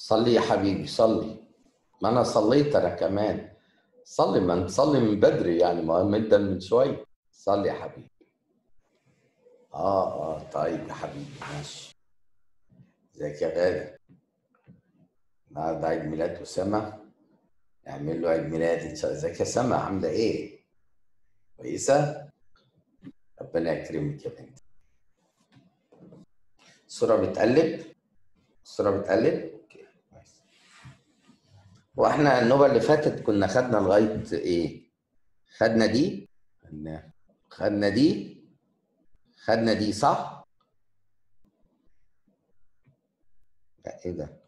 صلي يا حبيبي صلي ما انا صليت انا كمان صلي ما نصلي من بدري يعني ما مدا من شويه صلي يا حبيبي اه اه طيب يا حبيبي ماشي ازيك يا غالي النهارده عيد ميلاد اسامه نعمل له عيد ميلاد ان شاء الله ازيك يا سما عامله ايه كويسه ربنا يكرمك يا بنتي الصوره بتقلب الصوره بتقلب اوكي كويس واحنا النوبه اللي فاتت كنا خدنا لغايه ايه خدنا دي خدنا خدنا دي خدنا دي صح لا ايه ده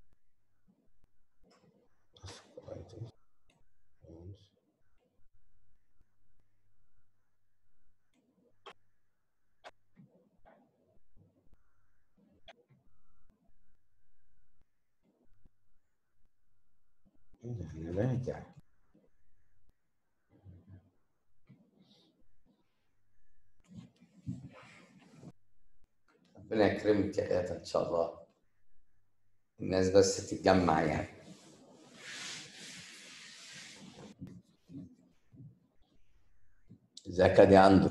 ايه ده انا راجع ربنا يكرمك يا اياد ان شاء الله الناس بس تتجمع يعني ازيك يا اندرو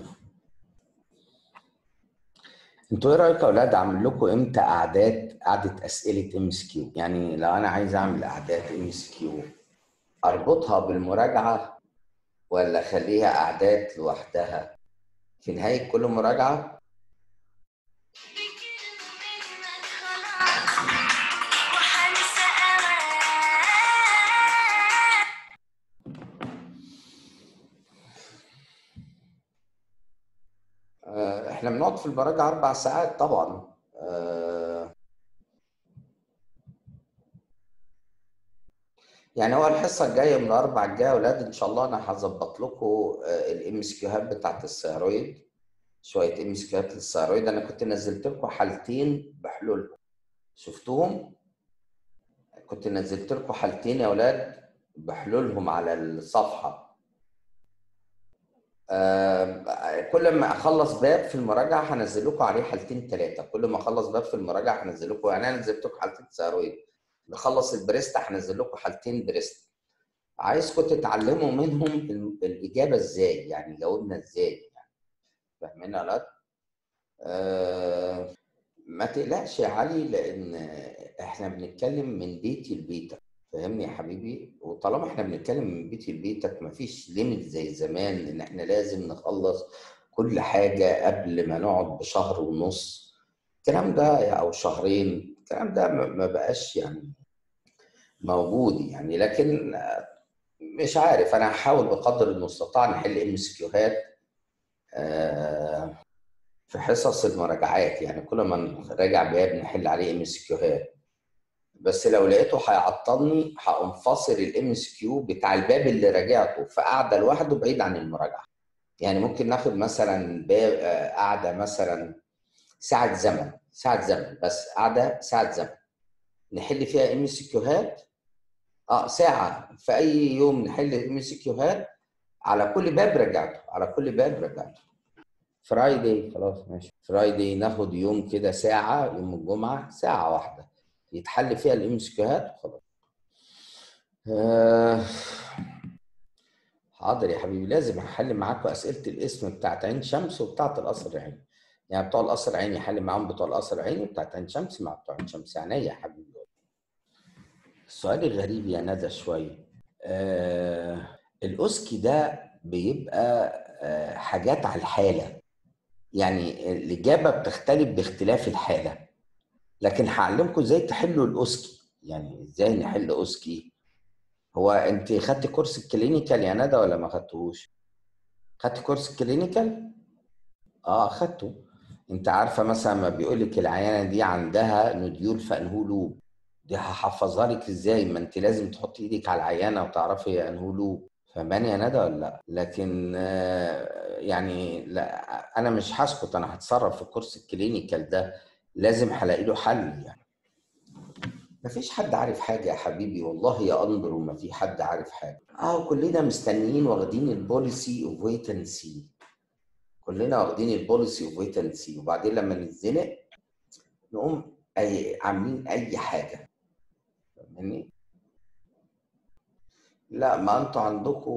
انتوا ايه رايكم يا اولاد اعمل لكم امتى قعدات قعده اسئله ام اس كيو يعني لو انا عايز اعمل قعدات ام اس كيو اربطها بالمراجعه ولا اخليها قعدات لوحدها في نهايه كل مراجعه آه، احنا بنقعد في المراجعه اربع ساعات طبعا آه، يعني هو الحصه الجايه من الاربع الجايه يا اولاد ان شاء الله انا هظبط لكم الام اس كيوهات بتاعت الثيرويد شويه ام اس كيوهات للثيرويد انا كنت نزلت لكم حالتين بحلولهم شفتوهم كنت نزلت لكم حالتين يا اولاد بحلولهم على الصفحه آه، كل ما اخلص باب في المراجعه هنزل لكم عليه حالتين ثلاثه كل ما اخلص باب في المراجعه هنزل لكم يعني انا نزلت لكم حالتين ثيرويد نخلص البريست هنزل لكم حالتين بريست عايزكم تتعلموا منهم ال- الاجابه ازاي يعني جاوبنا ازاي يعني فاهمين يا ولاد؟ آه ما تقلقش يا علي لان احنا بنتكلم من بيتي لبيتك فاهمني يا حبيبي وطالما احنا بنتكلم من بيتي لبيتك مفيش ليميت زي زمان ان احنا لازم نخلص كل حاجه قبل ما نقعد بشهر ونص الكلام ده او شهرين الكلام ده ما ما بقاش يعني موجود يعني لكن آه، مش عارف انا هحاول بقدر المستطاع نحل ام اس كيوهات في حصص المراجعات يعني كل ما نراجع باب نحل عليه ام اس كيوهات بس لو لقيته هيعطلني هقوم فاصل الام اس كيو بتاع الباب اللي راجعته في قاعده لوحده بعيد عن المراجعه يعني ممكن ناخد مثلا باب آه، قاعده مثلا ساعه زمن ساعه زمن بس قاعده ساعه زمن نحل فيها ام اس كيوهات اه ساعه في اي يوم نحل ام اس كيوهات على كل باب رجعته على كل باب رجعته فرايداي خلاص ماشي فرايداي ناخد يوم كده ساعه يوم الجمعه ساعه واحده يتحل فيها الام اس كيوهات وخلاص آه، حاضر يا حبيبي لازم هحل معاكم اسئله الاسم بتاعت عين شمس وبتاعت القصر العيني يعني بتوع القصر العيني حل معاهم بتوع القصر العيني وبتاعت عين شمس مع بتوع عين شمس يعني إيه يا حبيبي السؤال الغريب يا ندى شويه آه الاوسكي ده بيبقى آه حاجات على الحاله يعني الاجابه بتختلف باختلاف الحاله لكن هعلمكم ازاي تحلوا الاوسكي يعني ازاي نحل اوسكي هو انت خدت كورس الكلينيكال يا ندى ولا ما خدتهوش خدت كورس الكلينيكال اه خدته انت عارفه مثلا ما بيقول لك العيانه دي عندها نوديول في انهو لوب دي هحفظها لك ازاي ما انت لازم تحطي ايدك على العيانه وتعرفي هي انهو لوب فاهماني يا ندى ولا لا لكن آه، يعني لا انا مش هسكت انا هتصرف في الكورس الكلينيكال ده لازم هلاقي له حل يعني مفيش حد عارف حاجة يا حبيبي والله يا أندرو ما في حد عارف حاجة اه كلنا مستنيين واخدين البوليسي اوف ويت اند سي كلنا واخدين البوليسي اوف ويت اند سي وبعدين لما نتزنق نقوم أي عاملين أي حاجة فاهمني؟ لا ما انتوا عندكم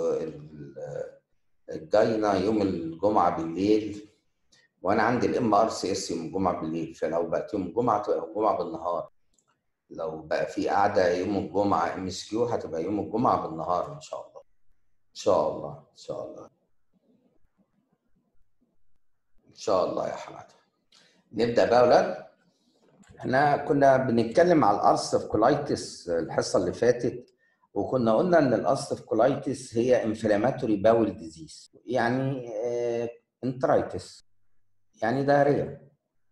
الجاينا يوم الجمعه بالليل وانا عندي الام ار سي اس يوم الجمعه بالليل فلو بقت يوم الجمعه تبقى يوم الجمعه بالنهار لو بقى في قعده يوم الجمعه ام اس كيو هتبقى يوم الجمعه بالنهار ان شاء الله ان شاء الله ان شاء الله ان شاء الله يا حماده نبدا بقى يا اولاد احنا كنا بنتكلم على الارثف كولايتس الحصه اللي فاتت وكنا قلنا ان الارثف كولايتس هي انفلاماتوري باول ديزيز يعني انترايتس يعني دايريه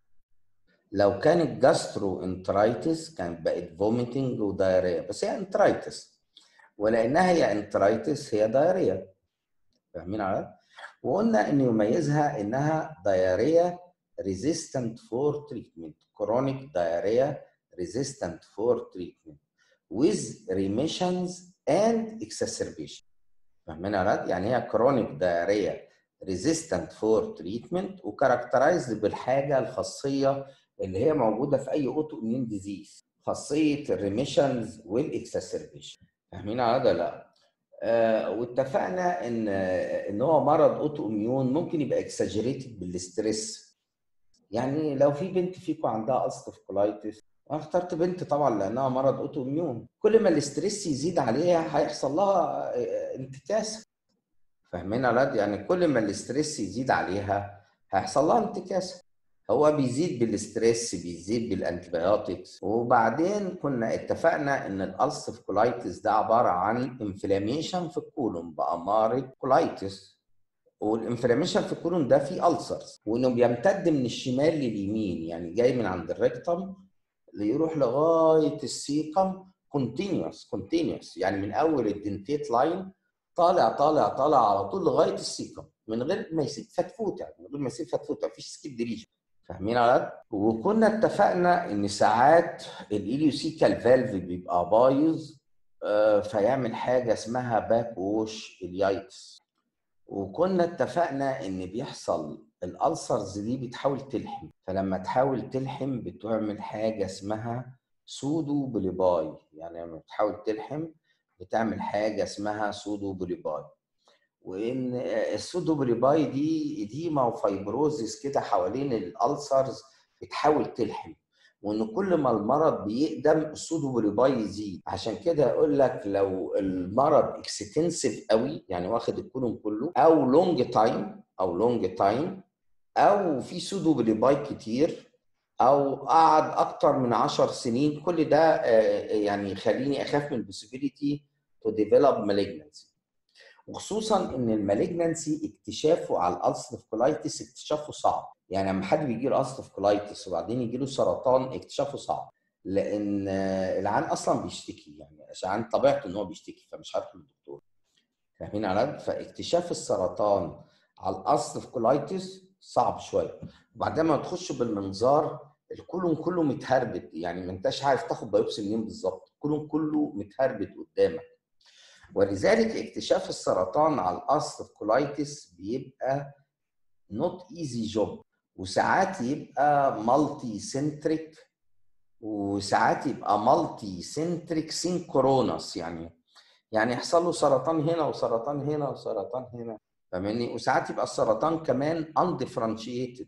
لو كانت جاسترو انترايتس كانت بقت فوميتنج ودايريه بس هي انترايتس ولانها هي انترايتس هي دايريه فاهمين على وقلنا ان يميزها انها دايريه resistant for treatment chronic diarrhea resistant for treatment with remissions and exacerbation فاهمين يا يعني هي chronic diarrhea resistant for treatment وكاركترايزد بالحاجه الخاصيه اللي هي موجوده في اي اوتو اميون ديزيز خاصيه الريميشنز والاكسسربيشن فاهمين هذا لا آه واتفقنا ان ان هو مرض اوتو اميون ممكن يبقى اكسجريتد بالستريس يعني لو في بنت فيكم عندها الستف كولايتس انا اخترت بنت طبعا لانها مرض اوتو اميون كل ما الاستريس يزيد عليها هيحصل لها انتكاسه فاهمين يا يعني كل ما الاستريس يزيد عليها هيحصل لها انتكاسه هو بيزيد بالاستريس بيزيد بالانتبيوتكس وبعدين كنا اتفقنا ان الالسف كولايتس ده عباره عن انفلاميشن في الكولون باماره كولايتس والانفلاميشن في الكولون ده فيه ألسرز وانه بيمتد من الشمال لليمين يعني جاي من عند الريكتم ليروح لغايه السيقم كونتينيوس كونتينيوس يعني من اول الدنتيت لاين طالع طالع طالع على طول لغايه السيقم من غير ما يسيب فتفوت يعني من غير ما يسيب فتفوت مفيش سكيب ديليجن فاهمين على وكنا اتفقنا ان ساعات الاليوسيكال فالف بيبقى بايظ فيعمل حاجه اسمها باك ووش اليايتس وكنا اتفقنا ان بيحصل الالسرز دي بتحاول تلحم فلما تحاول تلحم بتعمل حاجه اسمها سودو بليباي يعني لما بتحاول تلحم بتعمل حاجه اسمها سودو بليباي وان السودو بليباي دي اديما وفايبروزيس كده حوالين الالسرز بتحاول تلحم وان كل ما المرض بيقدم السودو بليباي يزيد عشان كده اقول لك لو المرض اكستنسيف قوي يعني واخد الكولون كله او لونج تايم او لونج تايم او في سودو بليباي كتير او قعد اكتر من 10 سنين كل ده يعني يخليني اخاف من البوسيبيليتي تو ديفلوب مالجنسي وخصوصا ان المالجنسي اكتشافه على الالسف كولايتس اكتشافه صعب يعني لما حد بيجي له السف كولايتس وبعدين يجي له سرطان اكتشافه صعب لان العيان اصلا بيشتكي يعني عشان طبيعته ان هو بيشتكي فمش هروح للدكتور فاهمين على فاكتشاف السرطان على الالسف كولايتس صعب شويه وبعدين ما تخش بالمنظار الكولون كله متهربد يعني ما انتش عارف تاخد بايوبسي منين بالظبط الكولون كله متهربد قدامك ولذلك اكتشاف السرطان على الالسف كولايتس بيبقى نوت ايزي جوب وساعات يبقى مالتي سنتريك وساعات يبقى مالتي سنتريك سينكرونس يعني يعني يحصل له سرطان هنا وسرطان هنا وسرطان هنا فاهمني وساعات يبقى السرطان كمان اندفرنشيتد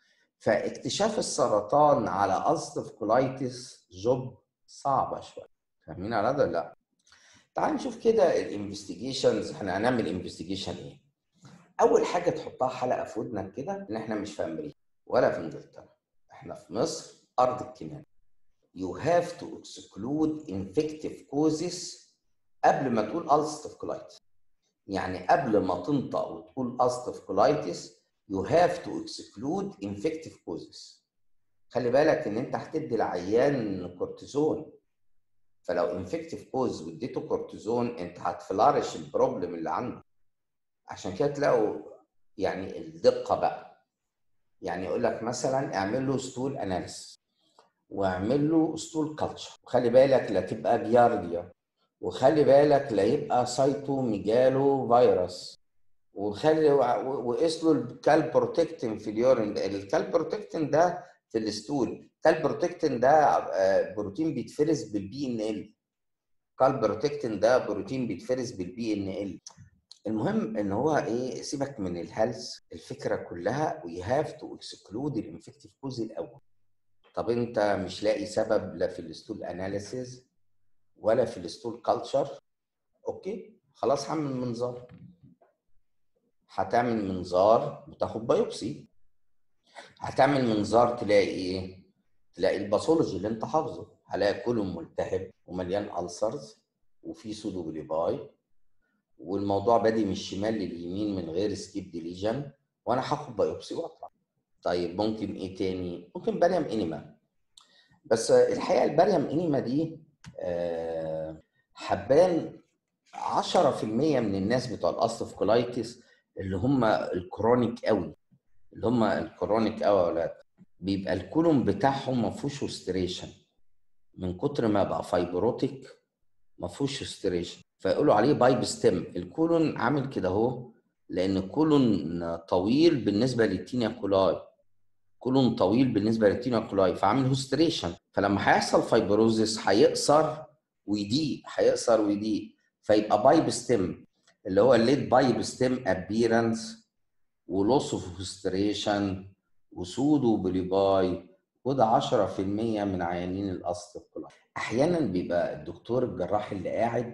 فاكتشاف السرطان على السف كولايتس جوب صعبه شويه فاهمين على ده لا تعال نشوف كده الانفستيجيشنز احنا هنعمل انفستيجيشن ايه اول حاجه تحطها حلقه في ودنك كده ان احنا مش في امريكا ولا في انجلترا احنا في مصر ارض الكنان you have to exclude infective causes قبل ما تقول ulcerative colitis يعني قبل ما تنطق وتقول ulcerative colitis you have to exclude infective causes خلي بالك ان انت هتدي العيان كورتيزون فلو انفكتيف كوز واديته كورتيزون انت هتفلارش البروبلم اللي عنده عشان كده تلاقوا يعني الدقه بقى يعني يقول لك مثلا اعمل له ستول اناليسيس واعمل له ستول كلتشر وخلي بالك لا تبقى جيارديا وخلي بالك لا يبقى سايتو ميجالو فيروس وخلي وقيس له الكالبروتكتين في اليورين الكالبروتكتين ده في الستول كالبروتكتين ده آه، بروتين بيتفرز بالبي ان ال كالبروتكتين ده بروتين بيتفرز بالبي ان ال المهم ان هو ايه سيبك من الهيلث الفكره كلها وي هاف تو اكسكلود الانفكتيف كوز الاول طب انت مش لاقي سبب لا في الستول اناليسيز ولا في الستول كلتشر اوكي خلاص هعمل منظار هتعمل منظار وتاخد بايوبسي هتعمل منظار تلاقي ايه تلاقي الباثولوجي اللي انت حافظه هلاقي كولون ملتهب ومليان ألسرز وفي سودو بليباي والموضوع بادي من الشمال لليمين من غير سكيب ديليجن وانا هاخد بايوبسي واطلع طيب ممكن ايه تاني ممكن باريم انيما بس الحقيقه الباريم انيما دي آه، حبان 10% من الناس بتوع الاصل كولايتس اللي هم الكرونيك قوي اللي هم الكرونيك قوي يا ولاد بيبقى الكولوم بتاعهم ما فيهوش هستريشن من كتر ما بقى فايبروتيك ما فيهوش هستريشن فيقولوا عليه بايب ستيم الكولون عامل كده اهو لان الكولون طويل بالنسبه للتينيا كولاي كولون طويل بالنسبه للتينيا كولاي فعامل هستريشن فلما هيحصل فايبروزيس هيقصر ويضيق هيقصر ويضيق فيبقى بايب ستيم اللي هو الليد بايب ستيم ابيرنس ولوس اوف هستريشن وسودو بليباي وده 10% من عيانين الاصل كلها احيانا بيبقى الدكتور الجراح اللي قاعد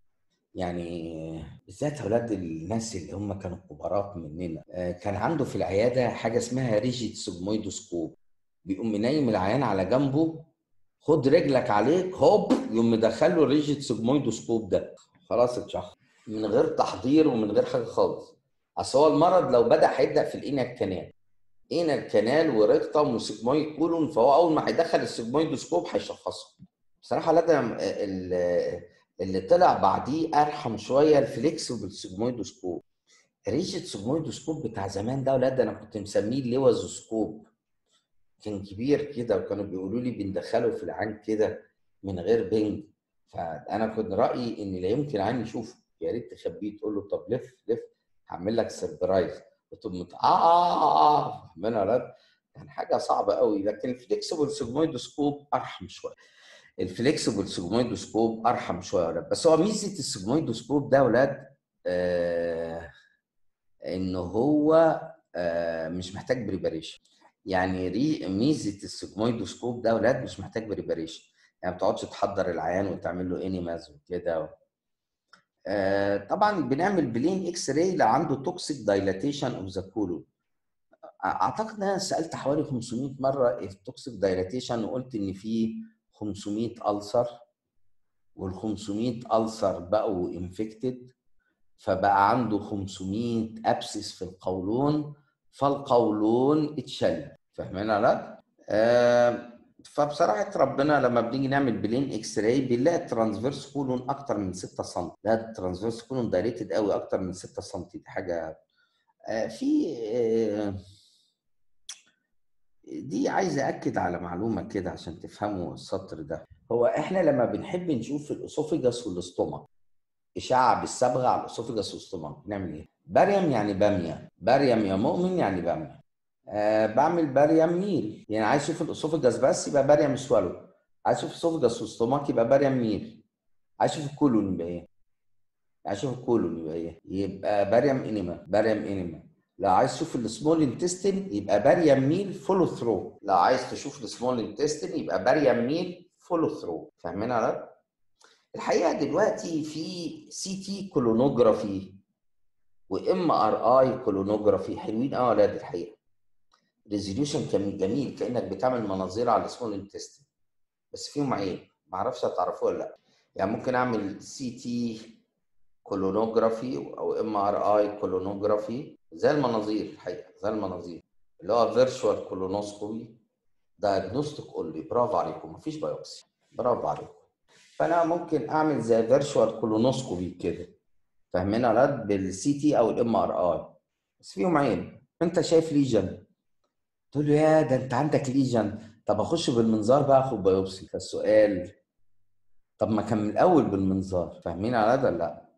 يعني بالذات اولاد الناس اللي هم كانوا كبارات مننا آه، كان عنده في العياده حاجه اسمها ريجيد سجمويدوسكوب بيقوم منيم العيان على جنبه خد رجلك عليك هوب يقوم مدخله الريجيد سجمويدوسكوب ده خلاص اتشخص من غير تحضير ومن غير حاجه خالص اصل هو المرض لو بدا هيبدا في الاينا الكنال اينا الكنال وريكتم وسجمويد كولون فهو اول ما هيدخل السجمويدوسكوب هيشخصه بصراحه لدى اللي طلع بعديه ارحم شويه الفليكسبل سجمويدوسكوب ريجيت سجمويدوسكوب بتاع زمان ده ولاد انا كنت مسميه اللوزوسكوب كان كبير كده وكانوا بيقولوا لي بندخله في العين كده من غير بنج فانا كنت رايي ان لا يمكن عين يشوفه يا ريت تخبيه تقول له طب لف لف هعمل لك سربرايز قلت له اه اه اه فاهمين يا ولاد كان حاجه صعبه قوي لكن الفليكسبل سجمويدوسكوب ارحم شويه الفليكسبل سيجمويدوسكوب ارحم شويه يا ولاد بس هو ميزه السيجمويدوسكوب ده يا ولاد آه ان هو آه مش محتاج بريباريشن يعني ري ميزه السيجمويدوسكوب ده يا ولاد مش محتاج بريباريشن يعني ما بتقعدش تحضر العيان وتعمل له انيماز وكده آه طبعا بنعمل بلين اكس راي لو عنده توكسيك دايلاتيشن اوف ذا كولون اعتقد انا سالت حوالي 500 مره التوكسيك دايلاتيشن وقلت ان في 500 ألسر وال 500 ألسر بقوا انفكتد فبقى عنده 500 ابسس في القولون فالقولون اتشل فاهمين ولا آه فبصراحه ربنا لما بنيجي نعمل بلين اكس راي بنلاقي الترانسفيرس كولون اكتر من 6 سم لا الترانسفيرس كولون دايريتد قوي اكتر من 6 سم دي حاجه آه في آه دي عايز اكد على معلومه كده عشان تفهموا السطر ده هو احنا لما بنحب نشوف الاسوفيجاس والاستومك اشعه بالصبغه على الاسوفيجاس والاستومك بنعمل ايه باريم يعني باميه باريم يا مؤمن يعني باميه أه بعمل باريم ميل يعني عايز اشوف الاسوفيجاس بس يبقى باريم سوالو عايز اشوف الاسوفيجاس والاستومك يبقى باريم ميل عايز اشوف الكولون يبقى ايه عايز اشوف الكولون يبقى ايه يبقى باريم انيما باريم انيما لو عايز تشوف السمول انتستين يبقى باريم ميل فولو ثرو لو عايز تشوف السمول انتستين يبقى باريم ميل فولو ثرو فاهمين على الحقيقه دلوقتي في سي تي كولونوجرافي وام ار اي كولونوجرافي حلوين قوي يا ولاد الحقيقه ريزوليوشن كان جميل كانك بتعمل مناظير على السمول انتستين بس فيهم عيب ما اعرفش هتعرفوه ولا لا يعني ممكن اعمل سي تي كولونوجرافي او ام ار اي كولونوجرافي زي المناظير الحقيقه زي المناظير اللي هو فيرتشوال كولونوسكوبي دايجنوستيك اونلي برافو عليكم مفيش بايوبسي برافو عليكم فانا ممكن اعمل زي فيرتشوال كولونوسكوبي كده فاهمين يا ولاد بالسي تي او الام ار اي بس فيهم عيب انت شايف ليجن تقول له يا ده انت عندك ليجن طب اخش بالمنظار بقى اخد بايوبسي فالسؤال طب ما كان من الاول بالمنظار فاهمين على ده لا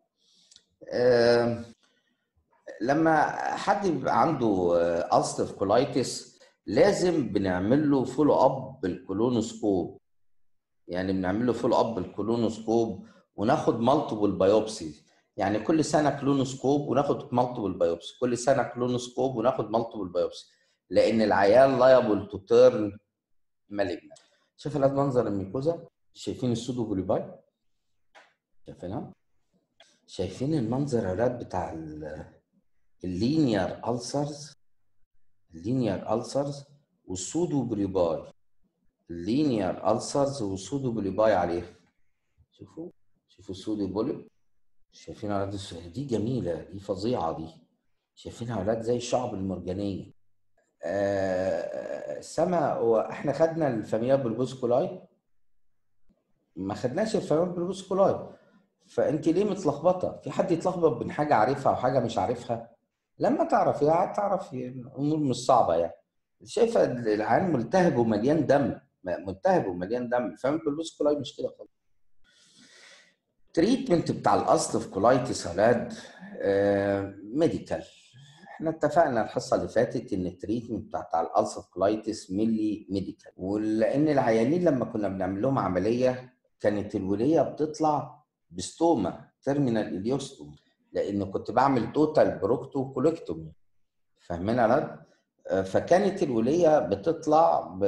أه لما حد بيبقى عنده ألستف كولايتس لازم بنعمل له فولو اب بالكولونوسكوب يعني بنعمل له فولو اب بالكولونوسكوب وناخد مالتيبل بايوبسي يعني كل سنه كلونوسكوب وناخد مالتيبل بايوبسي كل سنه كلونوسكوب وناخد مالتيبل بايوبسي لان العيان لايبل تو تيرن مالجنا شايف الاد منظر الميكوزا شايفين السودو بوليباي شايفينها شايفين المنظر يا ولاد بتاع اللينير ألسرز اللينير ألسرز والسودو بوليباي اللينير ألسرز والسودو بوليباي عليها شوفوا شوفوا السودو بوليب شايفين اولاد دي جميله دي فظيعه دي شايفينها اولاد زي الشعب المرجانيه آه سما هو احنا خدنا الفاميليا بالبوسكولاي ما خدناش الفاميليا بالبوسكولاي فانت ليه متلخبطه في حد يتلخبط بين حاجه عارفها وحاجه مش عارفها لما تعرفيها هتعرفي الامور مش صعبه يعني شايفه العين ملتهب ومليان دم ملتهب ومليان دم الفاميليا بالبوسكولاي مش كده خالص التريتمنت بتاع الاصل في كولايتس اولاد ميديكال احنا اتفقنا الحصه اللي فاتت ان التريتمنت بتاع بتاع الالسر كولايتس ميلي ميديكال ولان العيانين لما كنا بنعمل لهم عمليه كانت الوليه بتطلع بستوما تيرمينال اليوستوم لان كنت بعمل توتال بروكتو كوليكتومي فاهمين يا ولاد؟ فكانت الوليه بتطلع ب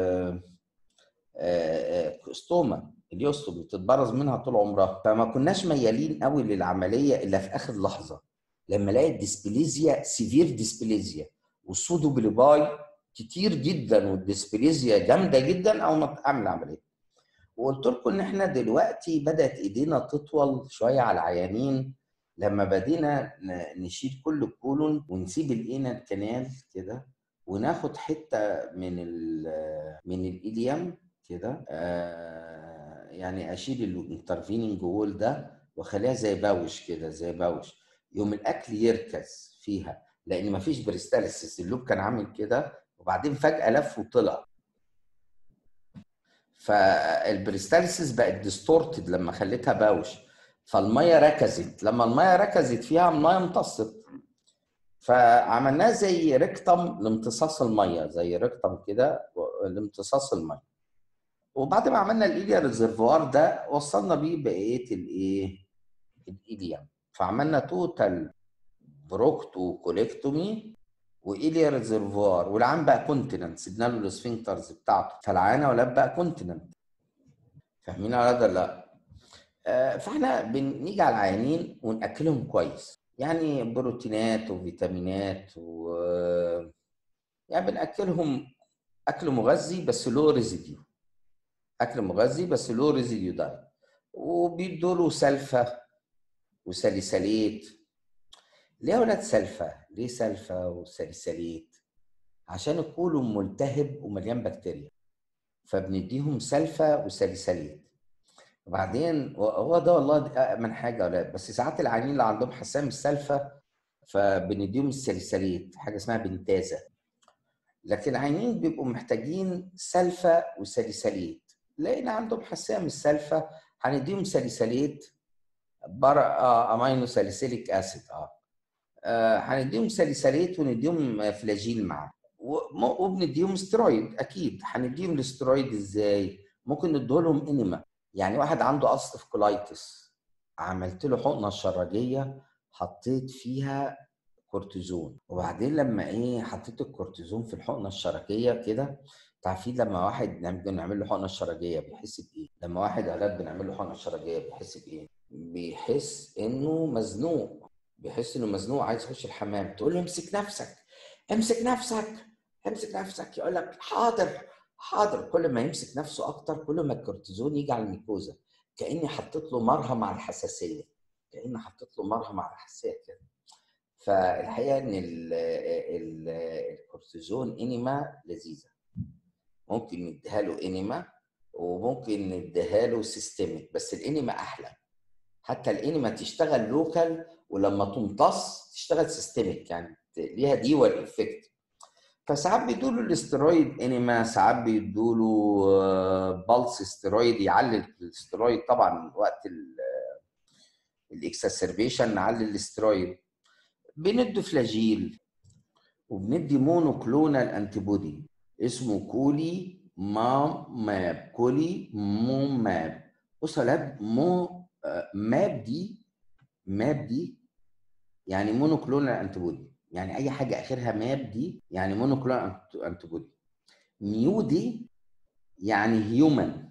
ستوما اليوستوم بتتبرز منها طول عمرها فما كناش ميالين قوي للعمليه الا في اخر لحظه لما لقيت ديسبليزيا سيفير ديسبليزيا والسودو بليباي كتير جدا والديسبليزيا جامده جدا او ما اعمل عمليه وقلت لكم ان احنا دلوقتي بدات ايدينا تطول شويه على العيانين لما بدينا نشيل كل الكولون ونسيب الانال كانال كده وناخد حته من ال من الاليم كده آه يعني اشيل الانترفيننج وول ده واخليها زي باوش كده زي باوش يوم الاكل يركز فيها لان مفيش بريستاليسيس اللوب كان عامل كده وبعدين فجاه لف وطلع فالبريستاليسيس بقت ديستورتد لما خليتها باوش فالميه ركزت لما الميه ركزت فيها الميه امتصت فعملناه زي ريكتم لامتصاص الميه زي ريكتم كده لامتصاص الميه وبعد ما عملنا الايليا ريزرفوار ده وصلنا بيه بقيه الايه الايليا فعملنا توتال بروكتو كوليكتومي وايليا ريزرفوار والعيان بقى كونتيننت سيبنا له السفنكترز بتاعته فالعيانه ولاد بقى كونتيننت فاهمين يا ولاد لا آه فاحنا بنيجي على العيانين وناكلهم كويس يعني بروتينات وفيتامينات و يعني بناكلهم اكل مغذي بس لو ريزيديو اكل مغذي بس لو ريزيديو دايت وبيدوا له سلفه وسليسليت ليه يا ولاد سلفه؟ ليه سلفه وسليسليت؟ عشان الكولون ملتهب ومليان بكتيريا فبنديهم سلفه وسليسليت وبعدين هو ده والله امن حاجه يا ولاد بس ساعات العيانين اللي عندهم حساسيه السلفه فبنديهم السليسليت حاجه اسمها بنتازا لكن العيانين بيبقوا محتاجين سلفه وسليسليت لان عندهم حساسيه من السلفه هنديهم سليسليت بر آه امينو ساليسيليك اسيد اه, آه هنديهم ساليساليت ونديهم فلاجيل معاه وبنديهم استرويد اكيد هنديهم الاسترويد ازاي؟ ممكن نديه لهم انيما يعني واحد عنده اصل في كولايتس عملت له حقنه شراجيه حطيت فيها كورتيزون وبعدين لما ايه حطيت الكورتيزون في الحقنه الشرجيه كده عارفين لما واحد بنعمل له حقنه شرجيه بيحس بايه؟ لما واحد اولاد بنعمل له حقنه شرجيه بيحس بايه؟ بيحس انه مزنوق بيحس انه مزنوق عايز يخش الحمام تقول له امسك نفسك امسك نفسك امسك نفسك يقول لك حاضر حاضر كل ما يمسك نفسه اكتر كل ما الكورتيزون يجي على الميكوزا كاني حطيت له مرهم على الحساسيه كاني حطيت له مرهم على الحساسيه كده فالحقيقه ان ال ال الكورتيزون انيما لذيذه ممكن نديها له انيما وممكن نديها له سيستميك بس الانيما احلى حتى الانيما تشتغل لوكال ولما تمتص تشتغل سيستميك يعني ليها ديوال افكت فساعات بيدوا له الاسترويد انيما ساعات بيدوا له بالس استرويد يعلي الاسترويد طبعا وقت الاكسسربيشن نعلي الاسترويد بندي فلاجيل وبندي مونوكلونال انتي بودي اسمه كولي ما ماب كولي مو ماب بص يا ولاد مو آه، ماب دي ماب دي يعني مونوكلونال انتيبودي يعني اي حاجه اخرها ماب دي يعني مونوكلونال انتيبودي ميو دي يعني هيومن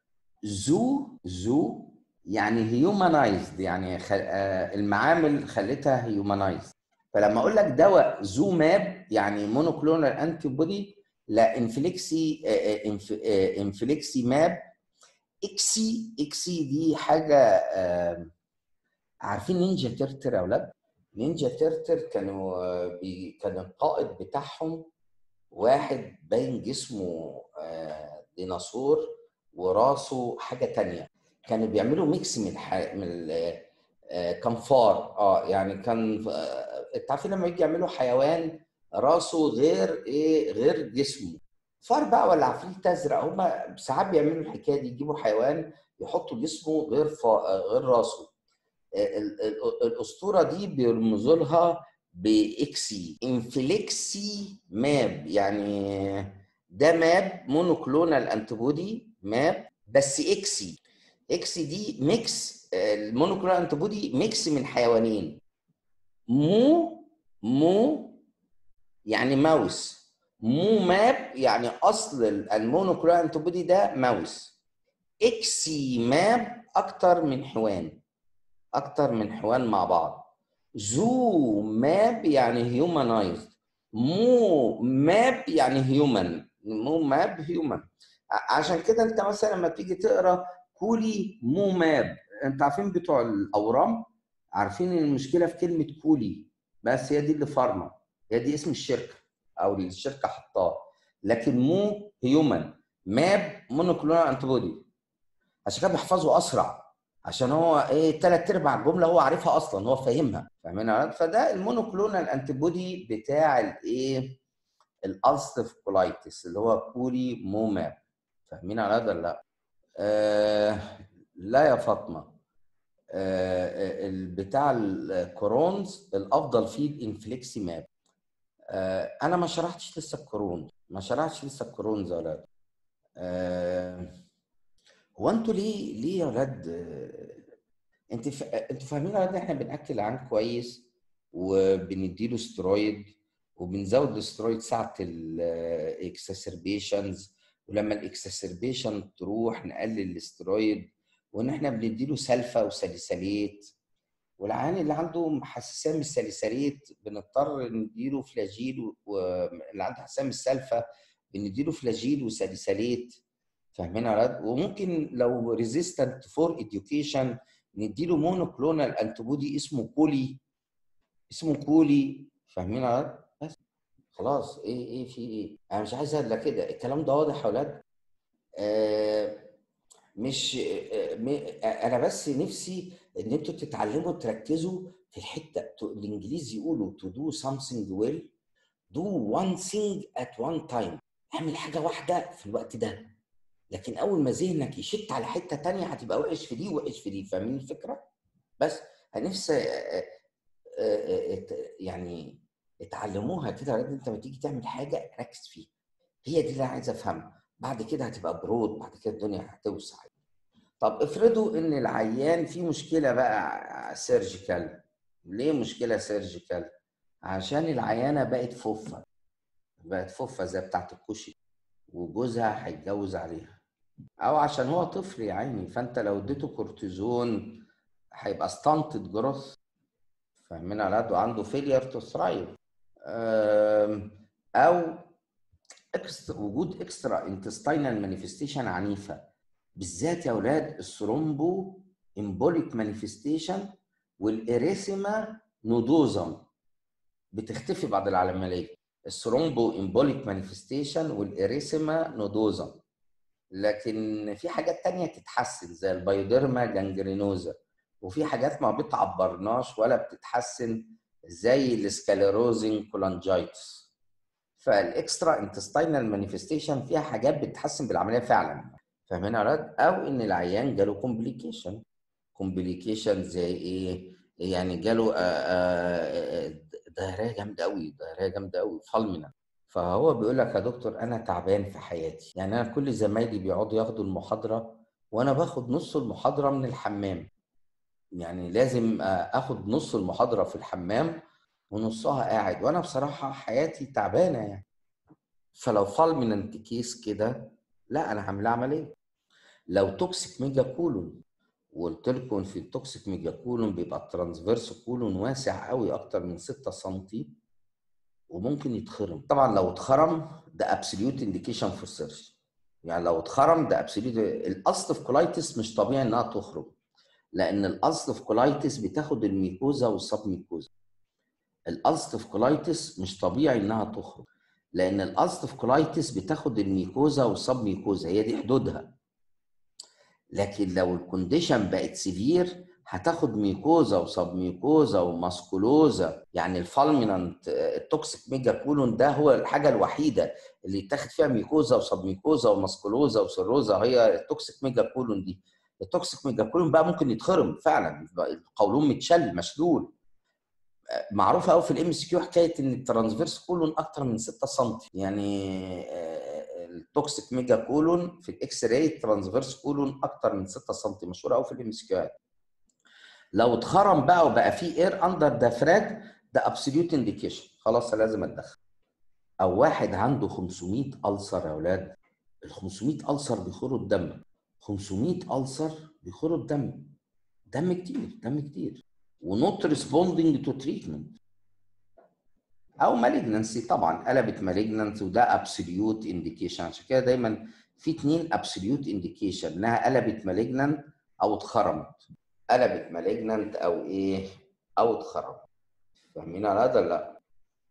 زو زو يعني هيومنايزد يعني خل... آه، المعامل خلتها هيومنايزد فلما اقول لك دواء زو ماب يعني مونوكلونال انتي بودي لا انفليكسي آه، آه، انف... آه، انفليكسي ماب اكسي اكسي دي حاجه آه، عارفين نينجا ترتر يا اولاد نينجا ترتر كانوا آه، بي... كان القائد بتاعهم واحد باين جسمه آه، ديناصور وراسه حاجه تانية كانوا بيعملوا ميكس من ح... من ال- آه، كان فار اه يعني كان آه، انت عارفين لما يجي يعملوا حيوان راسه غير ايه غير جسمه فار بقى ولا عفريت ازرق هما ساعات بيعملوا الحكايه دي يجيبوا حيوان يحطوا جسمه غير ف... غير راسه ال- ال- الاسطوره دي بيرمزوا لها باكسي انفليكسي ماب يعني ده ماب مونوكلونال انتيبودي ماب بس اكسي اكسي دي ميكس آه، المونوكلونال انتيبودي ميكس من حيوانين مو مو يعني ماوس مو ماب يعني اصل المونوكلونال انتيبودي ده ماوس اكسي ماب اكتر من حيوان اكتر من حيوان مع بعض زو ماب يعني هيومنايزد مو ماب يعني هيومن مو ماب هيومن عشان كده انت مثلا لما تيجي تقرا كولي مو ماب انت عارفين بتوع الاورام عارفين ان المشكله في كلمه كولي بس هي دي اللي فارما هي دي اسم الشركه او اللي الشركه حطاه لكن مو هيومن ماب مونوكلونال انتيبودي عشان كده بيحفظوا اسرع عشان هو ايه ثلاث ارباع الجمله هو عارفها اصلا هو فاهمها فاهمين يا ولاد؟ فده المونوكلونال انتيبودي بتاع الايه الالستيف كولايتس اللي هو كولي موماب فاهمين على هذا ولا لا؟ آه لا يا فاطمه آه ال- بتاع الكورونز الافضل فيه الانفليكسي ماب آه انا ما شرحتش لسه الكورون ما شرحتش لسه الكورونز يا ولاد آه هو انتوا ليه ليه يا ولاد آه، انت ف... انتوا فاهمين يا ولاد احنا بناكل العيان كويس وبنديله سترويد وبنزود الاسترويد ساعه الاكسسربيشنز ولما الاكسسربيشن تروح نقلل الاسترويد وان احنا بنديله سلفا وساليساليت والعيان اللي عنده حساسيه من الساليساليت بنضطر نديله فلاجيل واللي عنده حساسيه من السلفا بنديله فلاجيل وساليساليت فاهمين يا ولاد وممكن لو ريزيستنت فور اديوكيشن نديله مونوكلونال انتيبودي اسمه كولي اسمه كولي فاهمين يا ولاد بس خلاص ايه ايه في ايه انا مش عايز الا كده الكلام ده واضح يا ولاد آه مش آه م- آه، انا بس نفسي ان انتوا تتعلموا تركزوا في الحته تو- الانجليزي يقولوا to do something well do one thing at one time اعمل حاجه واحده في الوقت ده لكن اول ما ذهنك يشت على حته تانية هتبقى وحش في دي وحش في دي فاهمين الفكره بس نفسي آه، آه، آه، يعني اتعلموها كده لازم انت لما تيجي تعمل حاجه ركز فيها هي دي اللي انا عايز افهمها بعد كده هتبقى برود بعد كده الدنيا هتوسع طب افرضوا ان العيان فيه مشكله بقى سيرجيكال ليه مشكله سيرجيكال عشان العيانه بقت فوفه بقت فوفه زي بتاعت الكشري وجوزها هيتجوز عليها او عشان هو طفل يا عيني فانت لو اديته كورتيزون هيبقى ستانتد جروث فاهمين على قد وعنده فيلير تو ثرايف او إكست- وجود اكسترا انتستينال مانيفستيشن عنيفه بالذات يا اولاد الثرومبو امبوليك مانيفستيشن والاريثيما نودوزم بتختفي بعد العمليه الثرومبو امبوليك مانيفستيشن والاريثيما نودوزم لكن في حاجات تانية تتحسن زي البيوديرما جانجرينوزا وفي حاجات ما بتعبرناش ولا بتتحسن زي السكاليروزنج كولانجايتس فالاكسترا انتستينال مانيفستيشن فيها حاجات بتتحسن بالعمليه فعلا فاهمين يا ولاد او ان العيان جاله كومبليكيشن كومبليكيشن زي ايه يعني جاله آه، آه، آه، دهريه جامده قوي دهريه جامده قوي فالمنا فهو بيقول لك يا دكتور انا تعبان في حياتي يعني انا كل زمايلي بيقعدوا ياخدوا المحاضره وانا باخد نص المحاضره من الحمام يعني لازم اخد نص المحاضره في الحمام ونصها قاعد وانا بصراحه حياتي تعبانه يعني فلو فالميننت كيس كده لا انا هعمل عمليه لو توكسيك ميجا كولون وقلت لكم في التوكسيك ميجا كولون بيبقى الترانسفيرس كولون واسع قوي اكتر من 6 سم وممكن يتخرم طبعا لو اتخرم ده ابسوليوت انديكيشن فور سيرجري يعني لو اتخرم ده ابسوليوت الاصل في كولايتس مش طبيعي انها تخرم لان الاصل في كولايتس بتاخد الميكوزا والسب ميكوزا الاصل في كولايتس مش طبيعي انها تخرج لان الاصل في كولايتس بتاخد الميكوزا والسب ميكوزا هي دي حدودها لكن لو الكونديشن بقت سيفير هتاخد ميكوزا وسب ميكوزا وماسكولوزا يعني الفالمينانت التوكسيك ميجا كولون ده هو الحاجه الوحيده اللي يتاخد فيها ميكوزا وسب ميكوزا وماسكولوزا وسيروزا هي التوكسيك ميجا كولون دي التوكسيك ميجا كولون بقى ممكن يتخرم فعلا القولون متشل مشلول معروفه قوي في الام اس كيو حكايه ان الترانسفيرس كولون اكتر من 6 سم يعني التوكسيك ميجا كولون في الاكس راي الترانسفيرس كولون اكتر من 6 سم مشهوره قوي في الام اس كيو لو اتخرم بقى وبقى فيه اير اندر دافراج ده ابسوليوت انديكيشن خلاص لازم اتدخل او واحد عنده 500 ألسر يا اولاد ال 500 ألسر بيخروا الدم 500 ألسر بيخروا الدم دم كتير دم كتير ونوت ريسبوندينج تو تريتمنت او مالجنسي طبعا قلبت مالجنسي وده ابسوليوت انديكيشن عشان كده دايما في اثنين ابسوليوت انديكيشن انها قلبت مالجننت او اتخرمت قلبت مالجننت او ايه او اتخرمت فاهمين على هذا لا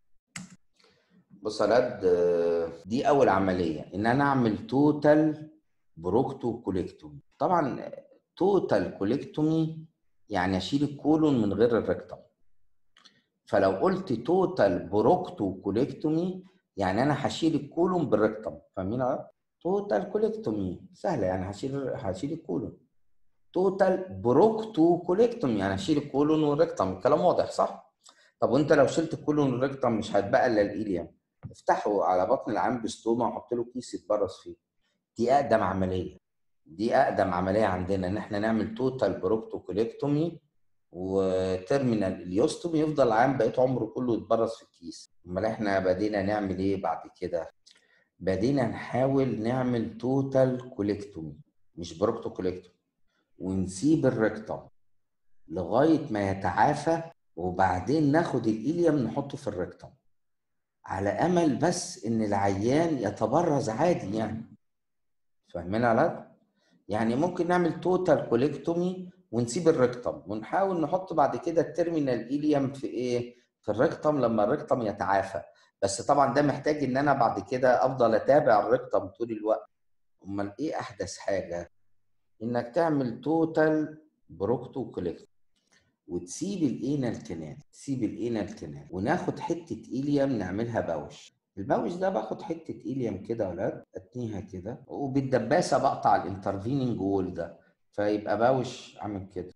بص يا دي اول عمليه ان انا اعمل توتال بروكتو كوليكتومي طبعا توتال كوليكتومي يعني اشيل الكولون من غير الريكتوم فلو قلت توتال بروكتو كوليكتومي يعني انا هشيل الكولون بالريكتوم فاهمين توتال كوليكتومي سهله يعني هشيل هشيل الكولون توتال بروكتو كوليكتومي يعني هشيل الكولون والريكتوم الكلام واضح صح طب وانت لو شلت الكولون والريكتوم مش هيتبقى الا الايليوم افتحه على بطن العام بستوما وحط له كيس يتبرص فيه دي اقدم عمليه دي اقدم عمليه عندنا ان احنا نعمل توتال بروكتوكوليكتومي وتيرمينال اليوستومي يفضل العام بقيت عمره كله يتبرص في الكيس امال احنا بدينا نعمل ايه بعد كده بدينا نحاول نعمل توتال كوليكتومي مش بروكتوكوليكتومي ونسيب الريكتوم لغايه ما يتعافى وبعدين ناخد الإيليوم نحطه في الريكتوم على امل بس ان العيان يتبرز عادي يعني فاهمين على يعني ممكن نعمل توتال كوليكتومي ونسيب الريكتوم ونحاول نحط بعد كده التيرمينال ايليوم في ايه في الريكتوم لما الريكتوم يتعافى بس طبعا ده محتاج ان انا بعد كده افضل اتابع الريكتوم طول الوقت امال ايه احدث حاجه انك تعمل توتال بروكتو كوليكتوم وتسيب الانال كنال تسيب الانال كنال وناخد حته ايليوم نعملها باوش الباوش ده باخد حته ايليوم كده يا ولاد اتنيها كده وبالدباسه بقطع الانترفيننج وول ده فيبقى باوش عامل كده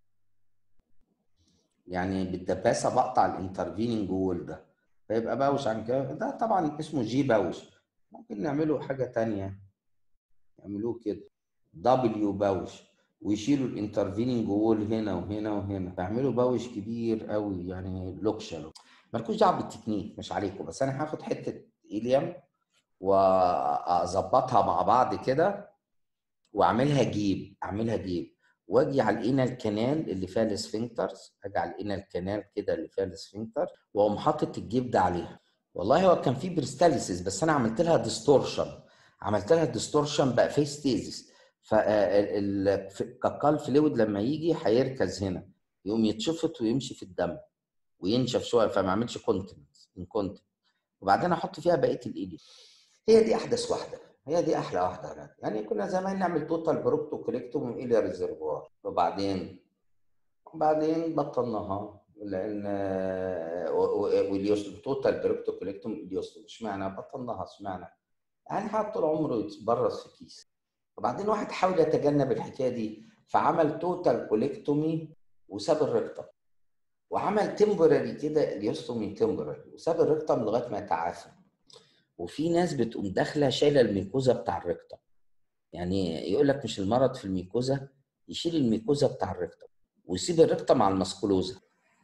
يعني بالدباسه بقطع الانترفيننج وول ده فيبقى باوش عن كده ده طبعا اسمه جي باوش ممكن نعمله حاجه تانية يعملوه كده دبليو باوش ويشيلوا الانترفيننج وول هنا وهنا وهنا فيعملوا باوش كبير قوي يعني لوكشا مالكوش دعوه بالتكنيك مش عليكم بس انا هاخد حته ايليوم واظبطها مع بعض كده واعملها جيب اعملها جيب واجي على الانال كانال اللي فيها السفنكترز اجي على الانال كانال كده اللي فيها السفنكتر واقوم حاطط الجيب ده عليها والله هو كان في بريستاليسيس بس انا عملت لها ديستورشن عملت لها ديستورشن بقى في ستيزيس فالكاكال فلويد لما يجي هيركز هنا يقوم يتشفط ويمشي في الدم وينشف شويه فما يعملش كونتنت انكونتنت وبعدين احط فيها بقيه الايدي هي دي احدث واحده هي دي احلى واحده يعني كنا زمان نعمل توتال بروكتو كوليكتوم الى ريزرفوار وبعدين وبعدين بطلناها لان واليوستوم توتال بروكتو كوليكتوم اليوستوم اشمعنى بطلناها اشمعنى يعني حد طول عمره يتبرز في كيس وبعدين واحد حاول يتجنب الحكايه دي فعمل توتال كوليكتومي وساب الريكتم وعمل تمبرري كده اليوستومي تمبرري وساب الريكتم لغايه ما يتعافى وفي ناس بتقوم داخله شايله الميكوزا بتاع الريكتم يعني يقول لك مش المرض في الميكوزا يشيل الميكوزا بتاع الريكتم ويسيب الريكتم على المسكولوزا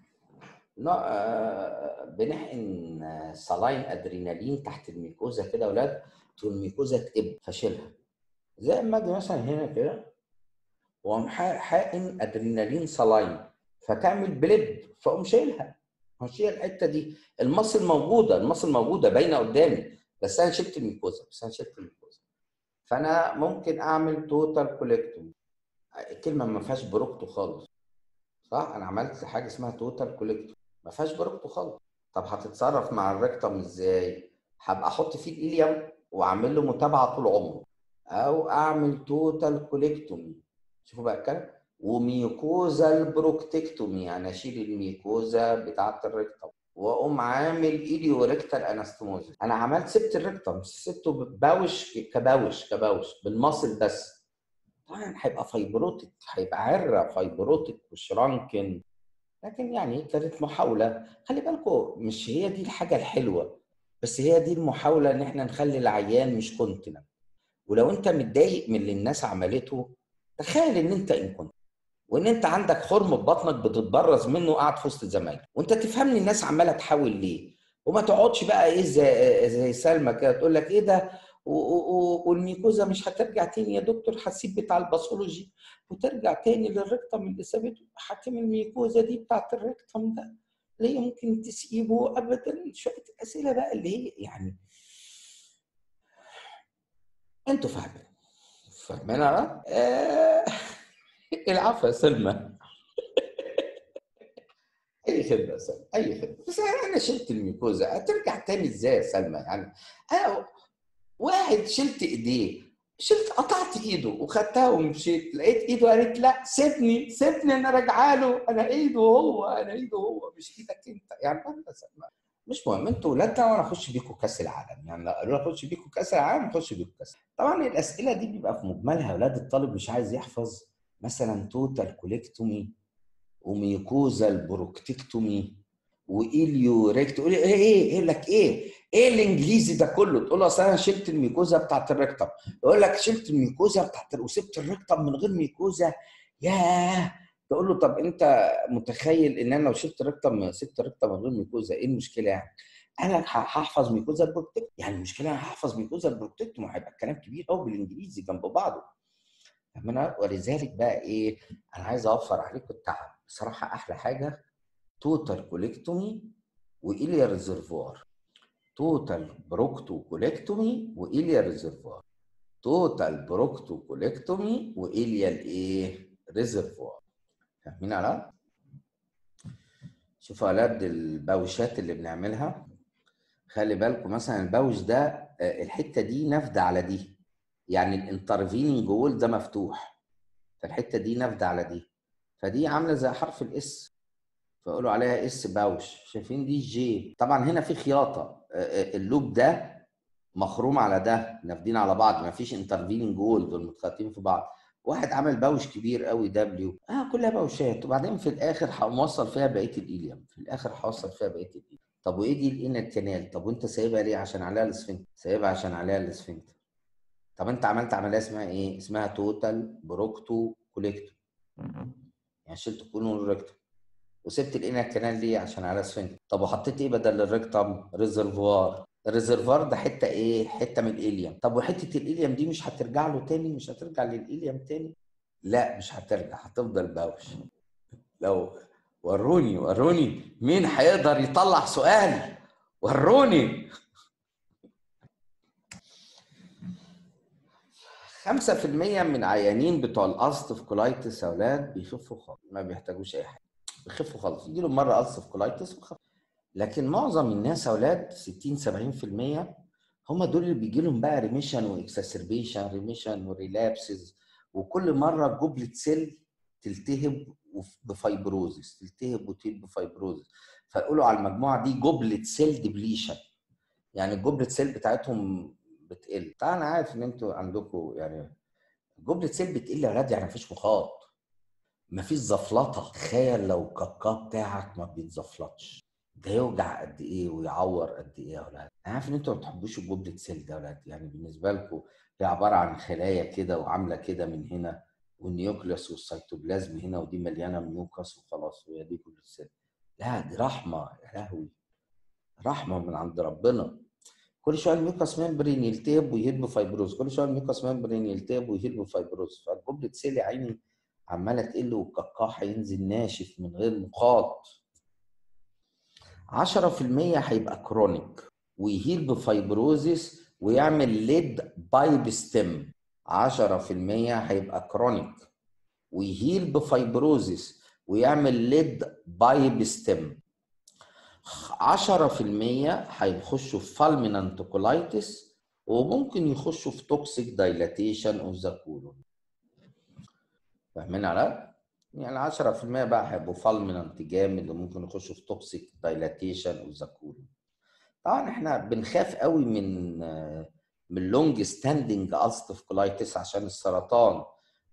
بنحقن صلاين ادرينالين تحت الميكوزا كده يا اولاد تقول الميكوزا تقب فشيلها زي ما اجي مثلا هنا كده واقوم حاقن ادرينالين صلاين فتعمل بلب فاقوم شايلها هشيل الحته دي المصل موجوده المصل موجوده باينه قدامي بس انا شلت الميكوزا بس انا شلت الميكوزا فانا ممكن اعمل توتال كوليكتوم الكلمه ما فيهاش بروكتو خالص صح انا عملت حاجه اسمها توتال كوليكتوم ما فيهاش بروكتو خالص طب هتتصرف مع الريكتم ازاي هبقى احط فيه الاليم واعمل له متابعه طول عمره او اعمل توتال كوليكتومي شوفوا بقى الكلام وميكوزال بروكتكتومي يعني اشيل الميكوزا بتاعه الريكتم واقوم عامل ايديو ريكتال انستموزيس انا عملت سبت الريكتم سبته باوش كباوش كباوش بالمصل بس طبعا هيبقى فايبروتك هيبقى عره فايبروتك وشرانكن لكن يعني كانت محاوله خلي بالكم مش هي دي الحاجه الحلوه بس هي دي المحاوله ان احنا نخلي العيان مش كونتيننت ولو انت متضايق من اللي الناس عملته تخيل ان انت ان كنت وان انت عندك خرم في بطنك بتتبرز منه قاعد في وسط زمايلك وانت تفهمني الناس عماله تحاول ليه وما تقعدش بقى ايه زي, زي سلمى كده تقول لك ايه ده والميكوزا مش هترجع تاني يا دكتور هتسيب بتاع الباثولوجي وترجع تاني للريكتم اللي سابته حاكم الميكوزا دي بتاعت الريكتم ده ليه ممكن تسيبه ابدا شويه الاسئله بقى اللي هي يعني انتوا فاهمين فاهمين انا؟ آه... العفو يا سلمى اي خدمه يا سلمى اي خدمه بس انا شلت الميكوزا هترجع تاني ازاي يا سلمى يعني انا واحد شلت ايديه شلت قطعت ايده وخدتها ومشيت لقيت ايده قالت لا سيبني سيبني انا راجعه له انا ايده هو انا ايده هو مش ايدك انت يعني مش مهم انتوا ولادنا وانا اخش بيكم كاس العالم يعني لو قالوا اخش بيكم كاس العالم اخش بيكم كاس طبعا الاسئله دي بيبقى في مجملها اولاد الطالب مش عايز يحفظ مثلا توتال كوليكتومي وميكوزال بروكتكتومي وايليو ريكت تقول ايه ايه يقول لك ايه ايه الانجليزي ده كله تقول له اصل انا شلت الميكوزا بتاعت الريكتم يقول لك شلت الميكوزا بتاعت وسبت الريكتم من غير ميكوزا ياه تقول له طب انت متخيل ان انا لو شلت الريكتم سبت الريكتم من غير ميكوزا ايه المشكله يعني؟ انا هحفظ ميكوزا البروكتكت يعني المشكله انا هحفظ ميكوزا البروكتكت وهيبقى الكلام كبير قوي بالانجليزي جنب بعضه فاهمين ولذلك بقى ايه انا عايز اوفر عليكم التعب بصراحه احلى حاجه توتال كوليكتومي وايليا ريزرفوار توتال بروكتو كوليكتومي وايليا ريزرفوار توتال بروكتو كوليكتومي وايليا الايه ريزرفوار فاهمين على شوفوا اولاد الباوشات اللي بنعملها خلي بالكم مثلا الباوش ده الحته دي نافده على دي يعني الانترفيننج وول ده مفتوح فالحته دي نافده على دي فدي عامله زي حرف الاس فيقولوا عليها اس باوش شايفين دي جي طبعا هنا في خياطه اللوب ده مخروم على ده نافدين على بعض ما فيش انترفيننج وول دول متخاطين في بعض واحد عمل باوش كبير قوي دبليو اه كلها باوشات وبعدين في الاخر هوصل فيها بقيه الايليوم في الاخر هوصل فيها بقيه الايليوم طب وايه دي الانر كانال طب وانت سايبها ليه عشان عليها الاسفنكتر سايبها عشان عليها الاسفنكتر طب انت عملت عمليه اسمها ايه اسمها توتال بروكتو كوليكتو يعني شلت كولون ريكتوم وسبت الانر كانال ليه عشان على اسفنكتر طب وحطيت ايه بدل الريكتم ريزرفوار الريزرفوار ده حته ايه حته من الاليوم طب وحته الاليوم دي مش هترجع له تاني مش هترجع للاليوم تاني لا مش هترجع هتفضل باوش لو وروني وروني مين هيقدر يطلع سؤال وروني 5% من عيانين بتوع الاصف كولايتس يا اولاد بيخفوا خالص ما بيحتاجوش اي حاجه بيخفوا خالص يجي لهم مره اصف كولايتس وخف لكن معظم الناس يا اولاد 60 70% هم دول اللي بيجي لهم بقى ريميشن واكسسربيشن ريميشن وريلابسز وكل مره جبله سيل تلتهب بفايبروزس تلتهب وتلتهب بفايبروزس فيقولوا على المجموعه دي جبله سيل ديبليشن يعني الجبله سيل بتاعتهم بتقل طبعا انا عارف ان انتوا عندكم يعني جبله سيل بتقل يا ولاد يعني مفيش مخاط مفيش زفلطه تخيل لو الكاكا بتاعك ما بيتزفلطش ده يوجع قد ايه ويعور قد ايه يا ولاد انا عارف ان انتوا ما بتحبوش الجوبلت سيل ده ولاد يعني بالنسبه لكم هي عباره عن خلايا كده وعامله كده من هنا والنيوكليوس والسيتوبلازم هنا ودي مليانه ميوكس وخلاص وهي دي جوبلت سيل لا دي رحمه يا لهوي رحمه من عند ربنا كل شويه الميوكس ممبرين يلتهب ويهد بفايبروز كل شويه الميوكس ممبرين يلتهب ويهد بفايبروز فالجوبلت سيل يا عيني عماله تقل والقحقاح ينزل ناشف من غير مخاط 10% هيبقى كرونيك ويهيل بفايبروزيس ويعمل ليد بايب ستيم 10% هيبقى كرونيك ويهيل بفايبروزيس ويعمل ليد بايب ستيم 10% هيخشوا في فالمينانت كولايتس وممكن يخشوا في توكسيك دايلاتيشن اوف ذا كولون فاهمين على؟ يعني 10% بقى هيبقوا فالمينانت جامد وممكن يخشوا في توكسيك دايلاتيشن اوف ذا كولون طبعا احنا بنخاف قوي من من لونج ستاندنج الستف كولايتس عشان السرطان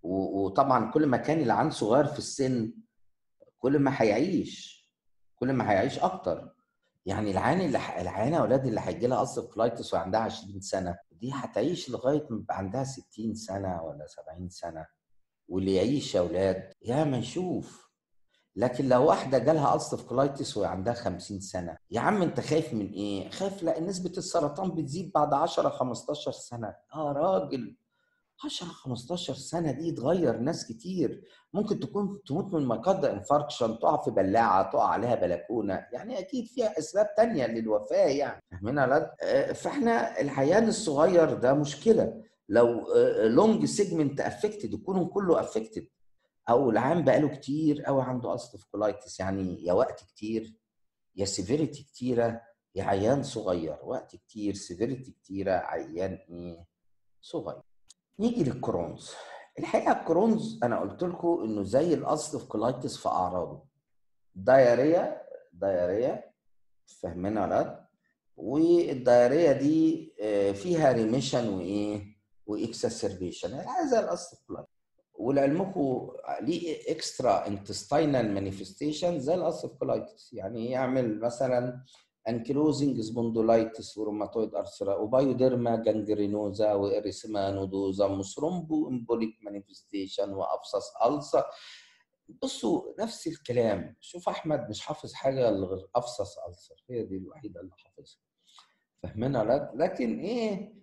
وطبعا كل ما كان العيان صغير في السن كل ما هيعيش كل ما هيعيش اكتر يعني العيان اللي العيانه يا اولاد اللي هيجي لها الستف كولايتس وعندها 20 سنه دي هتعيش لغايه ما يبقى عندها 60 سنه ولا 70 سنه واللي يعيش يا اولاد يا ما نشوف لكن لو واحده جالها الستف كولايتس وهي عندها 50 سنه يا عم انت خايف من ايه خايف لان نسبه السرطان بتزيد بعد 10 15 سنه اه راجل 10 15 سنه دي تغير ناس كتير ممكن تكون تموت من مايكاردا انفاركشن تقع في بلاعه تقع عليها بلكونه يعني اكيد فيها اسباب تانية للوفاه يعني فاهمين يا فاحنا العيان الصغير ده مشكله لو لونج سيجمنت افكتد يكونوا كله افكتد او العام بقاله كتير قوي عنده الستف كولايتس يعني يا وقت كتير يا سيفيريتي كتيره يا عيان صغير وقت كتير سيفيريتي كتيره عيان ايه صغير نيجي للكرونز الحقيقه الكرونز انا قلت لكم انه زي الالستف كولايتس في اعراضه دايريا دايريا فاهمينها ولا والدايريا دي فيها ريميشن وايه واكسسربيشن يعني زي الالستف كولايتس ولعلمكم ليه اكسترا انتستينال مانيفستيشن زي الالسف كولايتس يعني يعمل مثلا انكلوزنج سبوندولايتس وروماتويد ارثرا وبايوديرما جانجرينوزا واريسما نودوزا وثرومبو امبوليك مانيفستيشن وابسس السا بصوا نفس الكلام شوف احمد مش حافظ حاجه غير ابسس السر هي دي الوحيده اللي حافظها فاهمينها لكن ايه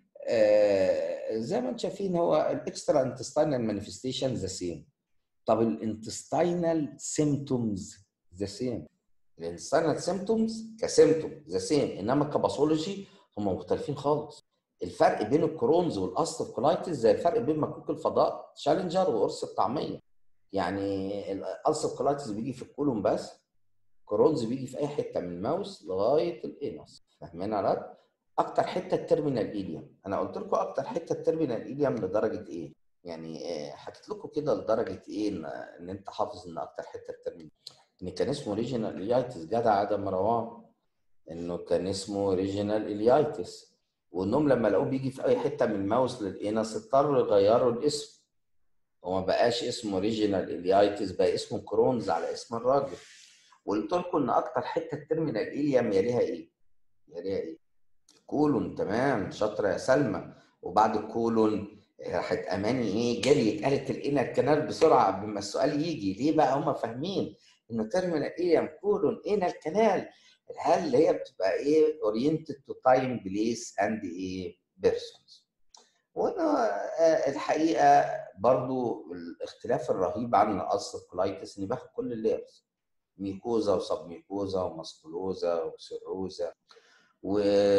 آه زي ما انتم شايفين هو الاكسترا انتستينال مانيفستيشن ذا سيم طب الانتستينال سيمتومز ذا سيم الانتستينال سيمتومز كسيمتوم ذا سيم انما كباثولوجي هم مختلفين خالص الفرق بين الكرونز والاستف كولايتس زي الفرق بين مكوك الفضاء تشالنجر وقرص الطعميه يعني الاستف كولايتس بيجي في الكولون بس كرونز بيجي في اي حته من الماوس لغايه الانس فاهمين يا اكتر حته الترمينال ايليوم انا قلت لكم اكتر حته الترمينال ايليوم لدرجه ايه يعني حكيت لكم كده لدرجه ايه ان, إن انت حافظ ان اكتر حته الترمينال ان كان اسمه ريجينال اليايتس جدع ادم مروان انه كان اسمه ريجينال اليايتس وانهم لما لقوه بيجي في اي حته من الماوس للانس اضطروا يغيروا الاسم وما بقاش اسمه ريجينال اليايتس بقى اسمه كرونز على اسم الراجل وقلت لكم ان اكتر حته الترمينال ايليوم يليها ايه؟ يليها ايه؟ كولون تمام شاطره يا سلمى وبعد الكولون راحت اماني ايه جريت قالت الانر كانال بسرعه قبل ما السؤال يجي ليه بقى هم فاهمين انه ترمينال ايليوم كولون انر كانال الهل اللي هي بتبقى ايه اورينتد تو تايم بليس اند ايه بيرسونز وانا الحقيقه برضو الاختلاف الرهيب عن الاصل كولايتس اني باخد كل الليرز ميكوزا وسب ميكوزا وماسكولوزا وسيروزا و...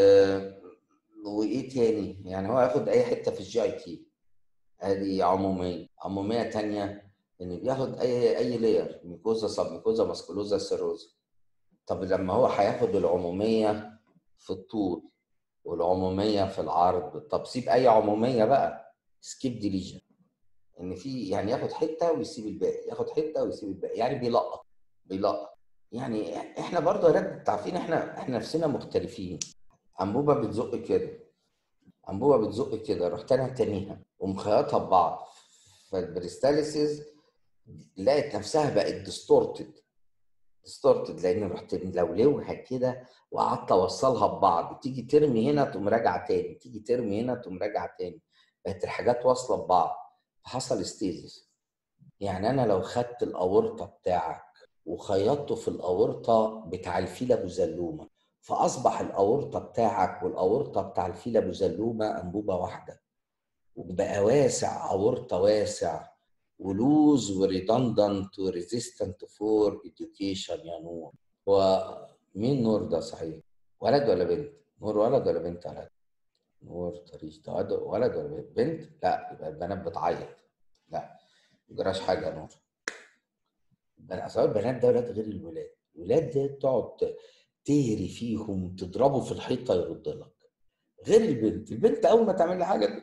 وايه تاني يعني هو ياخد اي حته في الجي اي تي ادي عموميه عموميه تانية ان بياخد اي اي لير ميكوزا سب ميكوزا ماسكولوزا سيروزا طب لما هو هياخد العموميه في الطول والعموميه في العرض طب سيب اي عموميه بقى سكيب ديليجن ان في يعني ياخد حته ويسيب الباقي ياخد حته ويسيب الباقي يعني بيلقط بيلقط يعني احنا برضه يا رب عارفين احنا احنا نفسنا مختلفين انبوبه بتزق كده انبوبه بتزق كده رحت انا تانيها ومخيطها ببعض فالبريستاليسيس لقت نفسها بقت ديستورتد ديستورتد لان رحت ملولوها كده وقعدت اوصلها ببعض تيجي ترمي هنا تقوم راجعه تاني تيجي ترمي هنا تقوم راجعه تاني بقت الحاجات واصله ببعض فحصل استيزيس يعني انا لو خدت الاورطه بتاعك وخيطته في الاورطه بتاع الفيل ابو زلومه فاصبح الاورطه بتاعك والاورطه بتاع الفيل ابو زلومه انبوبه واحده وبقى واسع اورطه واسع ولوز وريدندنت وريزيستنت فور اديوكيشن يا نور هو مين نور ده صحيح؟ ولد ولا بنت؟ نور ولد ولا بنت ولد؟ نور طريش ده ولد ولد ولا بنت؟ بنت؟ لا يبقى البنات بتعيط لا ما جراش حاجه يا نور اصل البنات ده ولاد غير الولاد الولاد ده تقعد تهري فيهم تضربه في الحيطه يرد لك غير البنت البنت اول ما تعمل لي حاجه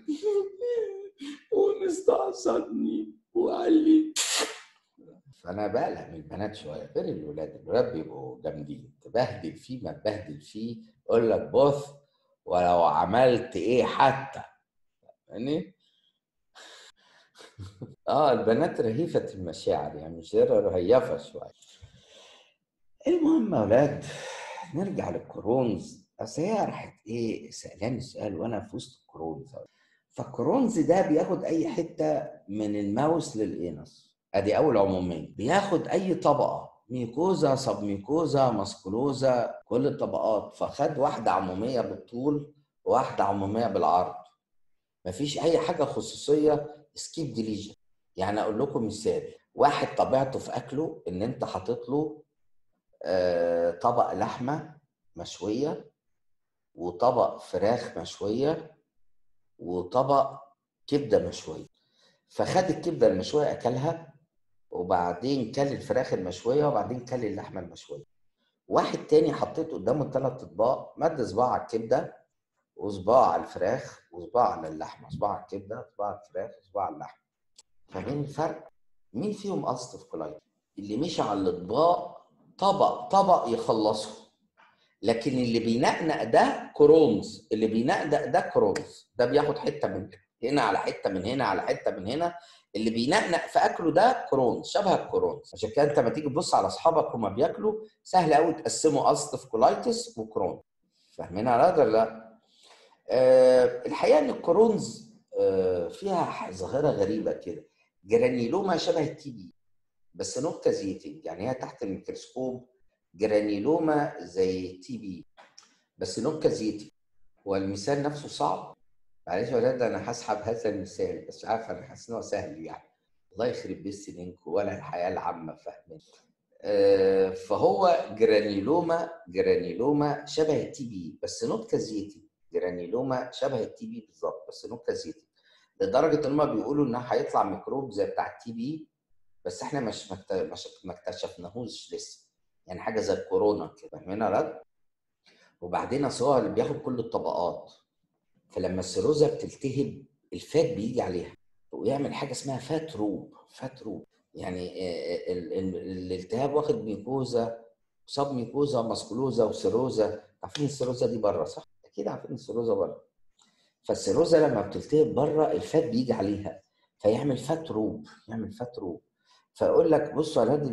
ومستعصدني وقال لي فانا بقلق من البنات شويه غير الولاد الولاد بيبقوا جامدين تبهدل فيه ما تبهدل فيه يقول لك بص ولو عملت ايه حتى يعني اه البنات رهيفه المشاعر يعني مش رهيفه شويه المهم يا اولاد نرجع للكرونز اصل هي راحت ايه سالاني سؤال وانا في وسط الكرونز فالكرونز ده بياخد اي حته من الماوس للانس ادي اول عموميه بياخد اي طبقه ميكوزا سب ميكوزا ماسكولوزا كل الطبقات فخد واحده عموميه بالطول وواحده عموميه بالعرض مفيش اي حاجه خصوصيه سكيب ديليجن يعني اقول لكم مثال واحد طبيعته في اكله ان انت حاطط له آه طبق لحمه مشويه وطبق فراخ مشويه وطبق كبده مشويه فخد الكبده المشويه اكلها وبعدين كل الفراخ المشويه وبعدين كل اللحمه المشويه واحد تاني حطيت قدامه ثلاث اطباق مد صباع على الكبده وصباع على الفراخ وصباع على اللحمه صباع على الكبده صباع على الفراخ وصباع على اللحمه فاهمين الفرق مين فيهم قصد في كولايت اللي مشي على الاطباق طبق طبق يخلصه لكن اللي بينقنق ده كرونز اللي بينقنق ده كرونز ده بياخد حته من هنا على حته من هنا على حته من هنا اللي بينقنق في اكله ده كرونز شبه الكرونز عشان كده انت لما تيجي تبص على اصحابك هما بياكلوا سهل قوي تقسموا قصد في كولايتس وكرون فاهمين على هذا لا أه الحقيقه ان الكرونز أه فيها ظاهره غريبه كده جرانيلوما شبه التي بي بس نقطه زيتنج يعني هي تحت الميكروسكوب جرانيلوما زي تي بي بس نقطه زيتنج والمثال نفسه صعب معلش يا ولاد انا هسحب هذا المثال بس عارف انا حاسس ان هو سهل يعني الله يخرب بيت سنينكم ولا الحياه العامه فاهمين آه فهو جرانيلوما جرانيلوما شبه التي بي بس نوت كازيتي جرانيلوما شبه التي بي بالظبط بس نوت كازيتي لدرجه ان هم بيقولوا انها هيطلع ميكروب زي بتاع التي بي بس احنا مش مش ما اكتشفناهوش لسه يعني حاجه زي الكورونا كده فاهمين يا ولاد وبعدين اصل هو اللي بياخد كل الطبقات فلما السيروزا بتلتهب الفات بيجي عليها ويعمل حاجه اسمها فات روب فات روب يعني الالتهاب واخد ميكوزا سب ميكوزا ماسكولوزا وسيروزا عارفين السيروزا دي بره صح؟ اكيد عارفين السيروزا بره فالسيروزا لما بتلتهب بره الفات بيجي عليها فيعمل فات روب يعمل فات روب فيقول لك بصوا على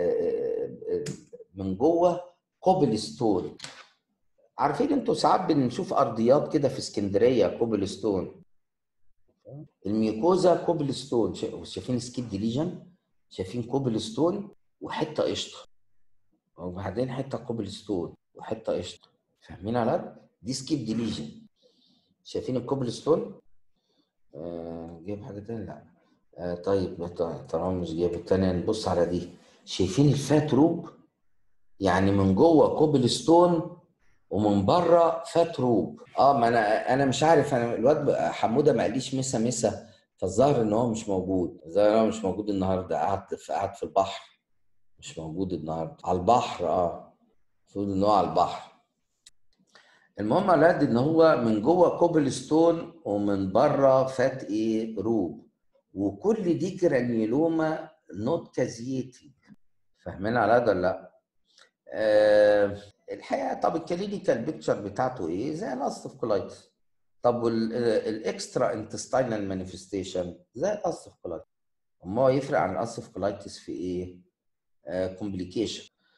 من جوه كوبل ستون عارفين انتوا ساعات بنشوف ارضيات كده في اسكندريه كوبل ستون الميوكوزا كوبل ستون شايفين سكيب ديليجن شايفين كوبل ستون وحته قشطه وبعدين حته كوبل ستون وحته قشطه فاهمين على دي سكيب ديليجن شايفين الكوبل ستون آه جايب حاجه تانية لا آه طيب طالما مش جايب التانية نبص على دي شايفين الفات روب يعني من جوه كوبل ستون ومن بره فات روب اه ما انا انا مش عارف انا الواد حموده ما قاليش مسا مسا فالظاهر ان هو مش موجود الظاهر ان هو مش موجود النهارده قاعد في قاعد في البحر مش موجود النهارده على البحر اه المفروض ان هو على البحر المهم على ان هو من جوه كوبل ستون ومن بره فات ايه روب وكل دي جرانيلوما نوت كازيتي فاهمين على هذا ولا لا؟ آه الحقيقه طب الكلينيكال بيكتشر بتاعته ايه؟ زي الاستف كولايتس طب والاكسترا انتستينال مانيفستيشن زي الاستف كولايتس اما هو يفرق عن الاستف كولايتس في ايه؟ كومبليكيشن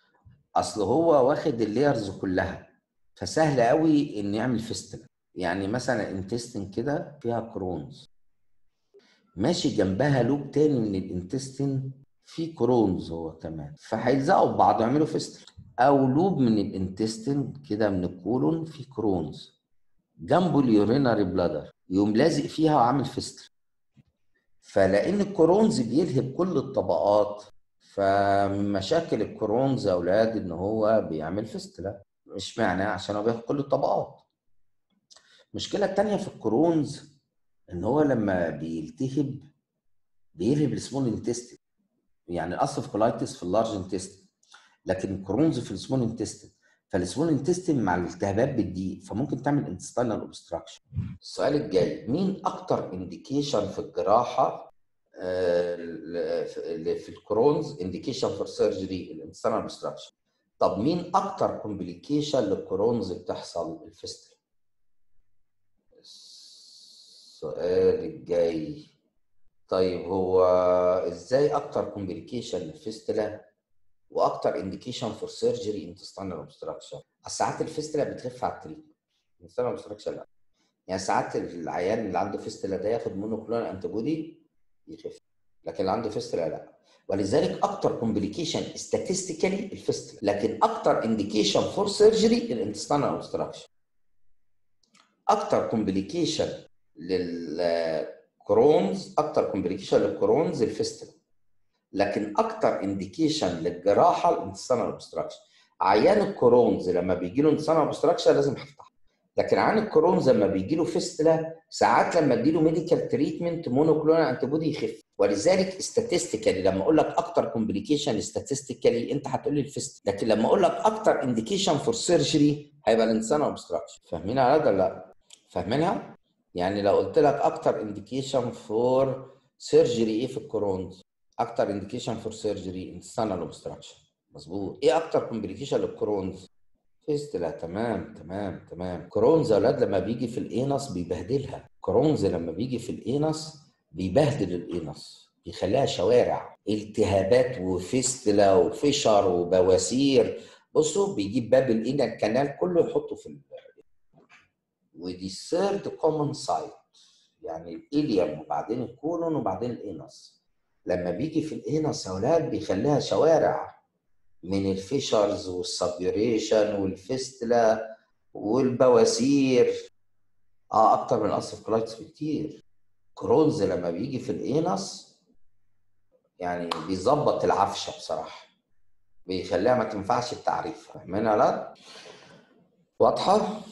اصل هو واخد اللايرز كلها فسهل قوي ان يعمل فيستلا يعني مثلا انتستين كده فيها كرونز ماشي جنبها لوب تاني من الانتستين فيه كرونز هو كمان فهيلزقوا ببعض ويعملوا فيستلا او لوب من الانتستين كده من الكولون فيه كرونز جنبه اليوريناري بلادر يقوم لازق فيها وعامل فيستلا فلان الكرونز بيلهب كل الطبقات فمن مشاكل الكرونز يا اولاد ان هو بيعمل فيستلا مش معنى عشان هو بياخد كل الطبقات المشكله الثانيه في الكرونز ان هو لما بيلتهب بيلهب السمول انتستين يعني الاصل في كولايتس في اللارج انتستين لكن الكرونز في السمول انتستين فالسمول انتستين مع الالتهابات بتضيق فممكن تعمل انتستينال اوبستراكشن السؤال الجاي مين اكتر انديكيشن في الجراحه في الكرونز انديكيشن فور سيرجري الانتستينال اوبستراكشن طب مين اكتر كومبليكيشن للكرونز بتحصل الفيستل السؤال الجاي طيب هو ازاي اكتر كومبليكيشن للفيستلا واكتر انديكيشن فور سيرجري انتستينال اوبستراكشن ساعات الفيستلا بتخف على التريتمنت انتستينال اوبستراكشن لا يعني ساعات العيان اللي عنده فيستلا ده ياخد مونوكلونال انتي بودي يخف لكن اللي عنده فيستلا لا ولذلك اكتر كومبليكيشن statistically الفيستلا لكن اكتر انديكيشن فور سيرجري الانتستينال اوبستراكشن اكتر كومبليكيشن للكرونز اكتر كومبليكيشن للكرونز الفيستلا لكن اكتر انديكيشن للجراحه الانتستينال اوبستراكشن عيان الكرونز لما بيجي له انتستينال اوبستراكشن لازم هفتح لكن عيان الكرونز لما بيجي له فيستلا ساعات لما ادي له ميديكال تريتمنت مونوكلونال انتي بودي يخف ولذلك استاتستيكالي لما اقول لك اكتر كومبليكيشن استاتستيكالي انت هتقول لي الفيستلا لكن لما اقول لك اكتر انديكيشن فور سيرجري هيبقى الانسان اوبستراكشن فاهمين على ده ولا لا؟ فاهمينها؟ يعني لو قلت لك اكتر انديكيشن فور سيرجري ايه في الكرونز؟ اكتر انديكيشن فور سيرجري انتستينال اوبستراكشن مظبوط ايه اكتر كومبليكيشن للكرونز؟ فيستلا تمام تمام تمام كرونز يا اولاد لما بيجي في الانس بيبهدلها كرونز لما بيجي في الانس بيبهدل الانس بيخليها شوارع التهابات وفيستلا وفشر وبواسير بصوا بيجيب باب الانال الكنال كله يحطه في ال... ودي الثيرد كومن سايت يعني الاليم وبعدين الكولون وبعدين الانس لما بيجي في الانس يا اولاد بيخليها شوارع من الفيشرز والسبيوريشن والفيستلا والبواسير اه اكتر من الاصل كولايتس بكتير كرونز لما بيجي في الانس يعني بيظبط العفشه بصراحه بيخليها ما تنفعش التعريف فاهمين يا ولاد؟ واضحه؟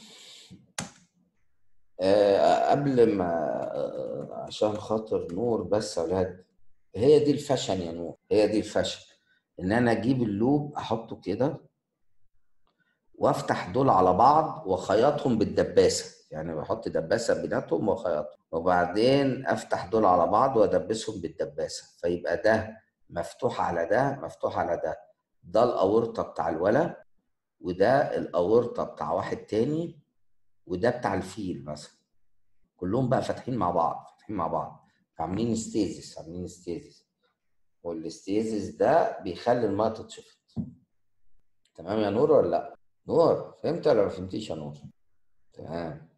آه قبل ما آه عشان خاطر نور بس يا ولاد هي دي الفشن يا نور هي دي الفشن ان انا اجيب اللوب احطه كده وافتح دول على بعض واخيطهم بالدباسه يعني بحط دباسه بيناتهم واخيطهم وبعدين افتح دول على بعض وادبسهم بالدباسه فيبقى ده مفتوح على ده مفتوح على ده ده الاورطه بتاع الولد وده الاورطه بتاع واحد تاني وده بتاع الفيل مثلا كلهم بقى فاتحين مع بعض فاتحين مع بعض عاملين ستيزس عاملين ستيزس والاستيزيس ده بيخلي الميه تتشفط تمام يا نور ولا لا نور فهمت ولا ما فهمتيش يا نور تمام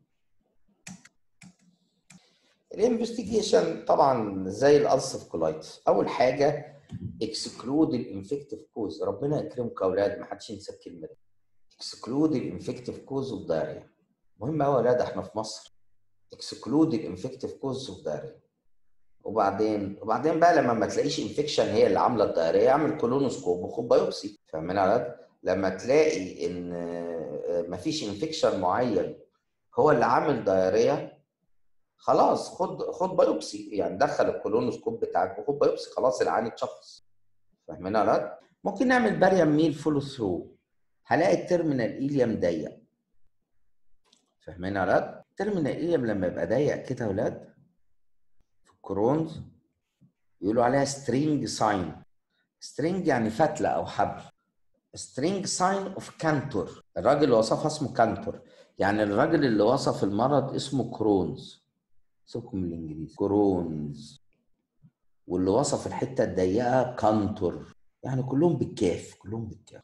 الانفستيجيشن طبعا زي الالسف كولايتس اول حاجه اكسكلود الانفكتيف كوز ربنا يكرمكم يا اولاد ما حدش ينسى الكلمه دي اكسكلود الانفكتيف كوز اوف دايريا مهم قوي يا اولاد احنا في مصر اكسكلود الانفكتيف كوز اوف دايريا وبعدين وبعدين بقى لما ما تلاقيش انفكشن هي اللي عامله الدايريه اعمل كولونوسكوب وخد بايوبسي فاهمين يا ولاد؟ لما تلاقي ان ما فيش انفكشن معين هو اللي عامل دايريه خلاص خد خد بايوبسي يعني دخل الكولونوسكوب بتاعك وخد بايوبسي خلاص العين اتشخص فاهمين يا ولاد؟ ممكن نعمل باريم ميل فولو ثرو هلاقي التيرمينال ايليم ضيق فاهمين يا ولاد؟ التيرمينال ايليم لما يبقى ضيق كده يا ولاد كرونز يقولوا عليها سترينج ساين سترينج يعني فتلة أو حبل سترينج ساين اوف كانتور الراجل اللي وصفها اسمه كانتور يعني الراجل اللي وصف المرض اسمه كرونز سيبكم من الانجليزي كرونز واللي وصف الحته الضيقه كانتور يعني كلهم بالكاف كلهم بالكاف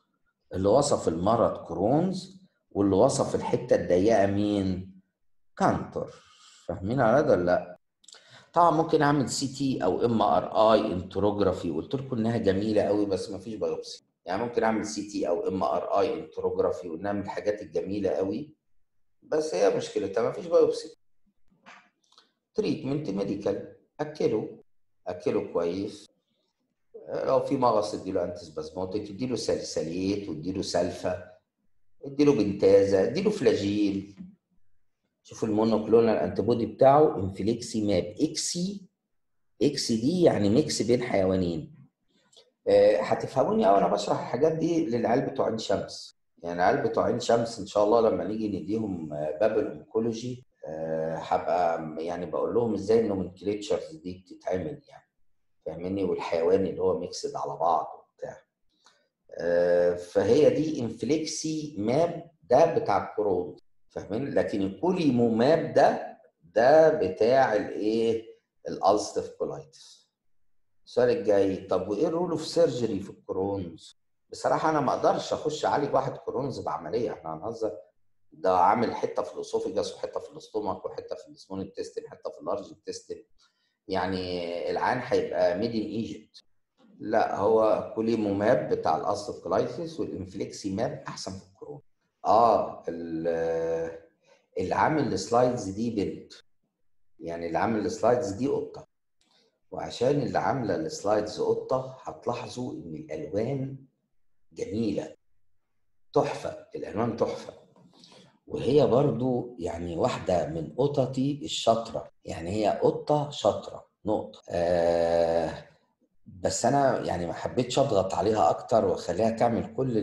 اللي وصف المرض كرونز واللي وصف الحته الضيقه مين كانتر فاهمين على ده ولا لا طبعا ممكن اعمل سي تي او ام ار اي انتروجرافي قلت لكم انها جميله قوي بس ما فيش بايوبسي يعني ممكن اعمل سي تي او ام ار اي انتروجرافي وانها من الحاجات الجميله قوي بس هي مشكلتها ما فيش بايوبسي تريتمنت ميديكال اكله اكله كويس لو في مغص اديله انتي سبازموتيك اديله ساليساليت واديله سلفا اديله بنتازا اديله فلاجيل شوفوا المونوكلونال انتيبودي بتاعه انفليكسي ماب اكسي اكسي دي يعني ميكس بين حيوانين أه هتفهموني قوي انا بشرح الحاجات دي للعيال بتوع عين شمس يعني العيال بتوع عين شمس ان شاء الله لما نيجي نديهم باب الانكولوجي هبقى أه يعني بقول لهم ازاي النومنكليتشرز دي بتتعمل يعني فاهمني والحيوان اللي هو ميكسد على بعض وبتاع أه فهي دي انفليكسي ماب ده بتاع الكورونا فاهمين لكن الكوليمو ماب ده ده بتاع الايه الالستيف كولايتس السؤال الجاي طب وايه الرول اوف سيرجري في الكرونز بصراحه انا ما اقدرش اخش اعالج واحد كرونز بعمليه احنا هنهزر ده عامل حته في الاسوفيجاس وحته في الاستومك وحته في السمول انتستين حته في اللارج انتستين يعني العين هيبقى ميد ان ايجيبت لا هو كوليمو ماب بتاع الالستيف كولايتس والانفليكسي ماب احسن في الكورونا اه اللي عامل السلايدز دي بنت يعني اللي عامل السلايدز دي قطه وعشان اللي عامله السلايدز قطه هتلاحظوا ان الالوان جميله تحفه الالوان تحفه وهي برضو يعني واحده من قططي الشاطره يعني هي قطه شاطره نقطه آه بس انا يعني ما حبيتش اضغط عليها اكتر واخليها تعمل كل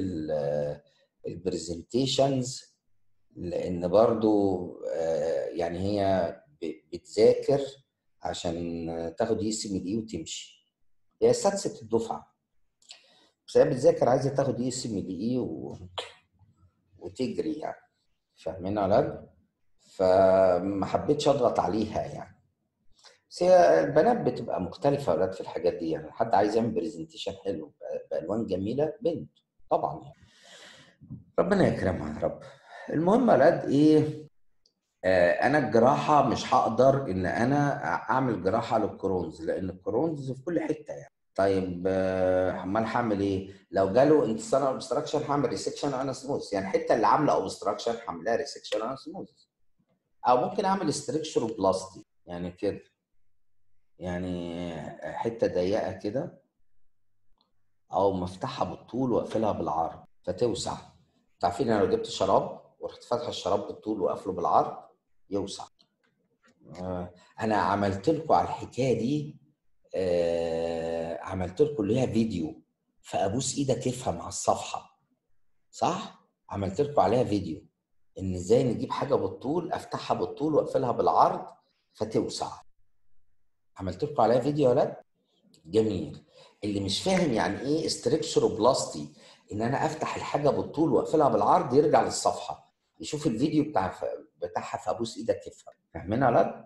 البرزنتيشنز لان برضو يعني هي بتذاكر عشان تاخد اي سي ام دي وتمشي هي سادسه الدفعه بس هي بتذاكر عايزه تاخد اي سي ام دي و... وتجري يعني فاهمين على فما حبيتش اضغط عليها يعني بس هي البنات بتبقى مختلفه اولاد في الحاجات دي يعني حد عايز يعمل برزنتيشن حلو بالوان جميله بنت طبعا يعني ربنا يكرمها يا رب المهم يا ولاد ايه آه انا الجراحه مش هقدر ان انا اعمل جراحه للكرونز لان الكرونز في كل حته يعني طيب امال آه هعمل ايه لو جاله انتصار اوبستراكشن هعمل ريسكشن اناسموز يعني الحته اللي عامله اوبستراكشن هعملها ريسكشن اناسموز او ممكن اعمل ستريكشر بلاستي يعني كده يعني حته ضيقه كده او مفتحها بالطول واقفلها بالعرض فتوسع عارفين انا لو جبت شراب ورحت فاتح الشراب بالطول وقافله بالعرض يوسع آه انا عملت لكم على الحكايه دي آه عملت لكم اللي هي فيديو فابوس ايدك افهم على الصفحه صح عملت لكم عليها فيديو ان ازاي نجيب حاجه بالطول افتحها بالطول واقفلها بالعرض فتوسع عملت لكم عليها فيديو ولا لا جميل اللي مش فاهم يعني ايه استركشروبلاستي ان انا افتح الحاجه بالطول واقفلها بالعرض يرجع للصفحه يشوف الفيديو بتاع بتاعها فابوس ايدك يفهم فاهمين ولا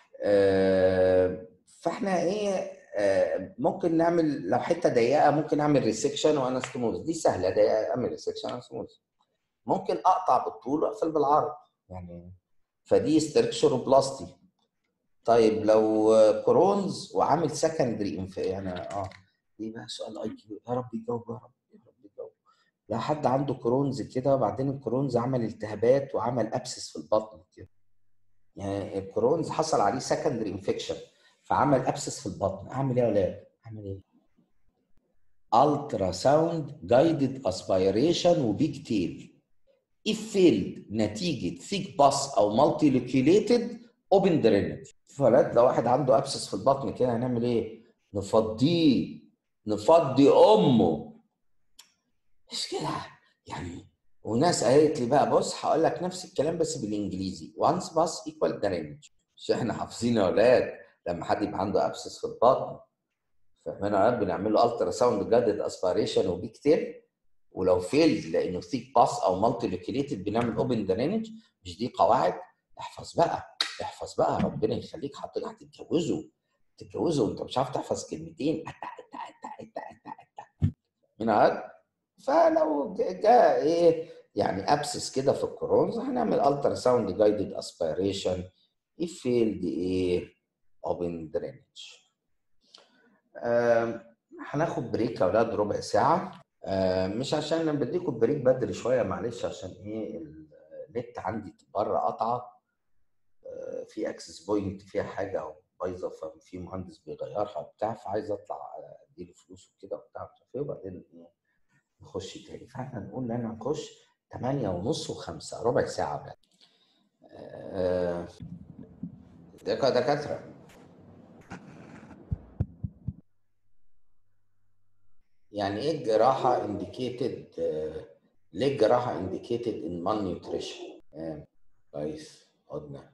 آه فاحنا ايه آه ممكن نعمل لو حته ضيقه ممكن اعمل ريسكشن وانستموز دي سهله ضيقه اعمل ريسكشن وانستموز ممكن اقطع بالطول واقفل بالعرض يعني فدي استركشروبلاستي طيب لو كرونز وعامل سكندري يعني اه دي بقى سؤال اي كيو يا رب يجاوب يا رب يا رب يجاوب لا حد عنده كرونز كده وبعدين الكرونز عمل التهابات وعمل ابسس في البطن كده يعني الكرونز حصل عليه سكندري انفكشن فعمل ابسس في البطن اعمل ايه يا ولاد؟ اعمل ايه؟ الترا ساوند جايدد اسبيريشن وبيج تيل if failed نتيجه ثيك باس او مالتي لوكيوليتد اوبن درينج فلات لو واحد عنده ابسس في البطن كده هنعمل ايه؟ نفضيه نفضي امه مش كده يعني وناس قالت لي بقى بص هقول لك نفس الكلام بس بالانجليزي وانس باس ايكوال درينج مش احنا حافظين يا اولاد لما حد يبقى عنده ابسس في البطن فاهمين يا اولاد بنعمل له الترا ساوند جادد اسبيريشن وبيكتير ولو فيلد لانه ثيك باس او مالتي لوكيليتد بنعمل اوبن درينج مش دي قواعد احفظ بقى احفظ بقى ربنا يخليك حضرتك هتتجوزوا تتجوزوا وانت مش عارف تحفظ كلمتين اتا اتا اتا اتا اتا اتا من عاد فلو جاء ايه يعني ابسس كده في الكورونز هنعمل الترا ساوند جايدد اسبيريشن يفيلد ايه اوبن درينج هناخد بريك يا اولاد ربع ساعه مش عشان انا بديكم بريك بدري شويه معلش عشان ايه النت عندي بره قطعه في اكسس بوينت فيها حاجه او بايظه ففي مهندس بيغيرها وبتاع فعايز اطلع اديله فلوس وكده وبتاع مش عارف ايه وبعدين ايه نخش تاني فاحنا نقول ان انا نخش 8 ونص و5 ربع ساعه بقى آه دكاتره يعني ايه الجراحه انديكيتد ليه الجراحه انديكيتد ان مال نيوتريشن كويس قدنا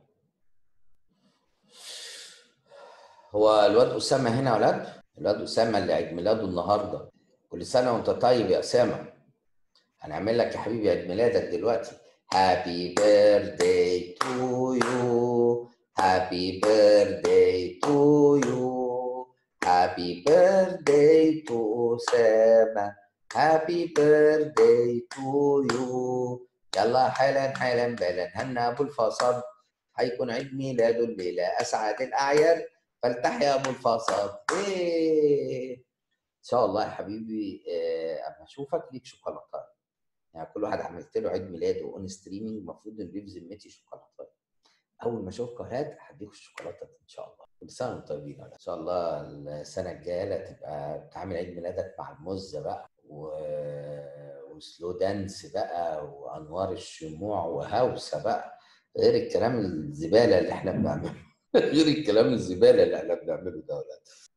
هو الواد اسامه هنا يا ولاد الواد اسامه اللي عيد ميلاده النهارده كل سنه وانت طيب يا اسامه هنعمل لك يا حبيبي عيد ميلادك دلوقتي هابي بيرثداي تو يو هابي بيرثداي تو يو هابي بيرثداي تو اسامه هابي بيرثداي تو يو يلا حالا حالا بالا هنا ابو الفصل هيكون عيد ميلاده الليله اسعد الاعياد فلتحيا ابو الفصل ايه ان شاء الله يا حبيبي اما اشوفك ليك شوكولاته يعني كل واحد عملت له عيد ميلاده اون ستريمنج المفروض ان في ذمتي شوكولاته اول ما اشوفكم هات هديكم الشوكولاته ان شاء الله كل سنه وانتم طيبين ان شاء الله السنه الجايه تبقى بتعمل عيد ميلادك مع المزه بقى و... وسلو دانس بقى وانوار الشموع وهوسه بقى غير الكلام الزباله اللي احنا بنعمله غير الكلام الزباله اللي احنا بنعمله ده ولاد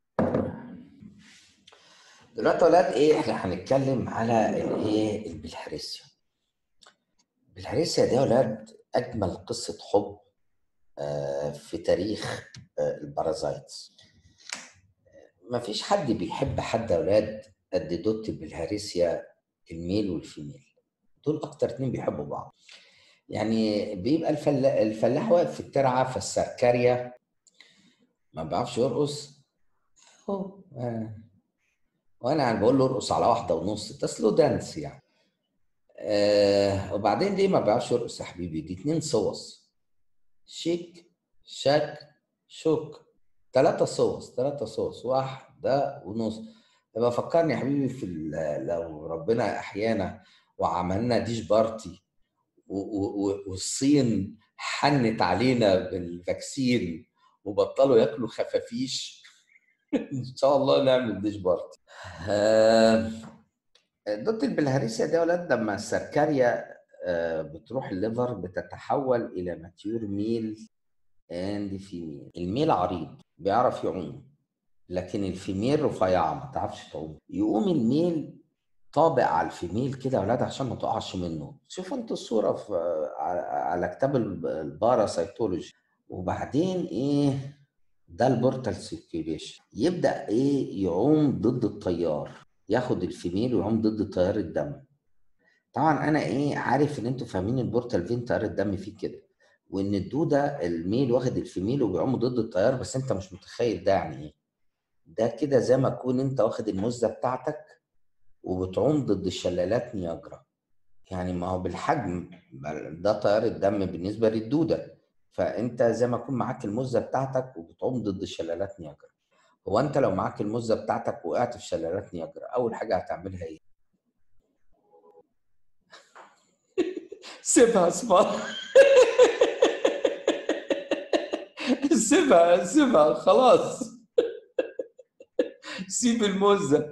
دلوقتي يا ولاد ايه احنا هنتكلم على الايه البلهارسيا البلهارسيا دي يا ولاد اجمل قصه حب في تاريخ البارازايتس مفيش حد بيحب حد يا ولاد قد دوت البلهارسيا الميل والفيميل دول اكتر اتنين بيحبوا بعض يعني بيبقى الفلاح, الفلاح واقف في الترعه في السركاريا ما بيعرفش يرقص هو آه. وانا يعني بقول له ارقص على واحده ونص ده سلو دانس يعني آه وبعدين ليه ما بيعرفش يرقص يا حبيبي دي اتنين صوص شيك شاك شوك ثلاثة صوص ثلاثة صوص واحدة ونص يبقى فكرني يا حبيبي في لو ربنا احيانا وعملنا ديش بارتي والصين حنت علينا بالفاكسين وبطلوا ياكلوا خفافيش ان شاء الله نعمل ديش بارتي دوت البلهارسيا دي يا ولاد لما السركاريا بتروح الليفر بتتحول الى ماتيور ميل اند فيميل الميل عريض بيعرف يعوم لكن الفيميل رفيعه ما تعرفش تعوم يقوم الميل طابق على الفيميل كده يا ولاد عشان ما تقعش منه شوفوا انتوا الصوره في على كتاب الباراسيتولوجي وبعدين ايه ده البورتال سيركيوليشن يبدا ايه يعوم ضد التيار ياخد الفيميل ويعوم ضد تيار الدم طبعا انا ايه عارف ان انتوا فاهمين البورتال فين تيار الدم فيه كده وان الدوده الميل واخد الفيميل وبيعوم ضد التيار بس انت مش متخيل ده يعني ايه ده كده زي ما تكون انت واخد المزه بتاعتك وبتعوم ضد الشلالات نياجرا يعني ما هو بالحجم ده تيار الدم بالنسبه للدوده فانت زي ما يكون معاك المزه بتاعتك وبتعوم ضد شلالات نياجرا هو انت لو معاك المزه بتاعتك وقعت في شلالات نياجرا اول حاجه هتعملها ايه سيبها اسمها سيبها سيبها خلاص سيب المزه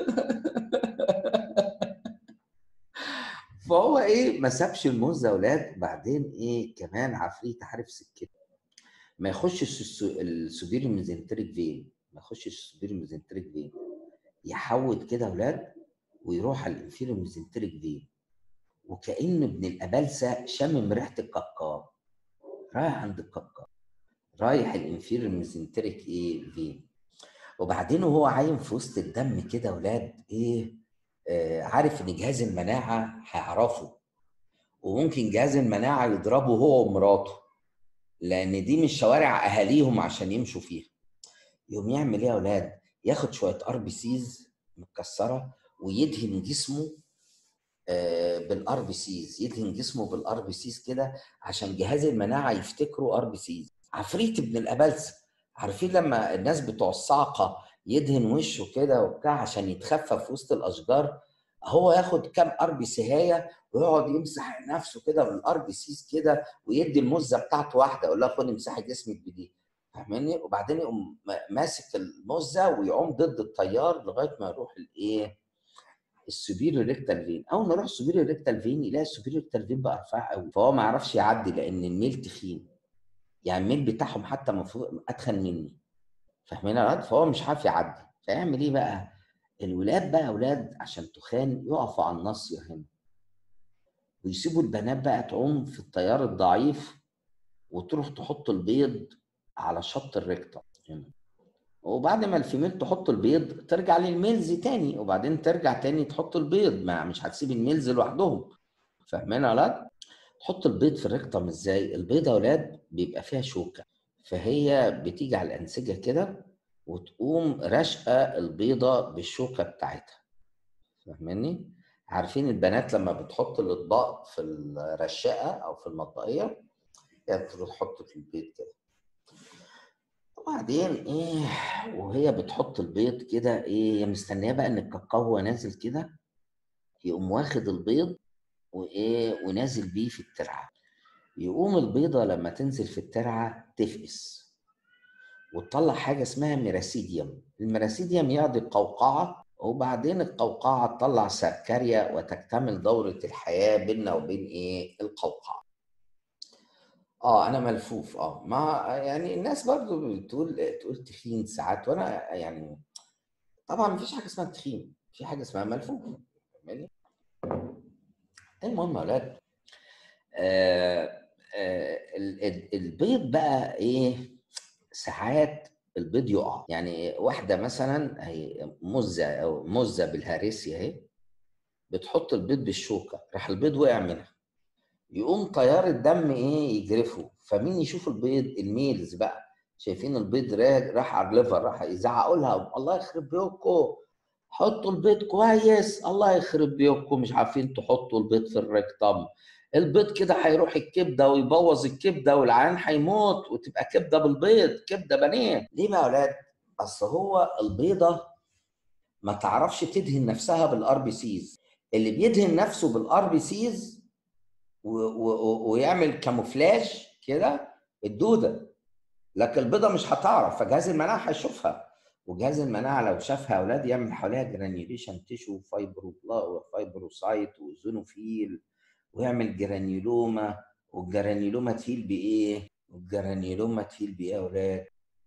فهو ايه ما سابش الموزه اولاد بعدين ايه كمان عفريت عارف سكته ما يخشش السوبير الميزنتريك فين ما يخشش السوبير الميزنتريك فين يحود كده اولاد ويروح على الانفيريور ميزنتريك فين وكأن ابن الأبلسة شامم ريحة الكاكا رايح عند الكاكا رايح الانفيريور ميزنتريك ايه فين وبعدين وهو عايم في وسط الدم كده اولاد ايه آه عارف ان جهاز المناعه هيعرفه وممكن جهاز المناعه يضربه هو ومراته لان دي مش شوارع اهاليهم عشان يمشوا فيها يقوم يعمل ايه يا اولاد ياخد شويه ار بي سيز متكسره ويدهن جسمه بالار بي سيز يدهن جسمه بالار بي سيز كده عشان جهاز المناعه يفتكروا ار بي سيز عفريت ابن الابلسه عارفين لما الناس بتوع الصعقه يدهن وشه كده وبتاع عشان يتخفى في وسط الاشجار هو ياخد كام ار بي سيهايه ويقعد يمسح نفسه كده بالار بي سيز كده ويدي المزه بتاعته واحده يقول لها خد امسحي جسمك بدي فاهماني وبعدين يقوم ماسك المزه ويقوم ضد التيار لغايه ما يروح الايه السوبيريور ريكتال فين اول ما يروح السوبيريور ريكتال فين يلاقي السوبيريور ريكتال فين بقى رفيع قوي فهو ما يعرفش يعدي لان الميل تخين يعني الميل بتاعهم حتى المفروض اتخن مني فاهمين يا فهو مش عارف يعدي فيعمل ايه بقى الولاد بقى اولاد عشان تخان يقفوا على الناصيه هنا ويسيبوا البنات بقى تعوم في التيار الضعيف وتروح تحط البيض على شط الريكتم هنا وبعد ما الفيميل تحط البيض ترجع للميلز تاني وبعدين ترجع تاني تحط البيض ما مش هتسيب الميلز لوحدهم فاهمين يا ولاد؟ تحط البيض في الريكتم ازاي؟ البيضه يا ولاد بيبقى فيها شوكه فهي بتيجي على الانسجه كده وتقوم راشقه البيضه بالشوكه بتاعتها فاهماني؟ عارفين البنات لما بتحط الاطباق في الرشاقه او في المطبقيه هي بتروح تحط في البيض كده وبعدين ايه وهي بتحط البيض كده ايه هي مستنيه بقى ان الكاكاو هو نازل كده يقوم واخد البيض وايه ونازل بيه في الترعه يقوم البيضه لما تنزل في الترعه تفقس وتطلع حاجه اسمها ميراسيديوم الميراسيديوم يقضي القوقعه وبعدين القوقعه تطلع سركاريا وتكتمل دوره الحياه بيننا وبين ايه القوقعه اه انا ملفوف اه ما يعني الناس برضو بتقول تقول تخين ساعات وانا يعني طبعا مفيش حاجه اسمها تخين في حاجه اسمها ملفوف فاهماني المهم يا اولاد آه آه البيض بقى ايه ساعات البيض يقع يعني واحده مثلا هي مزه او مزه بالهارسيا اهي بتحط البيض بالشوكه راح البيض وقع منها يقوم تيار الدم ايه يجرفه فمين يشوف البيض الميلز بقى شايفين البيض راح على الليفر راح يزعقوا لها الله يخرب بيوتكم حطوا البيض كويس الله يخرب بيوتكم مش عارفين تحطوا البيض في الريكتم البيض كده هيروح الكبده ويبوظ الكبده والعيان هيموت وتبقى كبده بالبيض كبده بنيه ليه بقى يا اولاد اصل هو البيضه ما تعرفش تدهن نفسها بالار بي سيز اللي بيدهن نفسه بالار بي سيز ويعمل كاموفلاج كده الدوده لكن البيضه مش هتعرف فجهاز المناعه هيشوفها وجهاز المناعه لو شافها يا اولاد يعمل حواليها جرانيوليشن تيشو فايبروسايت وزونوفيل ويعمل جرانيولوما والجرانيولوما تهيل بايه؟ والجرانيولوما تهيل بايه يا اولاد؟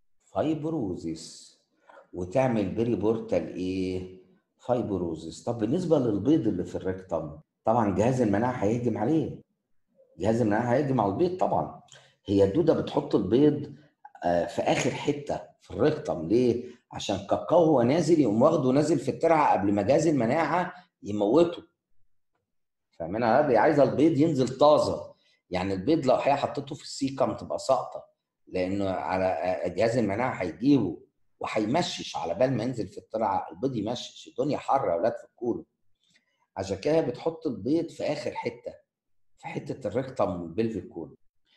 فايبروزيس وتعمل بيري بورتال ايه؟ فايبروزيس طب بالنسبه للبيض اللي في الريكتم طبعا جهاز المناعه هيهجم عليه جهاز المناعه هيهجم على البيض طبعا هي الدوده بتحط البيض في اخر حته في الريكتم ليه؟ عشان كاكاو هو نازل يقوم واخده نازل في الترعه قبل ما جهاز المناعه يموته فاهمين هي عايزه البيض ينزل طازه يعني البيض لو هي حطيته في السيكم تبقى ساقطه لانه على جهاز المناعه هيجيبه وهيمشش على بال ما ينزل في الترعه البيض يمشش الدنيا حر يا اولاد في الكوره عشان كده بتحط البيض في اخر حته في حته الريكتم والبلفيك كول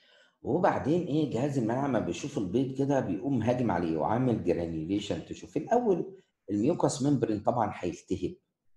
وبعدين ايه جهاز المناعه ما بيشوف البيض كده بيقوم هاجم عليه وعامل جرانيوليشن تشوف في الاول الميوكاس ممبرين طبعا هيلتهب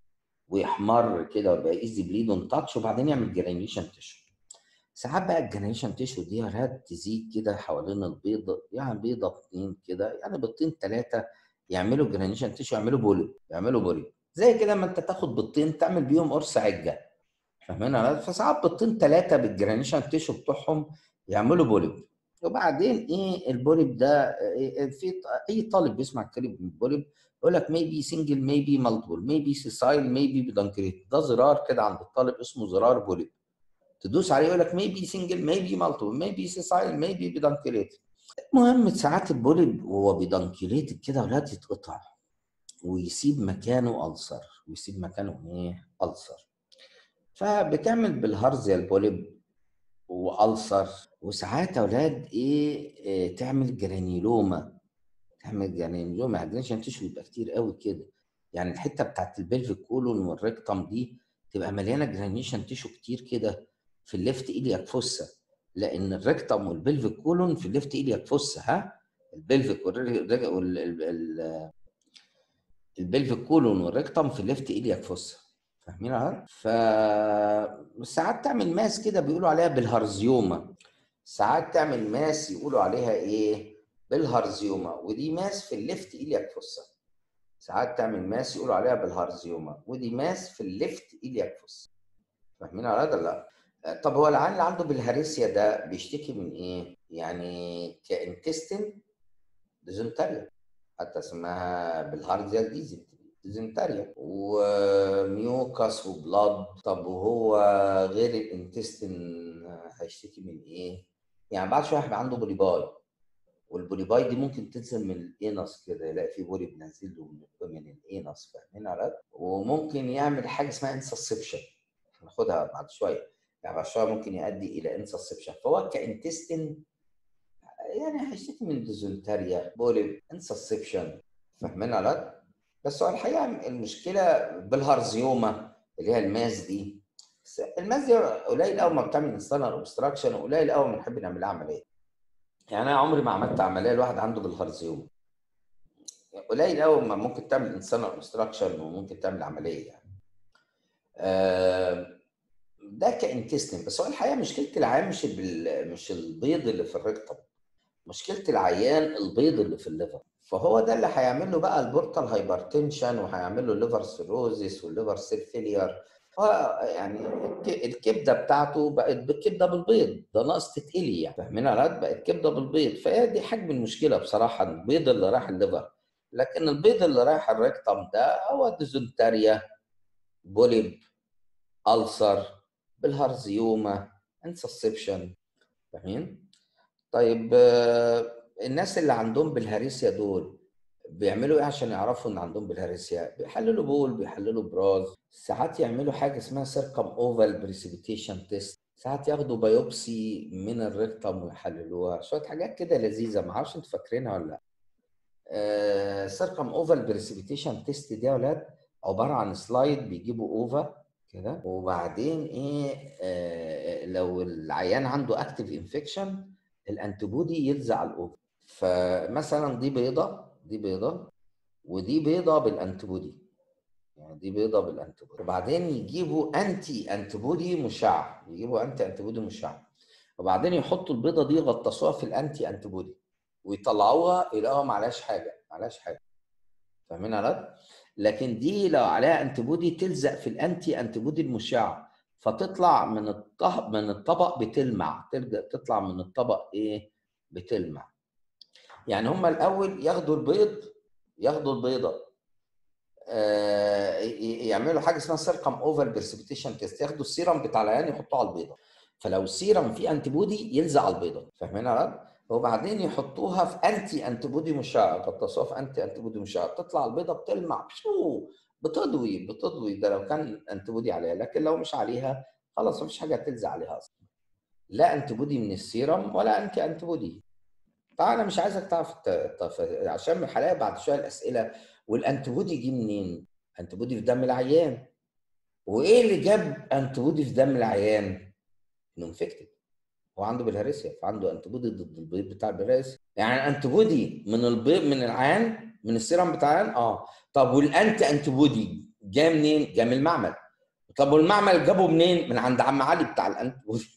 ويحمر كده ويبقى ايزي بليد اون تاتش وبعدين يعمل جرانيوليشن تشو ساعات بقى الجرانيوليشن تشو دي راد تزيد كده حوالين البيض يعني بيضه اتنين كده يعني بيضتين ثلاثه يعملوا جرانيوليشن تشو يعملوا بولي يعملوا بولي زي كده ما انت تاخد بيضتين تعمل بيهم قرص عجه فاهمين فساعات بيضتين ثلاثه بالجرانيوليشن تشو بتوعهم يعملوا بوليب وبعدين ايه البوليب ده إيه في اي طالب بيسمع كلمه بوليب يقول لك ميبي سنجل ميبي مالتيبل ميبي سيسايل ميبي بدانكريت ده زرار كده عند الطالب اسمه زرار بوليب تدوس عليه يقول لك ميبي سنجل ميبي مالتيبل ميبي سيسايل ميبي بدانكريت المهم ساعات البوليب وهو بيدانكريت كده اولاد يتقطع ويسيب مكانه ألسر ويسيب مكانه ايه ألسر فبتعمل بالهرزيا البوليب والسر وساعات اولاد ايه, إيه تعمل جرانيلوما تعمل جرانيلوما جرانيشن تيشو يبقى كتير قوي كده يعني الحته بتاعت البلفيك كولون والريكتم دي تبقى مليانه جرانيشن تيشو كتير كده في الليفت ايلياك فوسا لان الريكتم والبلفيك كولون في الليفت ايلياك فوسا ها البلفيك وال البلفيك كولون والريكتم في الليفت ايلياك فوسا فاهمين يا ف ساعات تعمل ماس كده بيقولوا عليها بالهرزيوما ساعات تعمل ماس يقولوا عليها ايه بالهرزيوما ودي ماس في الليفت ايلياك فوسا ساعات تعمل ماس يقولوا عليها بالهرزيوما ودي ماس في الليفت ايلياك فوسا فاهمين على هذا لا طب هو العيان اللي عنده بالهاريسيا ده بيشتكي من ايه يعني كانتستين ديزنتريا حتى اسمها بالهارزيا ديزنتريا ديزنتريا وميوكاس وبلاد طب وهو غير الانتستين هيشتكي من ايه يعني بعد شويه هيبقى عنده بوليباي والبوليباي دي ممكن تنزل من الانس كده يلاقي في بولي بنزل له من الانس فاهمين على وممكن يعمل حاجه اسمها انسسبشن هناخدها بعد شويه يعني بعد شويه ممكن يؤدي الى انسسبشن فهو كانتستين يعني هيشتكي من ديزنتريا بوليب انسسبشن فاهمين على بس هو الحقيقه المشكله بالهرزيوما اللي هي الماس دي الماس دي قليل قوي ما بتعمل انستانر اوبستراكشن وقليل قوي ما نحب نعمل لها عمليه يعني انا عمري ما عملت عمليه لواحد عنده بالهرزيوما قليل قوي ما ممكن تعمل انستانر اوبستراكشن وممكن تعمل عمليه يعني آه ده كانتستين بس هو الحقيقه مشكله العيان مش مش البيض اللي في الريكتم مشكله العيان البيض اللي في الليفر فهو ده اللي هيعمل له بقى البورتال هايبرتنشن وهيعمل له الليفر سيروزيس والليفر سيل فيلير يعني الكبده بتاعته بقت بالكبده بالبيض ده ناقص تتقلي يعني فاهمين على بقت كبده بالبيض فهي دي حجم المشكله بصراحه البيض اللي راح الليفر لكن البيض اللي رايح الريكتم ده هو ديزنتريا بوليب ألسر بالهرزيوما انسسبشن فاهمين طيب الناس اللي عندهم بالهاريسيا دول بيعملوا ايه عشان يعرفوا ان عندهم بالهاريسيا بيحللوا بول بيحللوا براز ساعات يعملوا حاجه اسمها سيركم اوفال بريسيبيتيشن تيست ساعات ياخدوا بايوبسي من الريكتم ويحللوها شويه حاجات كده لذيذه ما اعرفش انتوا فاكرينها ولا لا سيركم اوفال بريسيبيتيشن تيست دي يا اولاد عباره عن سلايد بيجيبوا اوفا كده وبعدين ايه آه لو العيان عنده اكتيف انفكشن الانتيبودي يلزق على الاوفر فمثلا دي بيضه دي بيضه ودي بيضه بالانتيبودي يعني دي بيضه بالانتيبودي وبعدين يجيبوا انتي انتيبودي مشع يجيبوا انتي انتيبودي مشع وبعدين يحطوا البيضه دي يغطسوها في الانتي انتيبودي ويطلعوها يلاقوها معلهاش حاجه معلهاش حاجه فاهمين يا لكن دي لو عليها انتيبودي تلزق في الانتي انتيبودي المشع فتطلع من الطبق من الطبق بتلمع تلجأ تطلع من الطبق ايه بتلمع يعني هم الاول ياخدوا البيض ياخدوا البيضه آه يعملوا حاجه اسمها سيركم اوفر برسبيتيشن تيست ياخدوا السيرم بتاع العيان يحطوه على البيضه فلو السيرم فيه انتيبودي يلزق على البيضه فاهمين يا وبعدين يحطوها في انتي انتيبودي مشع يغطسوها في انتي انتيبودي مشع تطلع البيضه بتلمع بشو بتضوي بتضوي ده لو كان انتيبودي عليها لكن لو مش عليها خلاص مفيش حاجه تلزق عليها اصلا لا انتيبودي من السيرم ولا انتي انتيبودي طبعا انا مش عايزك تعرف عشان من هلاقي بعد شويه الاسئله والانتيبودي يجي منين؟ انتيبودي في دم العيان وايه اللي جاب انتيبودي في دم العيان؟ انه انفكتد هو عنده بالهارسيا فعنده انتيبودي ضد البيض بتاع البلهارسيا يعني انتيبودي من البيض من العيان من السيرم بتاع العيان اه طب والانتي انتيبودي جاي منين؟ جاي من المعمل طب والمعمل جابه منين؟ من عند عم علي بتاع الانتيبودي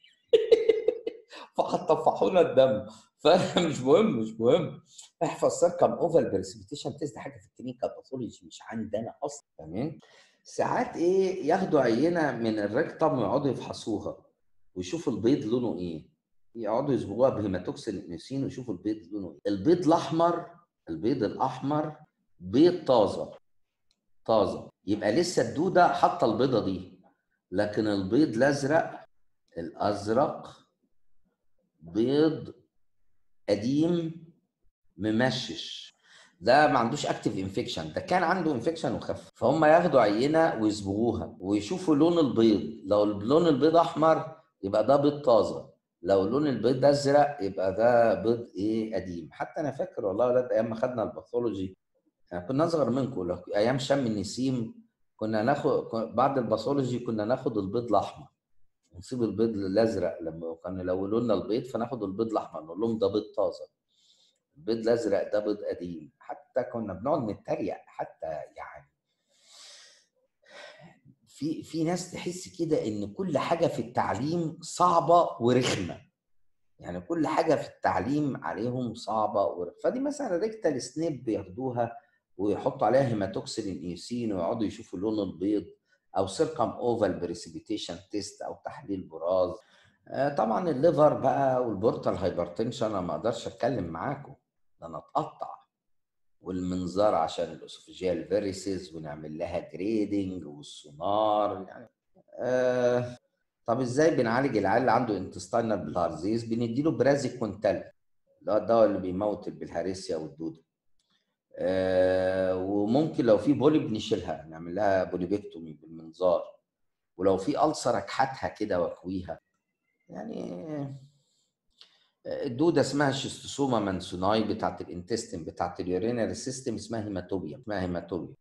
فهتطفحوا لنا الدم فمش مهم مش مهم احفظ سيركم اوفال بريسبيتيشن تيست حاجه في الكلينيكال باثولوجي مش عندنا اصلا تمام ساعات ايه ياخدوا عينه من الريكتم ويقعدوا يفحصوها ويشوفوا البيض لونه ايه يقعدوا يصبغوها بهيماتوكسين نيسين ويشوفوا البيض لونه ايه البيض الاحمر البيض الاحمر بيض طازه طازه يبقى لسه الدوده حاطه البيضه دي لكن البيض الازرق الازرق بيض قديم ممشش ده ما عندوش اكتيف انفكشن ده كان عنده انفكشن وخف فهم ياخدوا عينه ويصبغوها ويشوفوا لون البيض لو لون البيض احمر يبقى ده بيض طازه لو لون البيض ده ازرق يبقى ده بيض ايه قديم حتى انا فاكر والله ولاد ايام ما خدنا الباثولوجي يعني كنا اصغر منكم ايام شم النسيم كنا ناخد بعد الباثولوجي كنا ناخد البيض الاحمر ونسيب البيض الازرق لما كانوا يلونوا لنا البيض فناخد البيض الاحمر نقول لهم ده بيض طازه البيض الازرق ده بيض قديم حتى كنا بنقعد نتريق حتى يعني في في ناس تحس كده ان كل حاجه في التعليم صعبه ورخمه يعني كل حاجه في التعليم عليهم صعبه ورخمه فدي مثلا ريكتال سنيب بياخدوها ويحطوا عليها هيماتوكسين ايوسين ويقعدوا يشوفوا لون البيض او سيركم اوفال بريسيبيتيشن تيست او تحليل براز طبعا الليفر بقى والبورتال هايبرتنشن انا ما اقدرش اتكلم معاكم ده انا اتقطع والمنظار عشان الاسوفيجيال فيريسز ونعمل لها جريدنج والسونار يعني آه طب ازاي بنعالج العيال اللي عنده انتستينال بالهارزيز بنديله برازيكونتال اللي هو الدواء اللي بيموت البلهارسيا والدوده آه وممكن لو في بوليب نشيلها نعمل لها بوليبكتومي بالمنظار ولو في ألسر اكحتها كده واكويها يعني الدوده اسمها شيستوسوما مانسوناي بتاعت الانتستين بتاعت اليورينري سيستم اسمها هيماتوبيا اسمها هيماتوبيا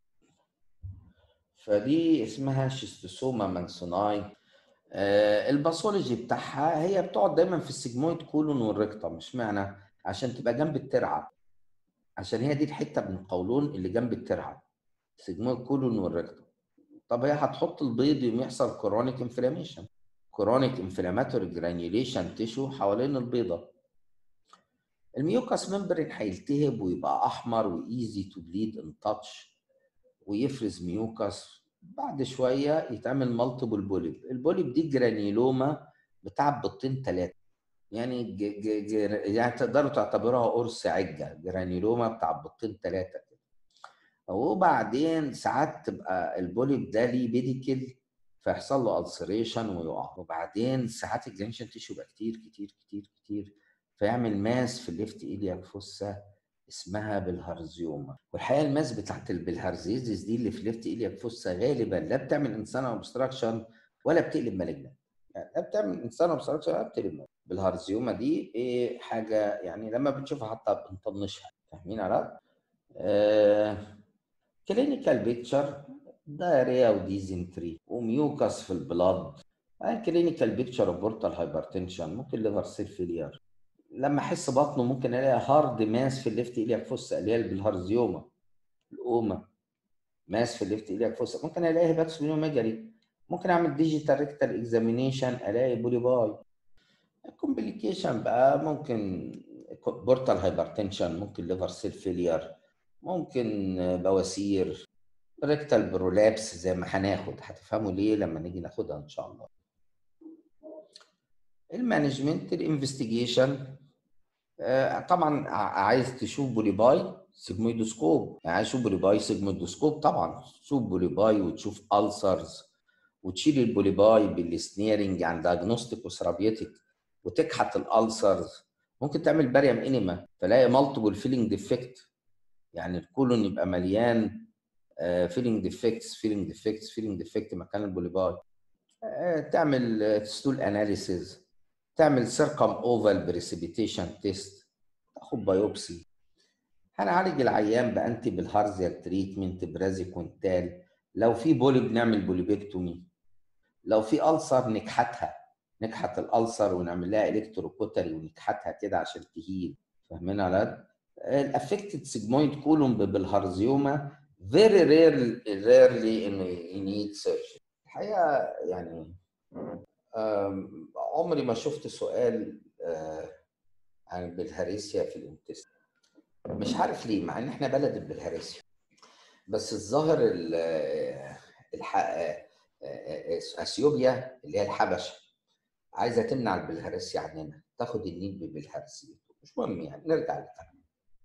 فدي اسمها شيستوسوما مانسوناي آه الباثولوجي بتاعها هي بتقعد دايما في السيجمويد كولون والريكتم مش معنى عشان تبقى جنب الترعه عشان هي دي الحته من القولون اللي جنب الترعه سيجمويد كولون والريكتم طب هي هتحط البيض يوم يحصل كورونيك انفلاميشن كورونيك انفلاماتوري جرانيوليشن تيشو حوالين البيضه الميوكاس ممبرين هيلتهب ويبقى احمر وايزي تو بليد ان تاتش ويفرز ميوكاس بعد شويه يتعمل مالتيبل بوليب البوليب دي جرانيلوما بتاع بطين ثلاثه يعني ج ج ج يعني تقدروا تعتبروها قرص عجه جرانيلوما بتاع بطين ثلاثه كده وبعدين ساعات تبقى البوليب ده ليه بيديكل فيحصل له السريشن ويقع وبعدين ساعات الجرانيشن تيشو يبقى كتير كتير كتير كتير فيعمل ماس في الليفت ايليال فوسا اسمها بالهارزيوما والحقيقه الماس بتاعت البلهارزيزيس دي اللي في الليفت ايليال فوسا غالبا لا بتعمل انسان اوبستراكشن ولا بتقلب مالجنت يعني لا بتعمل انسان اوبستراكشن ولا بتقلب مالجنت بالهارزيوما دي ايه حاجه يعني لما بنشوفها حتى بنطنشها فاهمين على آه كلينيكال بيكتشر دايريا وديزنتري وميوكاس في البلاد كلينيكال بيكتشر اوف بورتال هايبرتنشن ممكن ليفر سيل فيلير لما احس بطنه ممكن الاقي هارد ماس في الليفت ايلياك فوسا اللي هي بالهارزيوما الاوما ماس في الليفت ايلياك فوسا ممكن الاقي هيباتوسبينوميجالي ممكن اعمل ديجيتال ريكتال اكزامينيشن الاقي بوليباي الكومبليكيشن بقى ممكن بورتال هايبرتنشن ممكن ليفر سيل فيلير ممكن بواسير ريكتال برولابس زي ما هناخد هتفهموا ليه لما نيجي ناخدها ان شاء الله المانجمنت الانفستيجيشن طبعا عايز تشوف بوليباي سيجمويدوسكوب يعني عايز تشوف بوليباي سيجمويدوسكوب طبعا تشوف بوليباي وتشوف ألسرز وتشيل البوليباي بالسنيرنج عند دايجنوستيك وثيرابيوتيك وتكحت الألسرز ممكن تعمل باريم انيما فلاقي مالتيبل فيلينج ديفكت يعني الكولون يبقى مليان فيلينج ديفكتس فيلينج ديفكتس فيلينج ديفكت مكان البوليباي تعمل ستول اناليسيز تعمل سيركم اوفال بريسيبيتيشن تيست تاخد بايوبسي هنعالج العيان بانتي بالهارزيال تريتمنت برازيكونتال لو في بوليب نعمل بوليبكتومي لو في ألسر نكحتها نكحت الألسر ونعمل لها الكتروكوتري ونكحتها كده عشان تهيل فاهمين على الافكتد سيجمويد كولوم بالهارزيوما فيري رير ريرلي انه ينيد سيرجري الحقيقه يعني عمري ما شفت سؤال عن البلهارسيا في الانتست مش عارف ليه مع ان احنا بلد البلهارسيا بس الظاهر الح... اثيوبيا اللي هي الحبشه عايزه تمنع البلهارسيا عننا تاخد النيل ببلهارسيا مش مهم يعني نرجع للكلام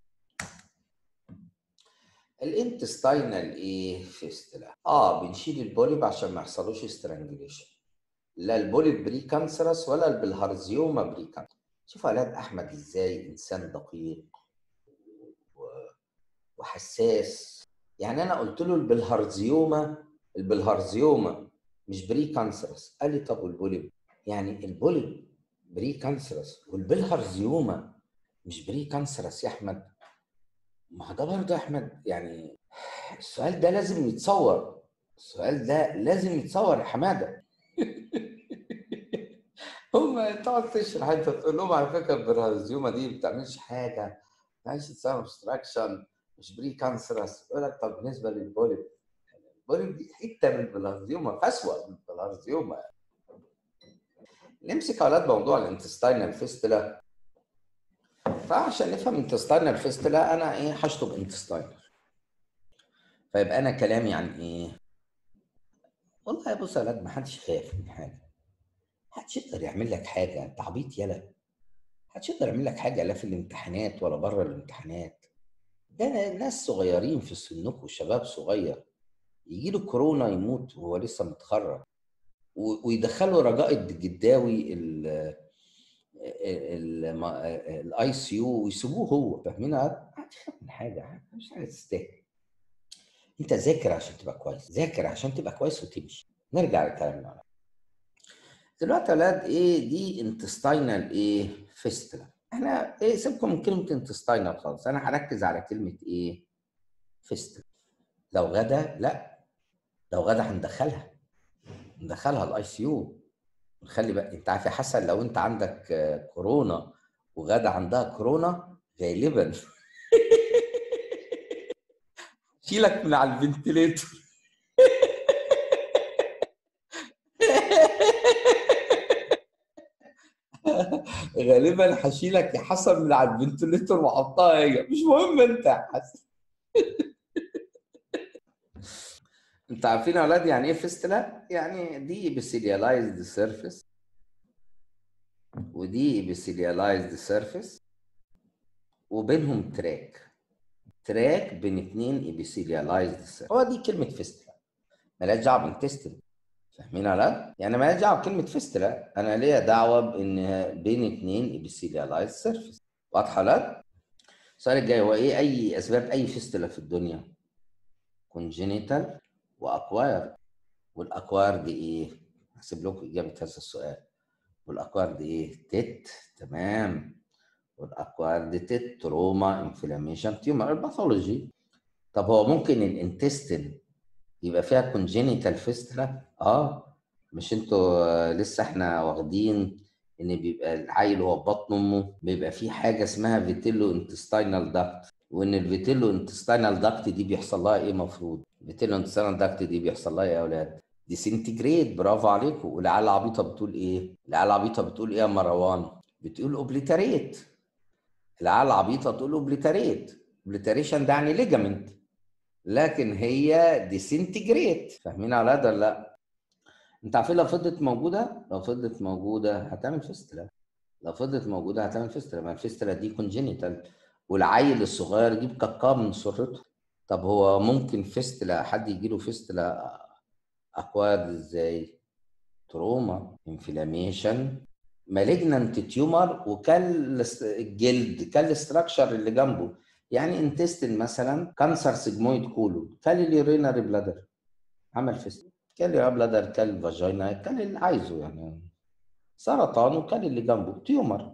الانتستاينال ايه فيستلا اه بنشيل البوليب عشان ما يحصلوش استرانجليشن لا البوليب بري كانسرس ولا البلهارزيوما بري كانسرس شوفوا اولاد احمد ازاي انسان دقيق و... وحساس يعني انا قلت له البلهارزيوما البلهارزيوما مش بري كانسرس قال لي طب والبوليب يعني البوليب بري كانسرس والبلهارزيوما مش بري كانسرس يا احمد ما ده برضه يا احمد يعني السؤال ده لازم يتصور السؤال ده لازم يتصور يا حماده هم تقعد تشرح انت تقول لهم على فكره البرازيوما دي ما بتعملش حاجه ما بتعملش تسمى اوبستراكشن مش بري كانسرس يقول لك طب بالنسبه للبوليب البوليب دي حته من البلازيوما فاسوأ من البلازيوما نمسك اولاد موضوع الانتستاينال فيستلا فعشان نفهم انتستاينال فيستلا انا ايه هشطب انتستاينال فيبقى انا كلامي عن ايه؟ والله بص يا ولاد ما حدش خايف من حاجه محدش يقدر يعمل لك حاجه انت عبيط يلا محدش يقدر يعمل لك حاجه لا في الامتحانات ولا بره الامتحانات ده ناس صغيرين في سنكم شباب صغير يجي له كورونا يموت وهو لسه متخرج ويدخلوا رجاء الجداوي الاي سي يو ويسيبوه هو فاهمين ما تخاف من حاجه مش حاجه تستاهل انت ذاكر عشان تبقى كويس ذاكر عشان تبقى كويس وتمشي نرجع لكلامنا دلوقتي يا اولاد ايه دي انتستاينال ايه فيستلا احنا ايه سيبكم من كلمه انتستاينال خالص انا هركز على كلمه ايه فيستلا لو غدا لا لو غدا هندخلها ندخلها الاي سي يو نخلي بقى انت عارف يا حسن لو انت عندك كورونا وغدا عندها كورونا غالبا شيلك من على الفنتليتور غالبا هشيلك يا حسن من على الفنتليتور واحطها هي مش مهم انت يا حسن انت عارفين يا اولاد يعني ايه فيستلا؟ يعني دي ابيثيليالايزد سيرفيس ودي ابيثيليالايزد سيرفيس وبينهم تراك تراك بين اثنين ابيثيليالايزد سيرفيس هو دي كلمه فيستلا مالهاش دعوه بالانتستين فاهمين يا اولاد؟ يعني مالهاش دعوه بكلمه فيستلا انا ليا دعوه بان بين اثنين ابيثيليالايزد سيرفيس واضحه يا اولاد؟ السؤال الجاي هو ايه اي اسباب اي فيستلا في الدنيا؟ كونجينيتال واكواير والاكواير دي ايه؟ هسيب لكم اجابه هذا السؤال والاكواير دي ايه؟ تيت تمام والاكواير دي تيت تروما انفلاميشن تيومر الباثولوجي طب هو ممكن الانتستين يبقى فيها كونجينيتال فيستلا؟ اه مش انتوا لسه احنا واخدين ان بيبقى العيل وهو بطن امه بيبقى فيه حاجه اسمها فيتيلو انتستاينال داكت وان الفيتيلو انتستاينال داكت دي بيحصل لها ايه المفروض؟ الفيتيلو انتستاينال داكت دي بيحصل لها ايه يا اولاد؟ ديسنتجريت برافو عليكم والعيال العبيطه بتقول ايه؟ العيال العبيطه بتقول ايه يا مروان؟ بتقول اوبليتريت العيال العبيطه تقول اوبليتريت اوبليتريشن ده يعني ليجامنت لكن هي ديسنتجريت فاهمين يا اولاد ولا لا؟ انت عارفين لو فضلت موجوده لو فضلت موجوده هتعمل فيستلا لو فضلت موجوده هتعمل فيستلا ما الفيستلا دي كونجينيتال والعيل الصغير يجيب كاكا من سرته طب هو ممكن فيستلا حد يجي له فيستلا اكوارد ازاي تروما انفلاميشن مالجنانت تيومر وكل الجلد كل الاستراكشر اللي جنبه يعني انتستين مثلا كانسر سيجمويد كولون كل اليورينري بلادر عمل فيستلا كل يا بلادر كل فاجينا كل اللي عايزه يعني سرطان وكل اللي جنبه تيومر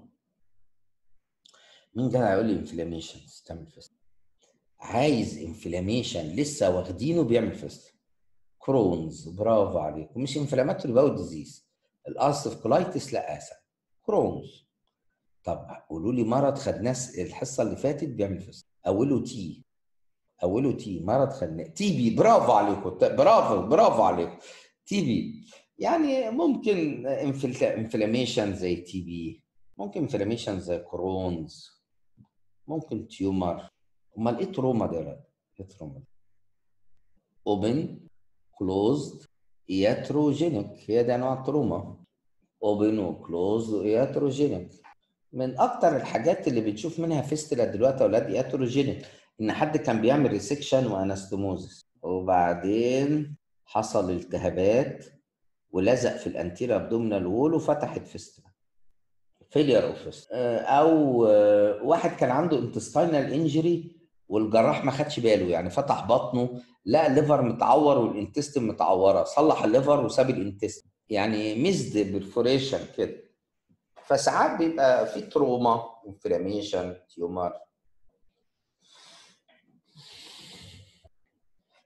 مين جاي هيقول لي انفلاميشن تعمل فيستلا عايز انفلاميشن لسه واخدينه بيعمل فيستلا كرونز برافو عليكم مش انفلاماتوري باول ديزيز الالسف كولايتس لا اسف كرونز طب قولوا لي مرض خدناه الحصه اللي فاتت بيعمل فيستلا اوله تي اوله تي مرض خدناه تي بي برافو عليكم برافو برافو عليكم تي بي يعني ممكن انفلاميشن زي تي بي ممكن انفلاميشن زي كرونز ممكن تيومر امال ايه تروما ده يا ايه تروما ده اوبن كلوزد ياتروجينيك هي دي انواع التروما اوبن وكلوزد وياتروجينيك من اكتر الحاجات اللي بنشوف منها فيستلا دلوقتي يا اولاد ياتروجينيك ان حد كان بيعمل ريسكشن وانستموزس وبعدين حصل التهابات ولزق في الانتيرا ابدومينال وول وفتحت فيستلا فيلير اوف او واحد كان عنده انتستاينال انجري والجراح ما خدش باله يعني فتح بطنه لا الليفر متعور والانتستين متعوره صلح الليفر وساب الانتستين يعني مزد برفوريشن كده فساعات بيبقى في تروما انفلاميشن تيومر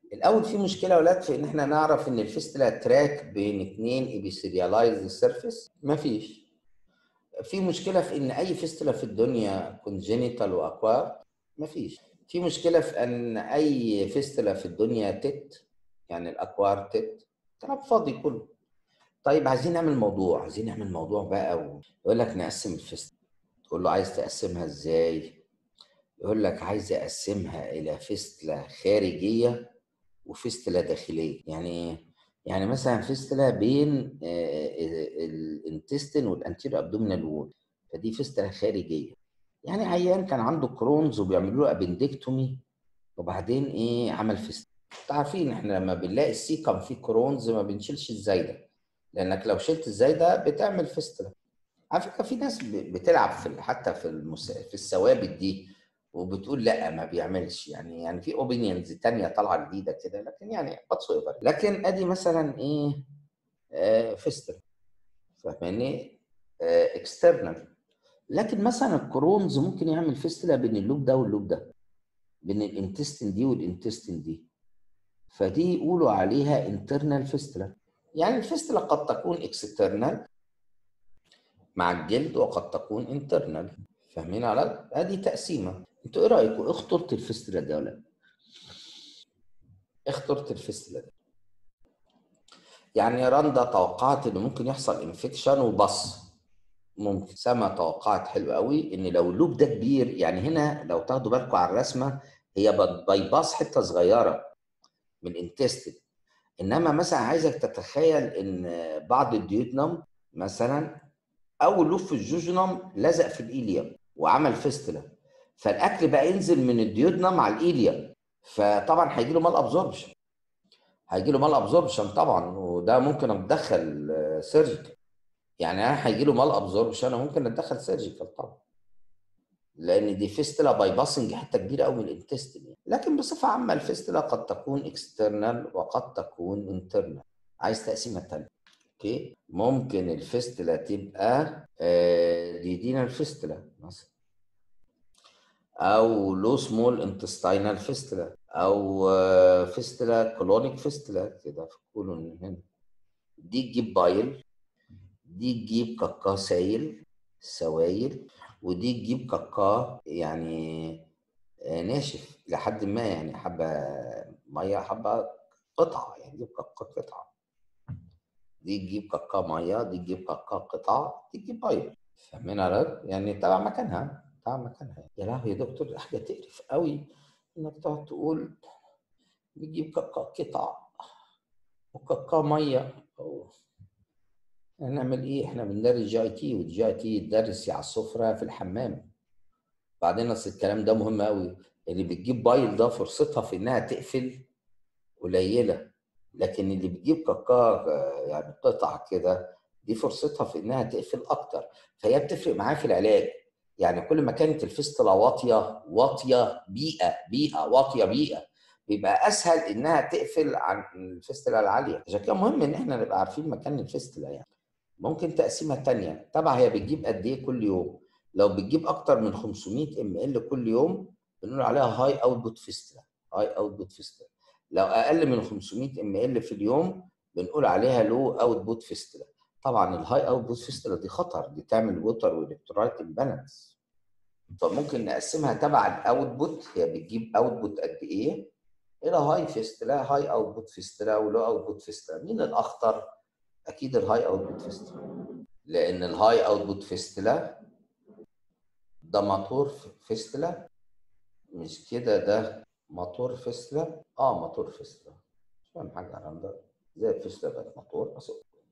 الاول في مشكله يا ولاد في ان احنا نعرف ان الفيستلا تراك بين اثنين ايبيثيليالايزد سيرفيس مفيش في مشكله في ان اي فيستلا في الدنيا كونجينيتال واكوار مفيش في مشكله في ان اي فيستلا في الدنيا تت يعني الاكوار تت كلام فاضي كله طيب عايزين نعمل موضوع عايزين نعمل موضوع بقى ويقول لك نقسم الفيستلا تقول له عايز تقسمها ازاي يقول لك عايز اقسمها الى فيستلا خارجيه وفيستلا داخليه يعني ايه يعني مثلا فيستلا بين الانتستين والانتير ابدومينال وول فدي فيستلا خارجيه يعني عيان كان عنده كرونز وبيعملوا له ابندكتومي وبعدين ايه عمل فيستلا انتوا عارفين احنا لما بنلاقي السيكم فيه كرونز ما بنشيلش الزايده لانك لو شلت الزايده بتعمل فيستلا على فكره في ناس بتلعب في حتى في المس... في الثوابت دي وبتقول لا ما بيعملش يعني يعني في اوبينيونز تانية طالعه جديده كده لكن يعني واتس لكن ادي مثلا ايه آه فيستر فاهماني آه اكسترنال لكن مثلا الكرونز ممكن يعمل فيستلا بين اللوب ده واللوب ده بين الانتستين دي والانتستين دي فدي يقولوا عليها انترنال فيستلا يعني الفيستلا قد تكون اكسترنال مع الجلد وقد تكون انترنال فاهمين على ادي تقسيمه انتوا ايه رايكم ايه خطوره الفيستلا ده ولا ايه خطوره الفيستلا ده يعني رندا توقعت ان ممكن يحصل انفكشن وبص ممكن سما توقعت حلو قوي ان لو اللوب ده كبير يعني هنا لو تاخدوا بالكم على الرسمه هي بايباس حته صغيره من الانتستين انما مثلا عايزك تتخيل ان بعض الديودنم مثلا اول لوب في الجوجنم لزق في الايليوم وعمل فيستلا فالاكل بقى ينزل من الديودنم على الايليوم فطبعا هيجي له مال ابزوربشن هيجي له مال ابزوربشن طبعا وده ممكن اتدخل سيرجيكال يعني انا هيجي له مال ابزوربشن وممكن اتدخل سيرجيكال طبعا لان دي فيستلا باي باسنج حته كبيره قوي من الانتستين لكن بصفه عامه الفيستلا قد تكون اكسترنال وقد تكون انترنال عايز تقسيمه ثانيه اوكي ممكن الفيستلا تبقى ديدينال فيستلا مثلا او لو سمول انتستينال فيستلا او فيستلا كولونيك فيستلا كده في الكولون هنا دي تجيب بايل دي تجيب كاكا سايل سوائل ودي تجيب كاكا يعني ناشف لحد ما يعني حبه ميه حبه قطعه يعني دي كاكا قطعه دي تجيب كاكا ميه دي تجيب كاكا قطع دي تجيب بايل فاهمين على يعني تبع مكانها تبع مكانها يا لهوي يا دكتور حاجه تقرف قوي انك تقعد تقول بتجيب كاكا قطع وكاكا ميه أوه. هنعمل ايه احنا بندرس جي اي تي والجي اي تي يتدرس على السفره في الحمام بعدين اصل الكلام ده مهم قوي اللي بتجيب بايل ده فرصتها في انها تقفل قليله لكن اللي بتجيب كاكا يعني قطع كده دي فرصتها في انها تقفل اكتر فهي بتفرق معاه في العلاج يعني كل ما كانت الفستله واطيه واطيه بيئه بيئه واطيه بيئه بيبقى اسهل انها تقفل عن الفستله العاليه عشان كده مهم ان احنا نبقى عارفين مكان الفستله يعني ممكن تقسيمه تانية طبعا هي بتجيب قد ايه كل يوم لو بتجيب اكتر من 500 ام ال كل يوم بنقول عليها هاي اوتبوت فيستلا هاي اوتبوت فيستلا لو اقل من 500 ام ال في اليوم بنقول عليها لو اوتبوت فيستلا طبعا الهاي اوتبوت فيستلا دي خطر دي تعمل ووتر والكترولايت امبالانس فممكن نقسمها تبع الاوتبوت هي بتجيب اوتبوت قد ايه الى هاي فيستلا هاي اوتبوت فيستلا ولو اوتبوت فيستلا مين الاخطر اكيد الهاي اوتبوت فيستلا لان الهاي اوتبوت فيستلا ده موتور فيستلا مش كده ده موتور فيستلا اه موتور فيستلا مش فاهم حاجه عن ده زي الفيستلا بقت موتور بس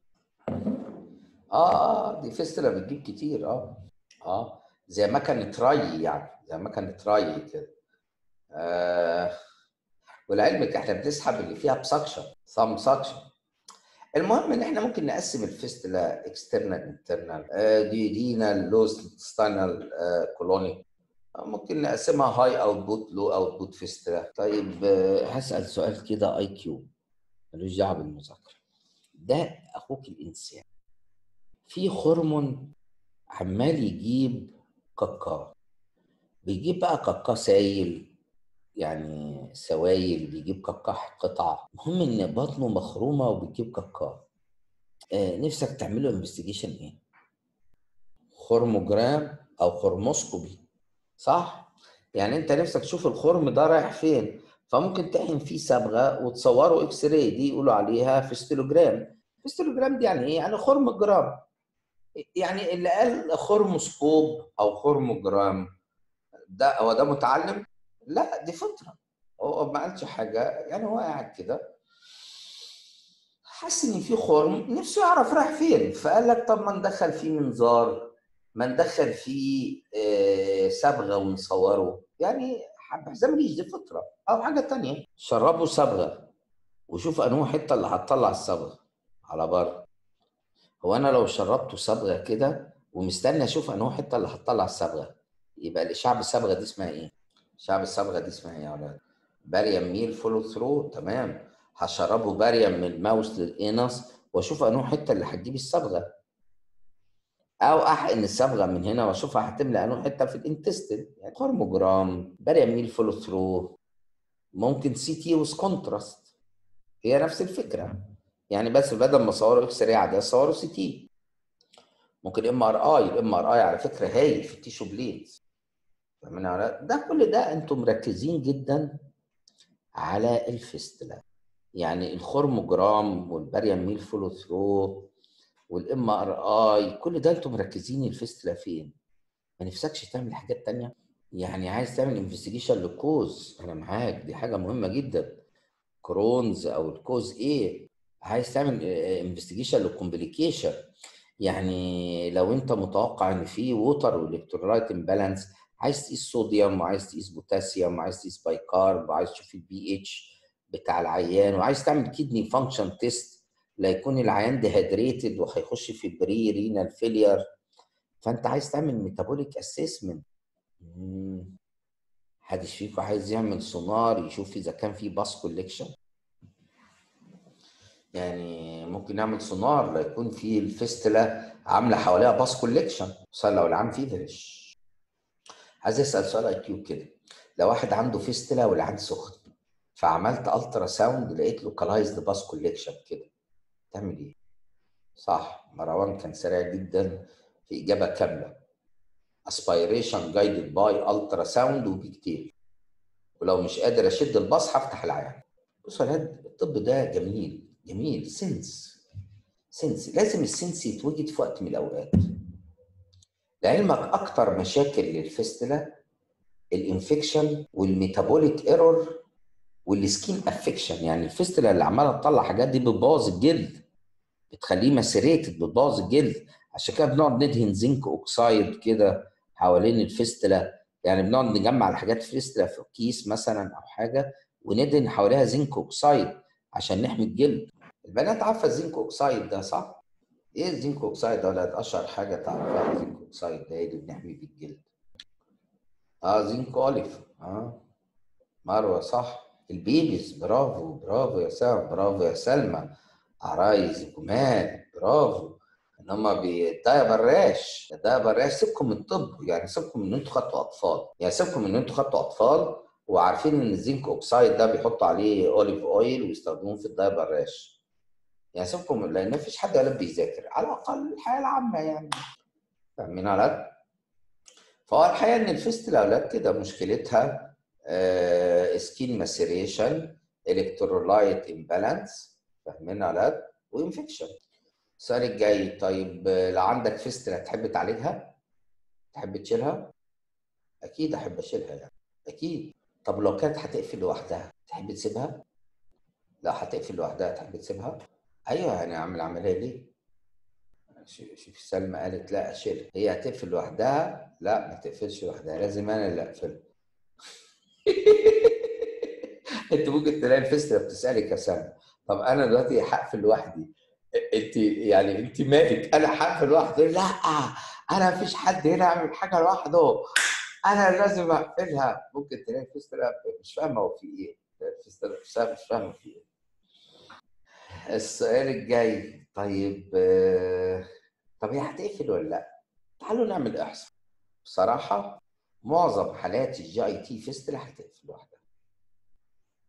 اه اه دي فيستلا بتجيب كتير اه اه زي مكنه ري يعني زي مكنه ري كده آه ولعلمك احنا بنسحب اللي فيها بسكشن سام سكشن المهم ان احنا ممكن نقسم الفيستلا اكسترنال انترنال ديودينال لوز ستاينال كولونيك ممكن نقسمها هاي اوتبوت لو اوتبوت فيستلا طيب هسال سؤال كده اي كيو ملوش دعوه بالمذاكره ده اخوك الانسان في هرمون عمال يجيب كاكا بيجيب بقى كاكا سايل يعني سوائل بيجيب كقاح قطع المهم ان بطنه مخرومه وبتجيب كقاح آه نفسك تعمله انفستيجيشن ايه خرموجرام او خرموسكوبي صح يعني انت نفسك تشوف الخرم ده رايح فين فممكن تحقن فيه صبغه وتصوره اكس راي دي يقولوا عليها فيستولوجرام فيستولوجرام دي يعني ايه يعني خرم جرام يعني اللي قال خرموسكوب او خرموجرام ده هو ده متعلم لا دي فطره هو ما قالش حاجه يعني هو قاعد كده حاسس ان في خرم نفسه يعرف رايح فين فقال لك طب ما ندخل فيه منظار ما ندخل فيه آه، صبغه ونصوره يعني حزام ريش دي فطره او حاجه تانية شربوا صبغه وشوف انه حته اللي هتطلع الصبغه على بره هو انا لو شربته صبغه كده ومستني اشوف انه حته اللي هتطلع الصبغه يبقى الاشعاع بالصبغه دي اسمها ايه؟ اشعاع بالصبغه دي اسمها ايه يا ولاد؟ باريم ميل فولو ثرو تمام هشربه باريم من الماوس للانس واشوف انه حته اللي هتجيب الصبغه او احقن الصبغه من هنا واشوفها هتملى انه حته في الانتستين يعني كارموجرام باريم ميل فولو ثرو ممكن سي تي ويز كونتراست هي نفس الفكره يعني بس بدل ما اصوره اكس راي عادي اصوره سي تي ممكن ام ار اي الام ار اي على فكره هايل في التيشو بليدز فاهمين على ده كل ده انتم مركزين جدا على الفيستلا يعني الخرموجرام والباريم ميل فولو ثرو والام ار اي كل ده انتم مركزين الفيستلا فين ما نفسكش تعمل حاجات تانية يعني عايز تعمل انفستيجيشن للكوز انا معاك دي حاجه مهمه جدا كرونز او الكوز ايه عايز تعمل انفستيجيشن للكومبليكيشن يعني لو انت متوقع ان في ووتر والكترولايت امبالانس عايز تقيس صوديوم وعايز تقيس بوتاسيوم وعايز تقيس بايكارب وعايز تشوف البي اتش بتاع العيان وعايز تعمل كيدني فانكشن تيست لا يكون العيان ديهيدريتد وهيخش في بري رينال فيلير فانت عايز تعمل ميتابوليك اسسمنت محدش فيكم عايز يعمل سونار يشوف اذا كان في باس كوليكشن يعني ممكن نعمل سونار لا يكون في الفيستلا عامله حواليها باس كوليكشن خصوصا لو العام فيفرش عايز اسال سؤال اي كيو كده لو واحد عنده فيستلا والعين سخن فعملت الترا ساوند لقيت لوكالايزد باس كوليكشن كده تعمل ايه؟ صح مروان كان سريع جدا في اجابه كامله اسبيريشن جايدد باي الترا ساوند وبيكتيل ولو مش قادر اشد الباص هفتح العيان بصوا يا الطب ده جميل جميل سنس سنس لازم السنس يتوجد في وقت من الاوقات لعلمك اكتر مشاكل للفستله الانفكشن والميتابوليك ايرور والسكين افكشن يعني الفستله اللي عماله تطلع حاجات دي بتبوظ الجلد بتخليه مسيريتد بتبوظ الجلد عشان كده بنقعد ندهن زنك اوكسايد كده حوالين الفستله يعني بنقعد نجمع الحاجات في فستله في كيس مثلا او حاجه وندهن حواليها زنك اوكسايد عشان نحمي الجلد البنات عارفه الزنك اوكسايد ده صح؟ ايه الزنك اوكسايد ده ولا اشهر حاجه تعرفها الزنك اوكسايد ده ايه اللي بنحمي بيه الجلد؟ اه زنك اوليف اه مروه صح البيبيز برافو برافو يا سام برافو يا سلمى عرايس جمال برافو ان هم ده براش ده براش سيبكم من الطب يعني سيبكم ان انتوا خدتوا اطفال يعني سيبكم ان انتوا خدتوا اطفال وعارفين ان الزنك اوكسايد ده بيحطوا عليه اوليف اويل ويستخدموه في الدايبر راش يعني سيبكم لان مفيش حد ولا بيذاكر على الاقل الحياه العامه يعني فاهمين على فهو الحقيقه ان الفيست الاولاد كده مشكلتها سكين ماسيريشن الكترولايت امبالانس فاهمين على وانفكشن السؤال الجاي طيب لو عندك فيستلا تحب تعالجها؟ تحب تشيلها؟ اكيد احب اشيلها يعني اكيد طب لو كانت هتقفل لوحدها تحب تسيبها؟ لو هتقفل لوحدها تحب تسيبها؟ ايوه يعني اعمل عمليه ليه؟ شوف سلمى قالت لا اشيلها هي هتقفل لوحدها لا ما تقفلش لوحدها لازم انا اللي اقفلها انت ممكن تلاقي الفيستلا بتسالك يا سلمى طب انا دلوقتي هقفل لوحدي انت يعني انت مالك انا هقفل لوحدي لا انا مفيش حد هنا يعمل حاجه لوحده انا لازم اقفلها ممكن تلاقي الفيستلا مش فاهمه هو في ايه الفيستلا نفسها مش فاهمه في ايه السؤال الجاي طيب طب هي هتقفل ولا لا؟ تعالوا نعمل احصاء بصراحه معظم حالات الجي اي تي فيستلا هتقفل لوحدها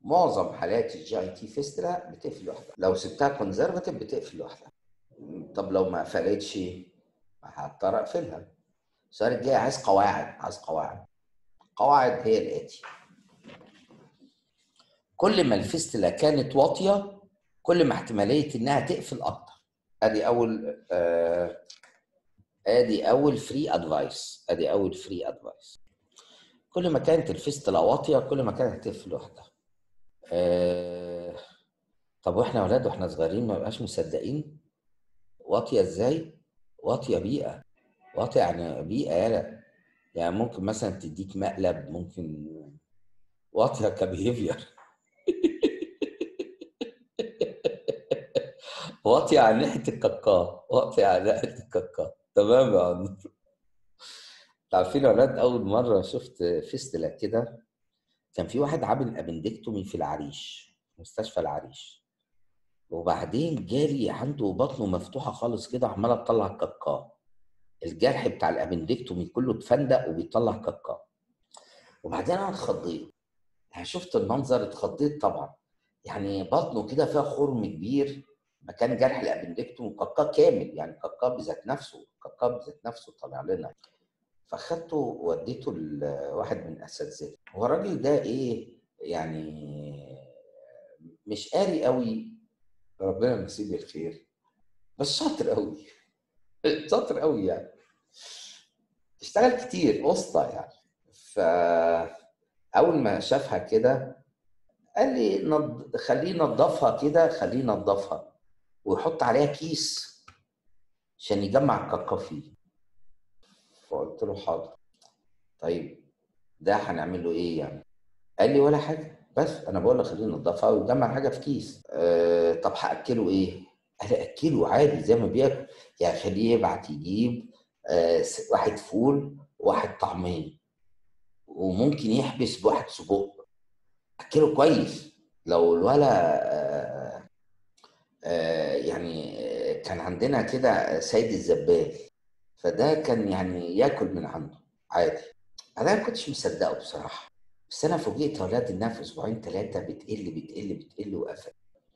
معظم حالات الجي اي تي فيسترا بتقفل لوحدها لو سبتها كونزرفتيف بتقفل لوحدها طب لو ما قفلتش هضطر اقفلها السؤال الجاي عايز قواعد عايز قواعد قواعد هي الاتي كل ما الفيستلا كانت واطيه كل ما احتماليه انها تقفل اكتر ادي اول آه ادي اول فري ادفايس ادي اول فري ادفايس كل ما كانت الفيستلا واطيه كل ما كانت هتقفل لوحدها آه طب واحنا اولاد واحنا صغيرين ما بقاش مصدقين واطيه ازاي واطيه بيئه واطيه يعني بيئه يالا يعني ممكن مثلا تديك مقلب ممكن واطيه كبيهيفير واطيه على ناحيه الكاكا واطيه على ناحيه الكاكا تمام يا عم عارفين يا اولاد اول مره شفت فيستلا كده كان في واحد عامل ابندكتومي في العريش مستشفى العريش وبعدين جالي عنده بطنه مفتوحه خالص كده عماله تطلع كاكا الجرح بتاع الابندكتومي كله اتفندق وبيطلع كاكا وبعدين انا اتخضيت يعني شفت المنظر اتخضيت طبعا يعني بطنه كده فيها خرم كبير مكان جرح الابندكتوم كاكا كامل يعني كاكا بذات نفسه كاكا بذات نفسه طالع لنا فاخدته ووديته لواحد من اساتذتي هو الراجل ده ايه يعني مش قاري قوي ربنا يمسيه بالخير بس شاطر قوي شاطر قوي يعني اشتغل كتير وسطى يعني ف اول ما شافها كده قال لي نض... خليه ينضفها كده خليه ينضفها ويحط عليها كيس عشان يجمع الكاكا فيه فقلت له حاضر طيب ده هنعمل له ايه يعني قال لي ولا حاجه بس انا بقول لك خليه ينضفها ويجمع حاجه في كيس أه طب هاكله ايه قال اكله عادي زي ما بياكل يعني خليه يبعت يجيب أه واحد فول وواحد طعميه وممكن يحبس بواحد سجق اكله كويس لو الولا أه أه يعني كان عندنا كده سيد الزبال فده كان يعني ياكل من عنده عادي انا ما كنتش مصدقه بصراحه بس انا فوجئت يا اولاد انها في اسبوعين ثلاثه بتقل بتقل بتقل وقفل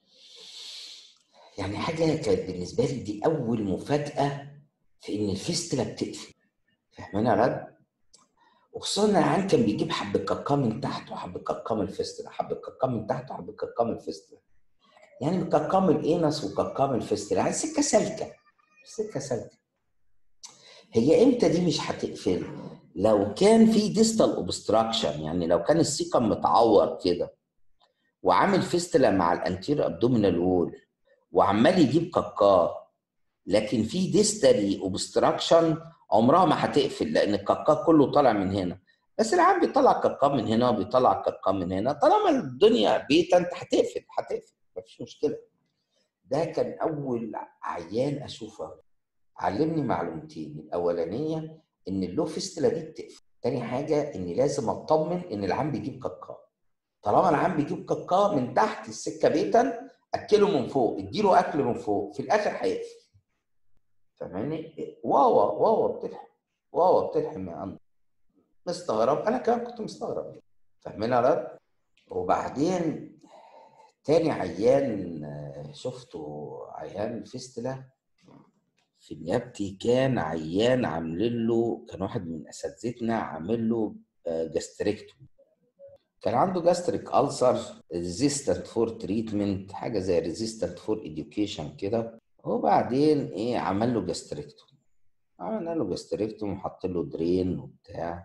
يعني حاجه كانت بالنسبه لي دي اول مفاجاه في ان الفيستلا بتقفل فاهمين يا اولاد؟ وخصوصا ان العيان كان بيجيب حبه كاكا من تحت وحبه كاكا من الفيستلا حبه كاكا من تحت وحبه كاكا من الفيستلا يعني كاكا من الانس وكاكا من الفيستلا يعني سكه سالكه سكه سالكه هي امتى دي مش هتقفل لو كان في ديستال اوبستراكشن يعني لو كان السيكم متعور كده وعامل فيستلا مع الانتير ابدومينال وول وعمال يجيب كاكا لكن في ديستالي اوبستراكشن عمرها ما هتقفل لان الكاكا كله طالع من هنا بس العام بيطلع كاكا من هنا وبيطلع كاكا من هنا طالما الدنيا بيتا انت هتقفل هتقفل مفيش مشكله ده كان اول عيان اشوفه علمني معلومتين الاولانيه ان اللو فيستلا دي بتقفل تاني حاجه ان لازم اطمن ان العام بيجيب كاكا طالما العام بيجيب كاكا من تحت السكه بيتا اكله من فوق اديله اكل من فوق في الاخر هيقفل فاهماني واوا واوا بتلحم واوا بتلحم يا عم مستغرب انا كمان كنت مستغرب فاهمين يا وبعدين تاني عيان شفته عيان فيستلا في نيابتي كان عيان عاملين له كان واحد من اساتذتنا عامل له جاستريكتومي كان عنده جاستريك ألسر ريزيستنت فور تريتمنت حاجه زي ريزيستنت فور اديوكيشن كده وبعدين ايه عمل له جاستريكتومي عملنا له جاستريكتومي وحط له درين وبتاع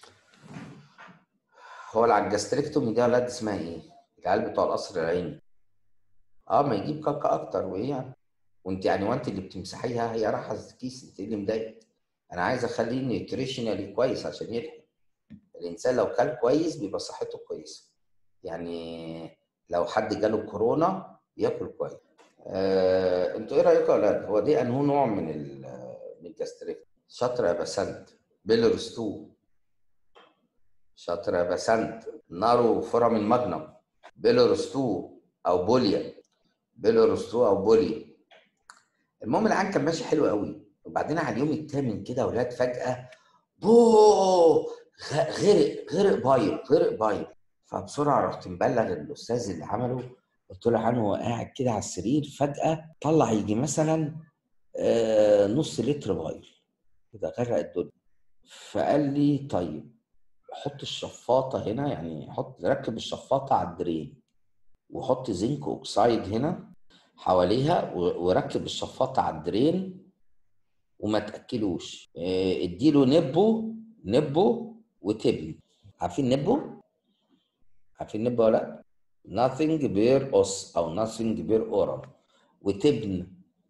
هو على الجاستريكتومي ده ولاد اسمها ايه؟ العيال بتوع القصر العيني اه ما يجيب كاكا اكتر وايه يعني وانت يعني وانت اللي بتمسحيها هي راحه كيس انت اللي مضايق انا عايز اخليه نيوتريشنالي كويس عشان يلحق الانسان لو كان كويس بيبقى صحته كويسه يعني لو حد جاله كورونا بياكل كويس آه، انتوا ايه رايكم يا اولاد هو دي انه نوع من من الجاستريك شاطر يا بسنت بيلورس 2 شاطر يا بسنت نارو فرم الماجنم بيلورس 2 او بوليا بيلورس 2 او بوليا المهم العين كان ماشي حلو قوي وبعدين على اليوم الثامن كده اولاد فجاه بو غرق غرق بايب غرق بايب فبسرعه رحت مبلغ الاستاذ اللي عمله قلت له عنه هو قاعد كده على السرير فجاه طلع يجي مثلا آه، نص لتر بايل كده غرق الدنيا فقال لي طيب حط الشفاطه هنا يعني حط ركب الشفاطه على الدرين وحط زنك اوكسايد هنا حواليها وركب الشفاطه على الدرين وما تاكلوش آه، اديله نبو نبو وتبن عارفين نبو عارفين نبو ولا لا nothing بير اوس او nothing بير اورال وتبن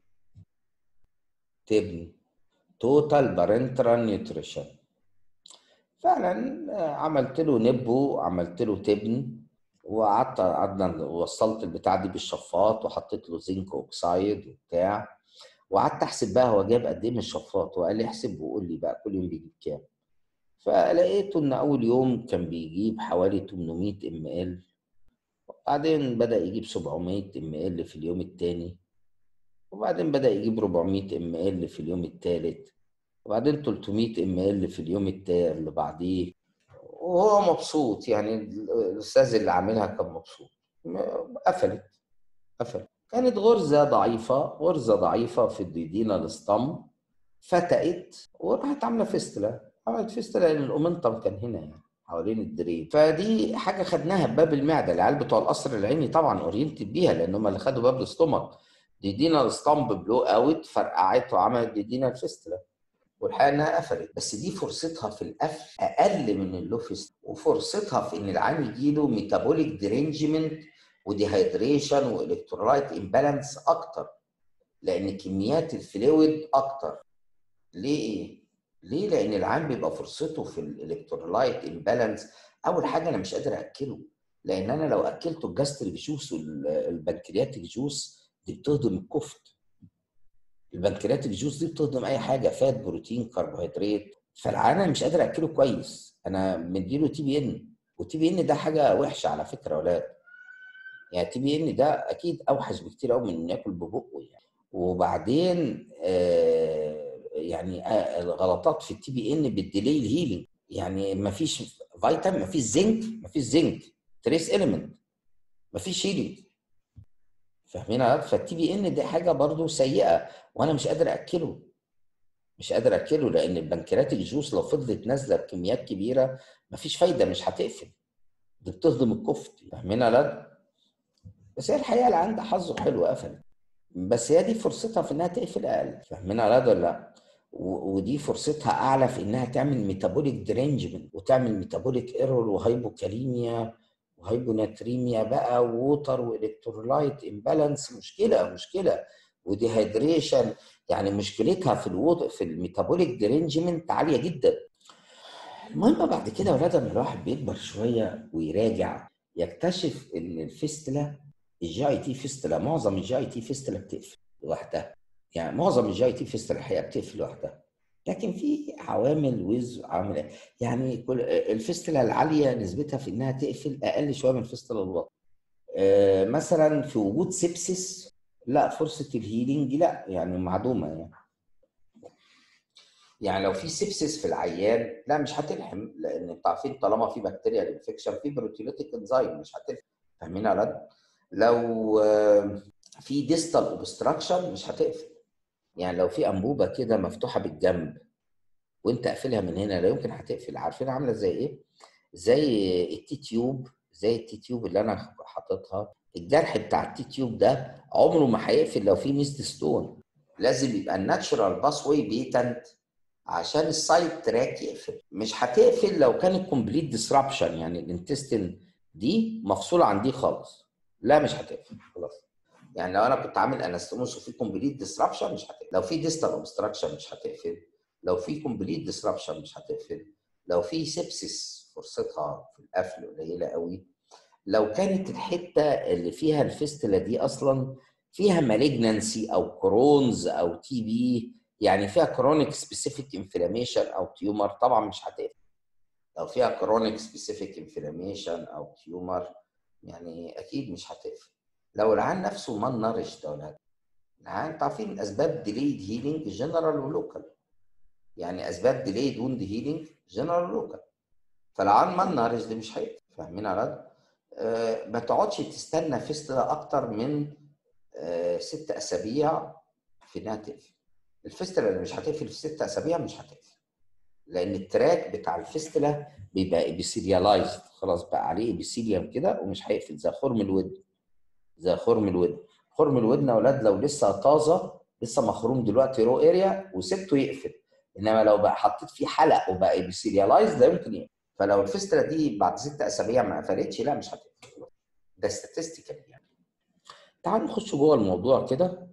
تبن توتال بارنترال نيوتريشن فعلا آه، عملت له نبو عملت له تبن وقعدت قعدنا وصلت البتاع دي بالشفاط وحطيت له زنك اوكسايد وبتاع وقعدت احسب بقى هو جايب قد ايه من الشفاط وقال لي احسب وقول لي بقى كل يوم بيجيب كام فلقيته ان اول يوم كان بيجيب حوالي 800 ام ال وبعدين بدا يجيب 700 ام ال في اليوم الثاني وبعدين بدا يجيب 400 ام ال في اليوم الثالث وبعدين 300 ام ال في اليوم اللي بعديه وهو مبسوط يعني الاستاذ اللي عاملها كان مبسوط قفلت قفلت كانت غرزه ضعيفه غرزه ضعيفه في الديدينا الاسطم فتقت وراحت عامله فيستلا عملت فيستلا لان الاومنتم كان هنا يعني حوالين الدرين فدي حاجه خدناها بباب المعده العيال بتوع القصر العيني طبعا اورينتد بيها لان هم اللي خدوا باب الاستومك ديدينا الاسطمب بلو اوت فرقعت وعملت ديدينا الفيستلا والحقيقه انها قفلت بس دي فرصتها في القفل اقل من اللوفيس وفرصتها في ان العيان يجي له ميتابوليك درينجمنت وديهايدريشن والكترولايت امبالانس اكتر لان كميات الفلويد اكتر ليه ايه؟ ليه؟ لان العيان بيبقى فرصته في الالكترولايت امبالانس اول حاجه انا مش قادر اكله لان انا لو اكلته الجاستريك جوس والبنكرياتيك جوس دي بتهضم الكفت البنكرياتيك جوس دي بتهضم اي حاجه فات بروتين كربوهيدرات فالعيان مش قادر اكله كويس انا مديله تي بي ان والتي بي ان ده حاجه وحشه على فكره يا اولاد يعني التي بي ان ده اكيد اوحش بكتير قوي من انه ياكل ببقه يعني وبعدين آه يعني آه الغلطات في التي بي ان بالديلي الهيلينج يعني ما فيش فيتامين ما فيش زنك ما فيش زنك تريس اليمنت ما فيش هيلينج فاهمين فالتي بي ان دي حاجه برضو سيئه وانا مش قادر اكله مش قادر اكله لان البنكرياتيك جوس لو فضلت نازله بكميات كبيره مفيش فايده مش هتقفل دي بتهضم الكفت فاهمين يا بس هي الحقيقه اللي عندها حظه حلو قفل بس هي دي فرصتها في انها تقفل اقل فاهمين يا ولا لا ودي فرصتها اعلى في انها تعمل ميتابوليك درينجمنت وتعمل ميتابوليك ايرور وهايبوكاليميا وهايبوناتريميا بقى ووتر والكترولايت امبالانس مشكله مشكله وديهايدريشن يعني مشكلتها في الوضع في الميتابوليك درينجمنت عاليه جدا المهم بعد كده ولاد لما الواحد بيكبر شويه ويراجع يكتشف ان الفيستلا الجي اي تي فيستلا معظم الجي اي تي فيستلا بتقفل لوحدها يعني معظم الجي اي تي فيستلا الحقيقه بتقفل لوحدها لكن في عوامل وز عامل يعني كل الفيستلا العاليه نسبتها في انها تقفل اقل شويه من الفيستلا الواطيه آه، مثلا في وجود سيبسيس لا فرصه الهيلينج لا يعني معدومه يعني يعني لو في سيبسيس في العيان لا مش هتلحم لان انتوا عارفين طالما في بكتيريا انفكشن في بروتيوليتيك انزيم مش هتلحم فاهمين يا ولاد؟ لو آه، في ديستال اوبستراكشن مش هتقفل يعني لو في انبوبه كده مفتوحه بالجنب وانت قافلها من هنا لا يمكن هتقفل عارفين عامله زي ايه؟ زي التي تيوب زي التي تيوب اللي انا حاططها الجرح بتاع التي تيوب ده عمره ما هيقفل لو في ميست ستون لازم يبقى الناتشورال باس واي بيتنت عشان السايد تراك يقفل مش هتقفل لو كان الكومبليت ديسربشن يعني الانتستين دي مفصوله عن دي خالص لا مش هتقفل خلاص يعني لو انا كنت عامل انستموس وفي كومبليت ديسربشن مش هتقفل لو في ديستال اوبستراكشن مش هتقفل لو في كومبليت ديسربشن مش هتقفل لو في سيبسيس فرصتها في القفل قليله قوي لو كانت الحته اللي فيها الفيستلا دي اصلا فيها مالجنانسي او كرونز او تي بي يعني فيها كرونيك سبيسيفيك انفلاميشن او تيومر طبعا مش هتقفل لو فيها كرونيك سبيسيفيك انفلاميشن او تيومر يعني اكيد مش هتقفل لو العيان نفسه ما نرش ده ولا العيان عارفين اسباب ديليد هيلينج جنرال ولوكال يعني اسباب ديليد وند هيلينج جنرال ولوكال فالعيان ما نرش ده مش هيقفل فاهمين يا ولاد؟ آه، ما تقعدش تستنى فيستلا اكتر من آه، ست اسابيع في انها تقفل الفيستلا اللي مش هتقفل في ست اسابيع مش هتقفل لان التراك بتاع الفيستلا بيبقى ابيثيليالايزد خلاص بقى عليه ابيثيليوم كده ومش هيقفل زي خرم الودن زي خرم الودن خرم الودن يا اولاد لو لسه طازه لسه مخروم دلوقتي رو اريا وسبته يقفل انما لو بقى حطيت فيه حلق وبقى ابيثيليالايزد لا يمكن يقفل فلو الفيستلا دي بعد ست اسابيع ما قفلتش لا مش هتقفل ده statistical يعني تعالوا نخش جوه الموضوع كده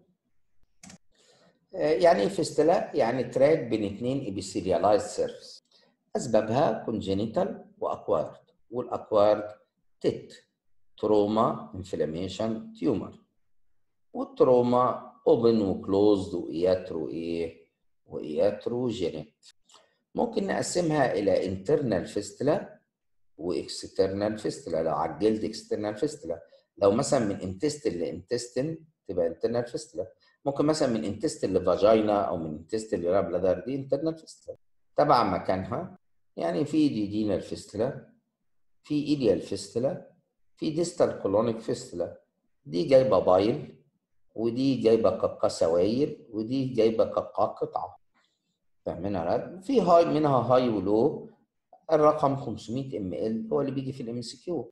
آه، يعني ايه فيستلا؟ يعني تراك بين اثنين ابيثيليالايزد سيرفيس اسبابها كونجينيتال واكوارد والاكوارد تيت تروما انفلاميشن تيومر والتروما اوبن وكلوزد واياترو ايه واياتروجينيك ممكن نقسمها الى انترنال فيستلا واكسترنال فيستلا لو على الجلد اكسترنال فيستلا لو مثلا من انتستين لانتستين تبقى انترنال فيستلا ممكن مثلا من انتستين لفاجينا او من انتستين لرابلادر دي انترنال فيستلا تبع مكانها يعني في ديدينال فيستلا في ايليال فيستلا في ديستال كولونيك فيستلا دي جايبه بايل ودي جايبه كقه سوائل ودي جايبه كقه قطعه فاهمين يا ولاد؟ في هاي منها هاي ولو الرقم 500 ام ال هو اللي بيجي في الام سي كيو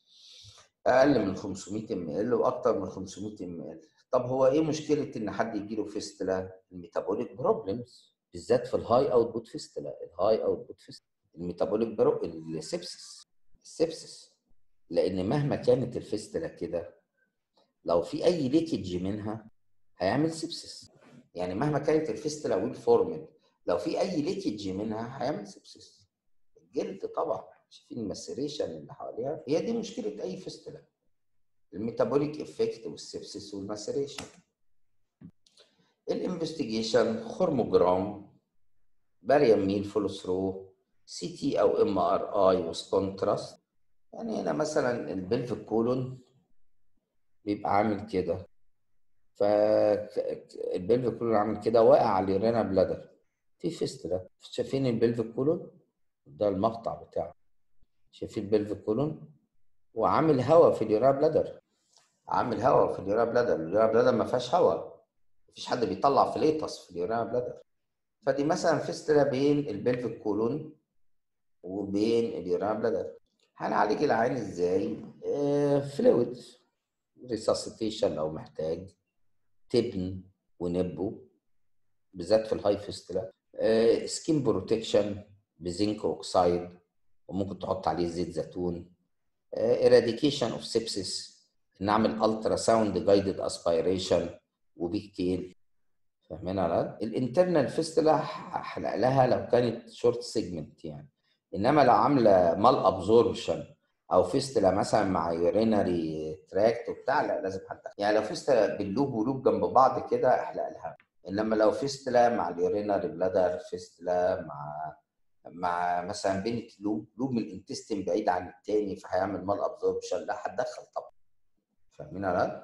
اقل من 500 ام ال واكتر من 500 ام ال طب هو ايه مشكله ان حد يجي له فيستلا الميتابوليك بروبلمز بالذات في الهاي اوتبوت فيستلا الهاي اوتبوت فيستلا الميتابوليك برو السبسس السبسس لان مهما كانت الفيستلا كده لو في اي ليكج منها هيعمل سبسس يعني مهما كانت الفيستلا ويل فورمد لو في اي ليكج منها هيعمل سبسس الجلد طبعا شايفين المسيريشن اللي حواليها هي دي مشكله اي فيستلا الميتابوليك افكت والسبسس والمسيريشن الانفستيجيشن خرموجرام باريم ميل فول ثرو سي تي او ام ار اي وس كونتراست يعني هنا مثلا البلفيك كولون بيبقى عامل كده فالبلفيك كولون عامل كده واقع على اليورينا بلادر في فيستلا شايفين البلفيك كولون ده المقطع بتاعه شايفين البلفيك كولون وعامل هواء في اليورينا بلادر عامل هواء في اليورينا بلادر اليورينا بلادر ما فيهاش هواء مفيش حد بيطلع فليتس في اليورينا بلادر فدي مثلا فيستلا بين البلفيك كولون وبين اليورينا بلادر هنعالج العين ازاي؟ آه فلويد ريساسيتيشن لو محتاج تبن ونبو بالذات في الهاي فيستلا آه سكين بروتكشن بزنك اوكسايد وممكن تحط عليه زيت زيتون اراديكيشن اوف سيبسيس نعمل الترا ساوند جايدد اسبيريشن وبيكتيل فاهمين يا ولاد؟ الانترنال فيستلا هحلق لها لو كانت شورت سيجمنت يعني انما لو عامله مال ابزوربشن او فيستلا مثلا مع يورينري تراكت وبتاع لا لازم حد يعني لو فيستلا باللوب ولوب جنب بعض كده احلق لها انما لو فيستلا مع اليورينري بلادر فيستلا مع مع مثلا بين لوب لوب من الانتستين بعيد عن التاني فهيعمل مال ابزوربشن لا هتدخل طبعا فاهمين يا ولاد؟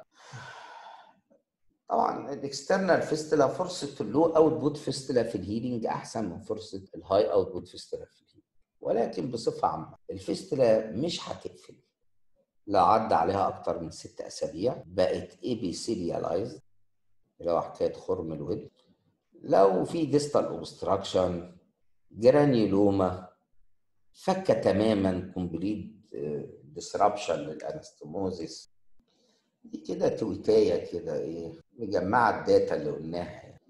طبعا الاكسترنال فيستلا فرصه اللو اوت بوت فيستلا في الهيلينج احسن من فرصه الهاي اوت بوت فيستلا في الهيلينج ولكن بصفه عامه الفيستلا مش هتقفل لو عدى عليها اكتر من ست اسابيع بقت ابيثيليالايزد اللي هو حكايه خرم الود لو في ديستال اوبستراكشن جرانيولوما فكه تماما كومبليت ديسربشن للانستموزيس دي كده تويتايه كده ايه مجمعه الداتا اللي قلناها يعني.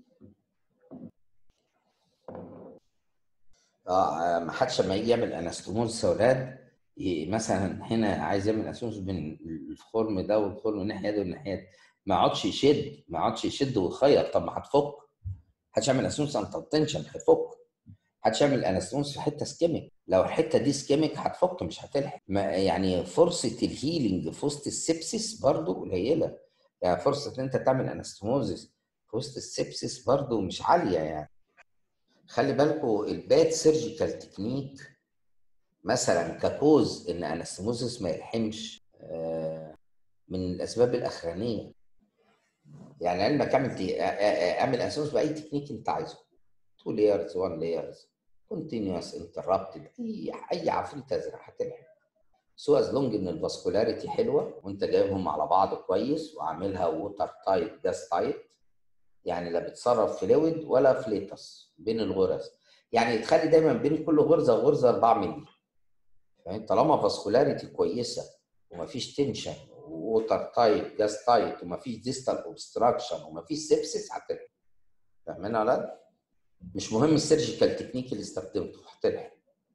اه ما حدش لما يجي يعمل انستموز يا اولاد مثلا هنا عايز يعمل انستموز بين الخرم ده والخرم الناحيه دي والناحيه دي ما يقعدش يشد ما يقعدش يشد ويخيط طب ما هتفك محدش يعمل انستموز انت تنشن هيفك محدش يعمل انستموز في حته سكيميك لو الحته دي سكيميك هتفك مش هتلحق يعني فرصه الهيلينج في وسط السبسيس برضو قليله يعني فرصه ان انت تعمل انستموزس في وسط السبسيس برضو مش عاليه يعني خلي بالكم الباد سيرجيكال تكنيك مثلا ككوز ان انستموزس ما يلحمش من الاسباب الاخرانيه يعني علمك اعمل اعمل انستموزس باي تكنيك انت عايزه 2 layers 1 layers continuous interrupted اي اي عفريت ازرق هتلحق سو از لونج ان الفاسكولاريتي حلوه وانت جايبهم على بعض كويس وعاملها ووتر تايت جاس تايت يعني لا بتصرف فلويد ولا فليتس بين الغرز يعني تخلي دايما بين كل غرزه وغرزه 4 مللي فاهم طالما فاسكولاريتي كويسه ومفيش تنشن ووتر تايت جاس تايت ومفيش ديستال اوبستراكشن ومفيش سيبسيس هتلحق فاهمين ولا لا؟ مش مهم السيرجيكال تكنيك اللي استخدمته هتلحق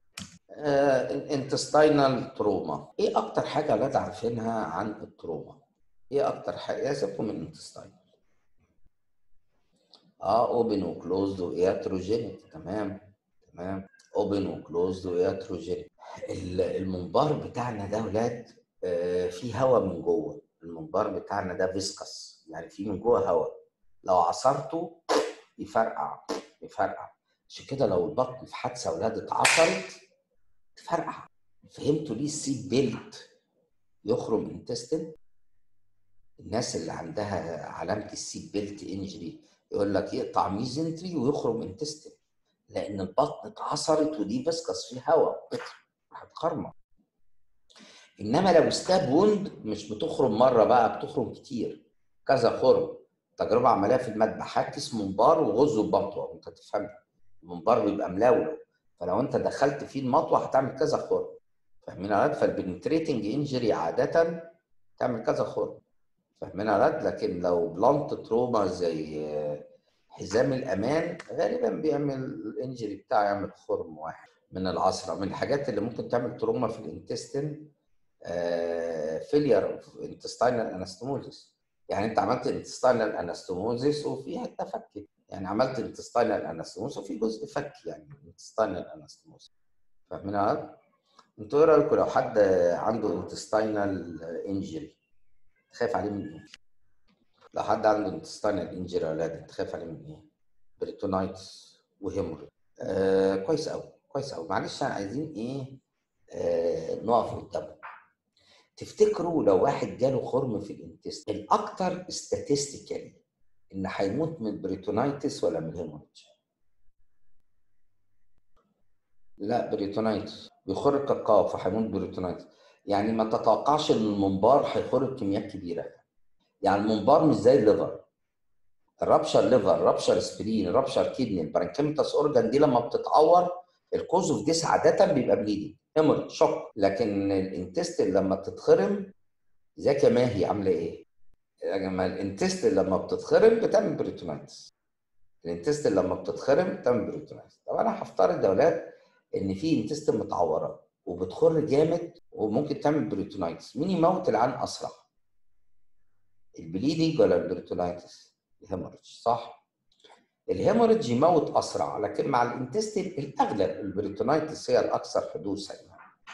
انتستينال تروما ايه اكتر حاجه ولاد عارفينها عن التروما ايه اكتر حاجه سيبكم من الانتستين اه اوبن وكلوزد وياتروجينيك تمام تمام اوبن وكلوزد وياتروجينيك المنبار بتاعنا ده ولاد آه فيه هواء من جوه المنبار بتاعنا ده فيسكس يعني فيه من جوه هواء لو عصرته يفرقع يفرقع عشان كده لو البطن في حادثه ولاد اتعصرت تفرقع فهمتوا ليه السيت بيلت يخرم انتستين الناس اللي عندها علامه السيت بيلت انجري يقول لك يقطع ميزنتري ويخرم انتستين لان البطن اتعصرت ودي فيسكس فيه هواء هتخرمه انما لو ستاب ووند مش بتخرم مره بقى بتخرم كتير كذا خرم تجربه عمليه في المذبح هات كيس منبار وغزه بمطوه انت تفهم المنبار بيبقى ملولو فلو انت دخلت فيه المطوه هتعمل كذا خرم فاهمين يا فالبنتريتنج انجري عاده تعمل كذا خرم فاهمين يا لكن لو بلانت تروما زي حزام الامان غالبا بيعمل الانجري بتاعه يعمل خرم واحد من العصره من الحاجات اللي ممكن تعمل تروما في الانتستين فيلير اوف انتستينال انستموزيس يعني انت عملت انتستينال انستموزيس وفي حته فكت يعني عملت انتستينال انستموس وفي جزء فك يعني انتستينال انستموس فاهمين هذا؟ انتوا ايه رايكم لو حد عنده انتستينال انجري تخاف عليه من ايه؟ لو حد عنده انتستينال انجري يا اولاد انت خايف عليه من ايه؟ بريتونايتس وهيموري آه كويس قوي كويس قوي معلش عايزين ايه؟ آه نقف قدامه تفتكروا لو واحد جاله خرم في الانتست الاكثر استاتستيكالي ان هيموت من بريتونايتس ولا من هيموريدج؟ لا بريتونايتس بيخر الكاكاو فهيموت بريتونايتس يعني ما تتوقعش ان المنبار هيخر كميات كبيره يعني المنبار مش زي الليفر الرابشر ليفر رابشر سبرين رابشر كيدني البرانكيمتاس اورجان دي لما بتتعور الكوز اوف ديس عاده بيبقى بليدنج هيموريدج شوك لكن الانتستين لما بتتخرم ازيك يا ماهي عامله ايه؟ يا جماعه الانتستين لما بتتخرم بتعمل بريتونايتس الانتستين لما بتتخرم بتعمل بريتونايتس طب انا هفترض يا اولاد ان في انتستين متعوره وبتخر جامد وممكن تعمل بريتونايتس مين يموت العين اسرع البليدنج ولا البريتونايتس الهيموريدج صح الهيموريدج يموت اسرع لكن مع الانتستين الاغلب البريتونايتس هي الاكثر حدوثا يعني.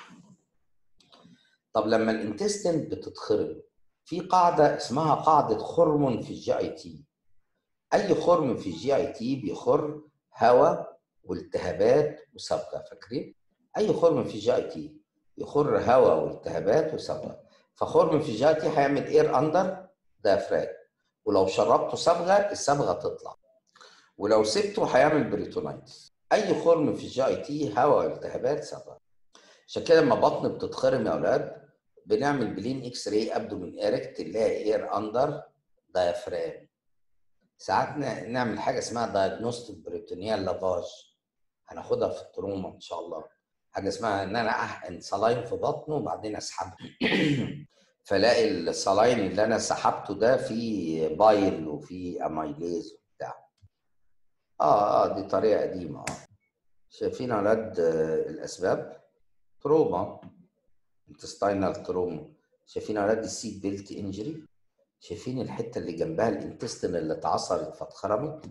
طب لما الانتستين بتتخرم في قاعده اسمها قاعده خرم في الجي اي تي اي خرم في الجي اي تي بيخر هواء والتهابات وصبغه فاكرين اي خرم في الجي اي تي يخر هواء والتهابات وصبغه فخرم في الجي اي تي هيعمل اير اندر دافراج ولو شربته صبغه الصبغه تطلع ولو سبته هيعمل بريتونايتس اي خرم في الجي اي تي هواء والتهابات صبغه عشان كده لما بطن بتتخرم يا اولاد بنعمل بلين اكس راي ابدومين اريكت نلاقي اير اندر دايفرام ساعات نعمل حاجه اسمها دايجنوستيك بريتونيال لافاج هناخدها في التروما ان شاء الله حاجه اسمها ان انا احقن صلاين في بطنه وبعدين اسحبه فلاقي الصلاين اللي انا سحبته ده فيه بايل وفيه امايليز وبتاع اه اه دي طريقه قديمه اه شايفين يا اولاد الاسباب تروما انتستينال تروما شايفين اولاد السيت بيلت انجري شايفين الحته اللي جنبها الانتستين اللي اتعصرت فاتخرمت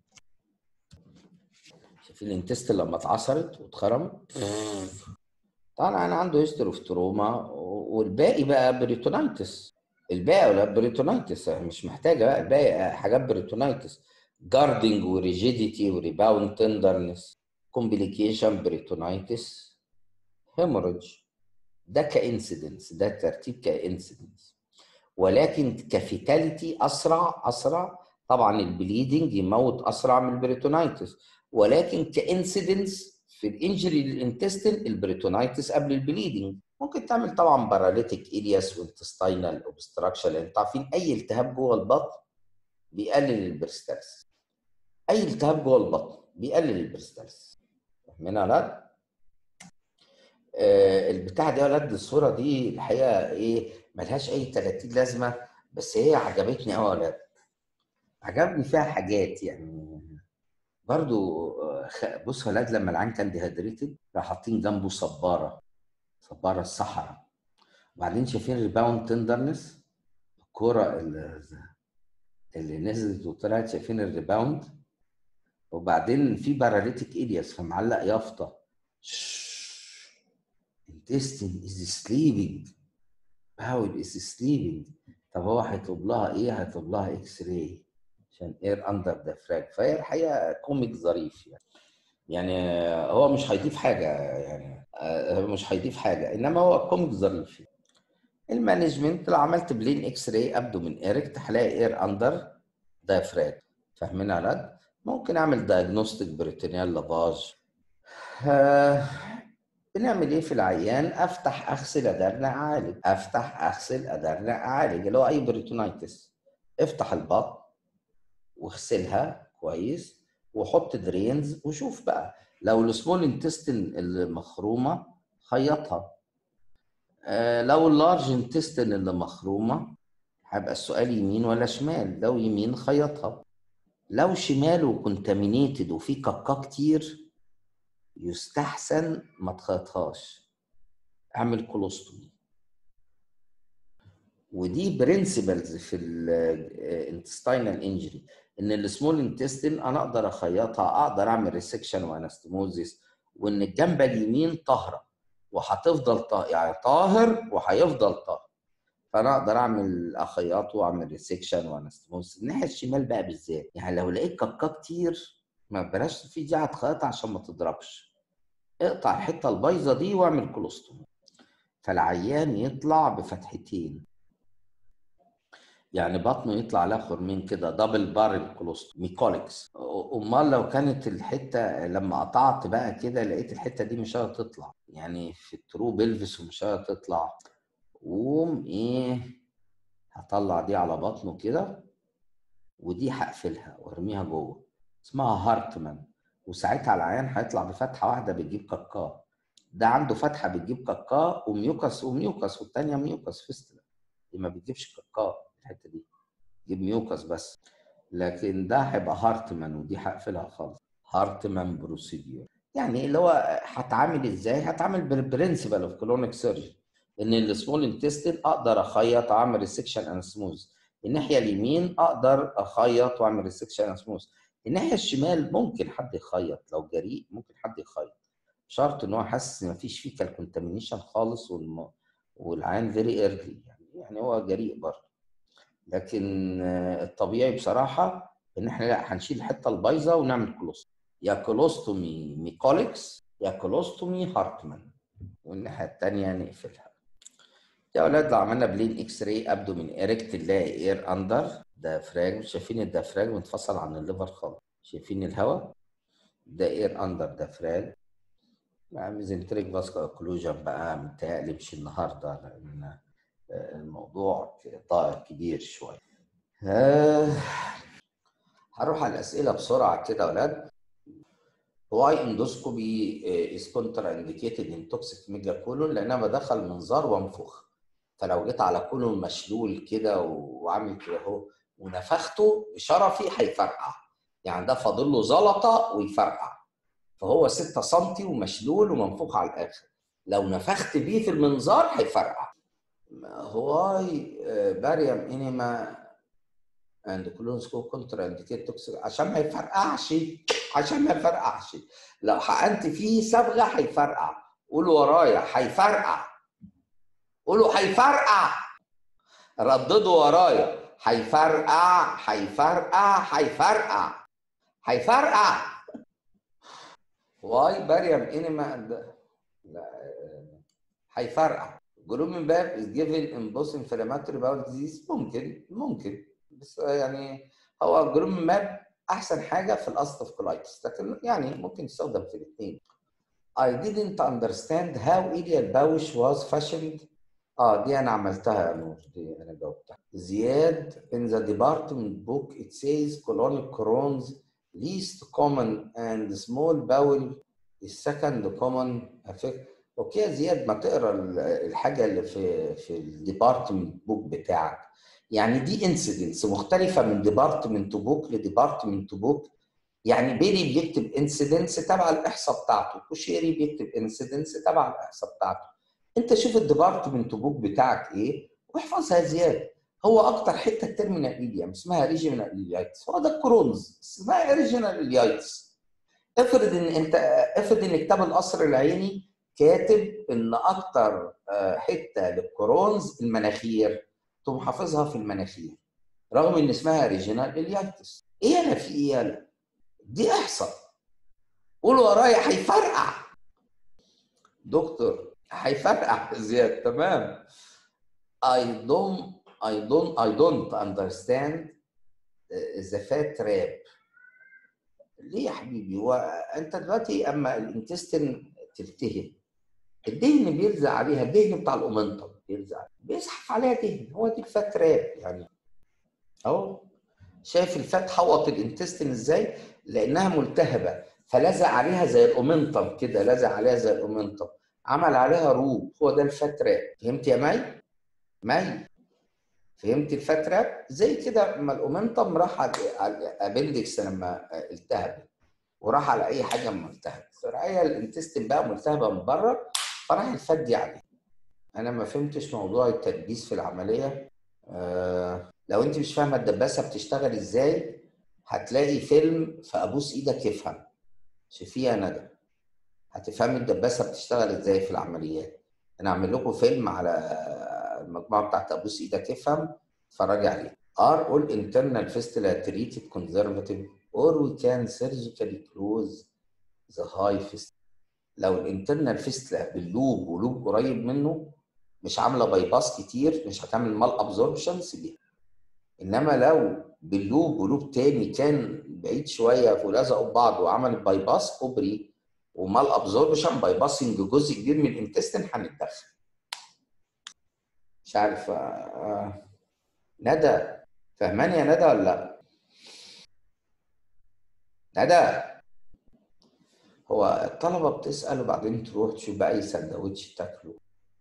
شايفين الانتستين لما اتعصرت واتخرمت طبعا انا عنده هيستوري اوف تروما والباقي بقى بريتونايتس الباقي ولا بريتونايتس مش محتاجه بقى الباقي حاجات بريتونايتس جاردنج وريجيديتي وريباوند تندرنس كومبليكيشن بريتونايتس هيموريدج ده كانسيدنس ده ترتيب كانسيدنس ولكن كفيتاليتي اسرع اسرع طبعا البليدنج يموت اسرع من البريتونايتس ولكن كانسيدنس في الانجري للانتستين البريتونايتس قبل البليدنج ممكن تعمل طبعا باراليتيك الياس وانتستاينال اوبستراكشن لان عارفين اي التهاب جوه البطن بيقلل البرستالس اي التهاب جوه البطن بيقلل البرستالس فاهمين يا ولاد؟ آه البتاع دي يا ولاد الصوره دي الحقيقه ايه ملهاش اي 30 لازمه بس هي عجبتني قوي يا ولاد عجبني فيها حاجات يعني برضو بص يا ولاد لما العين كان ديهيدريتد راح حاطين جنبه صباره صباره الصحراء وبعدين شايفين الريباوند تندرنس الكوره اللي, اللي نزلت وطلعت شايفين الريباوند وبعدين في باراليتيك الياس فمعلق يافطه intestine is sleeping bowel is sleeping طب هو هيطلب لها ايه؟ هيطلب لها اكس راي عشان اير اندر ذا فراج فهي الحقيقه كوميك ظريف يعني يعني هو مش هيضيف حاجه يعني مش هيضيف حاجه انما هو كوميك ظريف يعني. المانجمنت لو عملت بلين اكس راي ابدو من ايركت هلاقي اير اندر دايفراج فاهمين يا ولاد؟ ممكن اعمل دايجنوستيك بريتونيال لافاج آه بنعمل ايه في العيان؟ افتح اغسل ادرنا اعالج، افتح اغسل ادرنا اعالج اللي هو اي بريتونايتس. افتح البطن واغسلها كويس وحط درينز وشوف بقى لو السمول انتستين اللي مخرومه خيطها. آه لو اللارج انتستين اللي مخرومه هيبقى السؤال يمين ولا شمال؟ لو يمين خيطها. لو شمال وكونتامينيتد وفي كاكا كتير يستحسن ما تخيطهاش اعمل كولوستومي ودي برنسبلز في الانتستينال انجري ان السمول انتستين انا اقدر اخيطها اقدر اعمل ريسكشن وانستموزيس وان الجنبه اليمين طاهره وهتفضل طاهر يعني طاهر وهيفضل طاهر فانا اقدر اعمل اخيطه واعمل ريسكشن وانستموزيس الناحيه الشمال بقى بالذات يعني لو لقيت كاكا كتير ما بلاش في دي هتخيطها عشان ما تضربش اقطع الحته البايظه دي واعمل كولوستومي فالعيان يطلع بفتحتين يعني بطنه يطلع له خرمين كده دبل بارل كولوستومي ميكوليكس امال لو كانت الحته لما قطعت بقى كده لقيت الحته دي مش هتطلع يعني في الترو بلفس ومش هتطلع قوم ايه هطلع دي على بطنه كده ودي هقفلها وارميها جوه اسمها هارتمان وساعتها العيان هيطلع بفتحه واحده بتجيب كاكا ده عنده فتحه بتجيب كاكا وميوكس وميوكس والثانيه ميوكس فيستلا دي ما بتجيبش كاكا الحته دي تجيب ميوكس بس لكن ده هيبقى هارتمان ودي هقفلها خالص هارتمان بروسيديور يعني اللي هو هتعامل ازاي هتعامل بالبرنسبل اوف كولونيك سيرجري ان السمول انتستين اقدر اخيط اعمل ريسكشن اند سموث الناحيه اليمين اقدر اخيط واعمل ريسكشن اند سموث الناحيه الشمال ممكن حد يخيط لو جريء ممكن حد يخيط شرط ان هو حاسس ان مفيش فيه كونتامينيشن خالص والم... والعيان فيري ايرلي يعني يعني هو جريء برضه لكن الطبيعي بصراحه ان احنا لا هنشيل الحته البايظه ونعمل كولوستومي يا كولوستومي ميكوليكس يا كولوستومي هارتمان والناحيه الثانيه نقفلها يا اولاد لو عملنا بلين اكس راي ابدو من ايركت نلاقي اير اندر دافراجم شايفين الدافراجم منفصل عن الليفر خالص شايفين الهواء ده اير اندر دافراج ميزنتريك فاسكو اوكلوجن بقى متهيألي مش النهارده لان الموضوع كبير شويه آه هروح على الاسئله بسرعه كده يا اولاد واي اندوسكوبي از كونترا انديكيتد ان توكسيك ميجا كولون لان انا بدخل منظار وانفخ فلو جيت على كولون مشلول كده وعامل كده اهو ونفخته بشرفي هيفرقع يعني ده فاضل له زلطه ويفرقع فهو 6 سم ومشلول ومنفوخ على الاخر لو نفخت بيه في المنظار هيفرقع هواي باريوم انيما اند كولونسكو كونترا انديكيت توكسيك عشان ما يفرقعش عشان ما يفرقعش لو حقنت فيه صبغه هيفرقع قولوا ورايا هيفرقع قولوا هيفرقع رددوا ورايا هيفرقع هيفرقع هيفرقع هيفرقع واي باريوم انيما لا هيفرقع جلومين باب از جيفن ان بوست انفلاماتوري باول ديزيز ممكن ممكن بس يعني هو جلومين ماب احسن حاجه في الاستف كولايتس لكن يعني ممكن يستخدم في الاثنين I didn't understand how ileal pouch was fashioned اه دي انا عملتها يا نور دي انا جاوبتها زياد in the department book it says colonic crowns least common and small bowel is second common effect اوكي يا زياد ما تقرا الحاجه اللي في في الديبارتمنت بوك بتاعك يعني دي انسيدنس مختلفه من ديبارتمنت بوك لديبارتمنت بوك يعني بيلي بيكتب انسيدنس تبع الاحصاء بتاعته كوشيري بيكتب انسيدنس تبع الاحصاء بتاعته انت شوف الديبارتمنت بوك بتاعك ايه واحفظها زياده هو اكتر حته تيرمينال ايديم اسمها ريجيونال اليايتس هو ده الكرونز اسمها ريجيونال اليايتس افرض ان انت افرض ان كتاب القصر العيني كاتب ان اكتر حته للكرونز المناخير تقوم حافظها في المناخير رغم ان اسمها ريجيونال اليايتس ايه انا في ايه يالا دي احصاء قول ورايا هيفرقع دكتور هيفرقع زياد تمام I don't I don't I don't understand the fat trap ليه يا حبيبي هو انت دلوقتي اما الانتستين تلتهب الدهن بيلزق عليها الدهن بتاع الاومنتم بيلزق عليها بيزحف عليها دهن هو دي الفات تراب يعني اهو شايف الفات حوط الانتستين ازاي لانها ملتهبه فلزق عليها زي الاومنتم كده لزق عليها زي الاومنتم عمل عليها روب هو ده الفات تراب فهمت يا مي مي فهمت الفات تراب زي كده اما الاومنتم راح على الابندكس لما التهب وراح على اي حاجه ملتهبه فهي الانتستين بقى ملتهبه من بره فراح الفات دي عليه انا ما فهمتش موضوع التدبيس في العمليه آه لو انت مش فاهمه الدباسه بتشتغل ازاي هتلاقي فيلم فابوس ايدك يفهم شوفيها ندى هتفهمي الدباسه بتشتغل ازاي في العمليات انا اعمل لكم فيلم على المجموعه بتاعت ابوس ايدك افهم اتفرجي عليه are all internal fistula treated conservative or we can surgically close the high fistula لو الانترنال فيستلا باللوب ولوب قريب منه مش عامله باي باس كتير مش هتعمل مال ابزوربشن سيبيها انما لو باللوب ولوب تاني كان بعيد شويه ولزقوا ببعض وعمل باي باس كوبري ومال ابزوربشن باي باسنج جزء كبير من الانتستين هنتدخل مش عارف آه. ندى فهماني يا ندى ولا لا؟ ندى هو الطلبه بتسال وبعدين تروح تشوف بقى اي سندوتش تاكله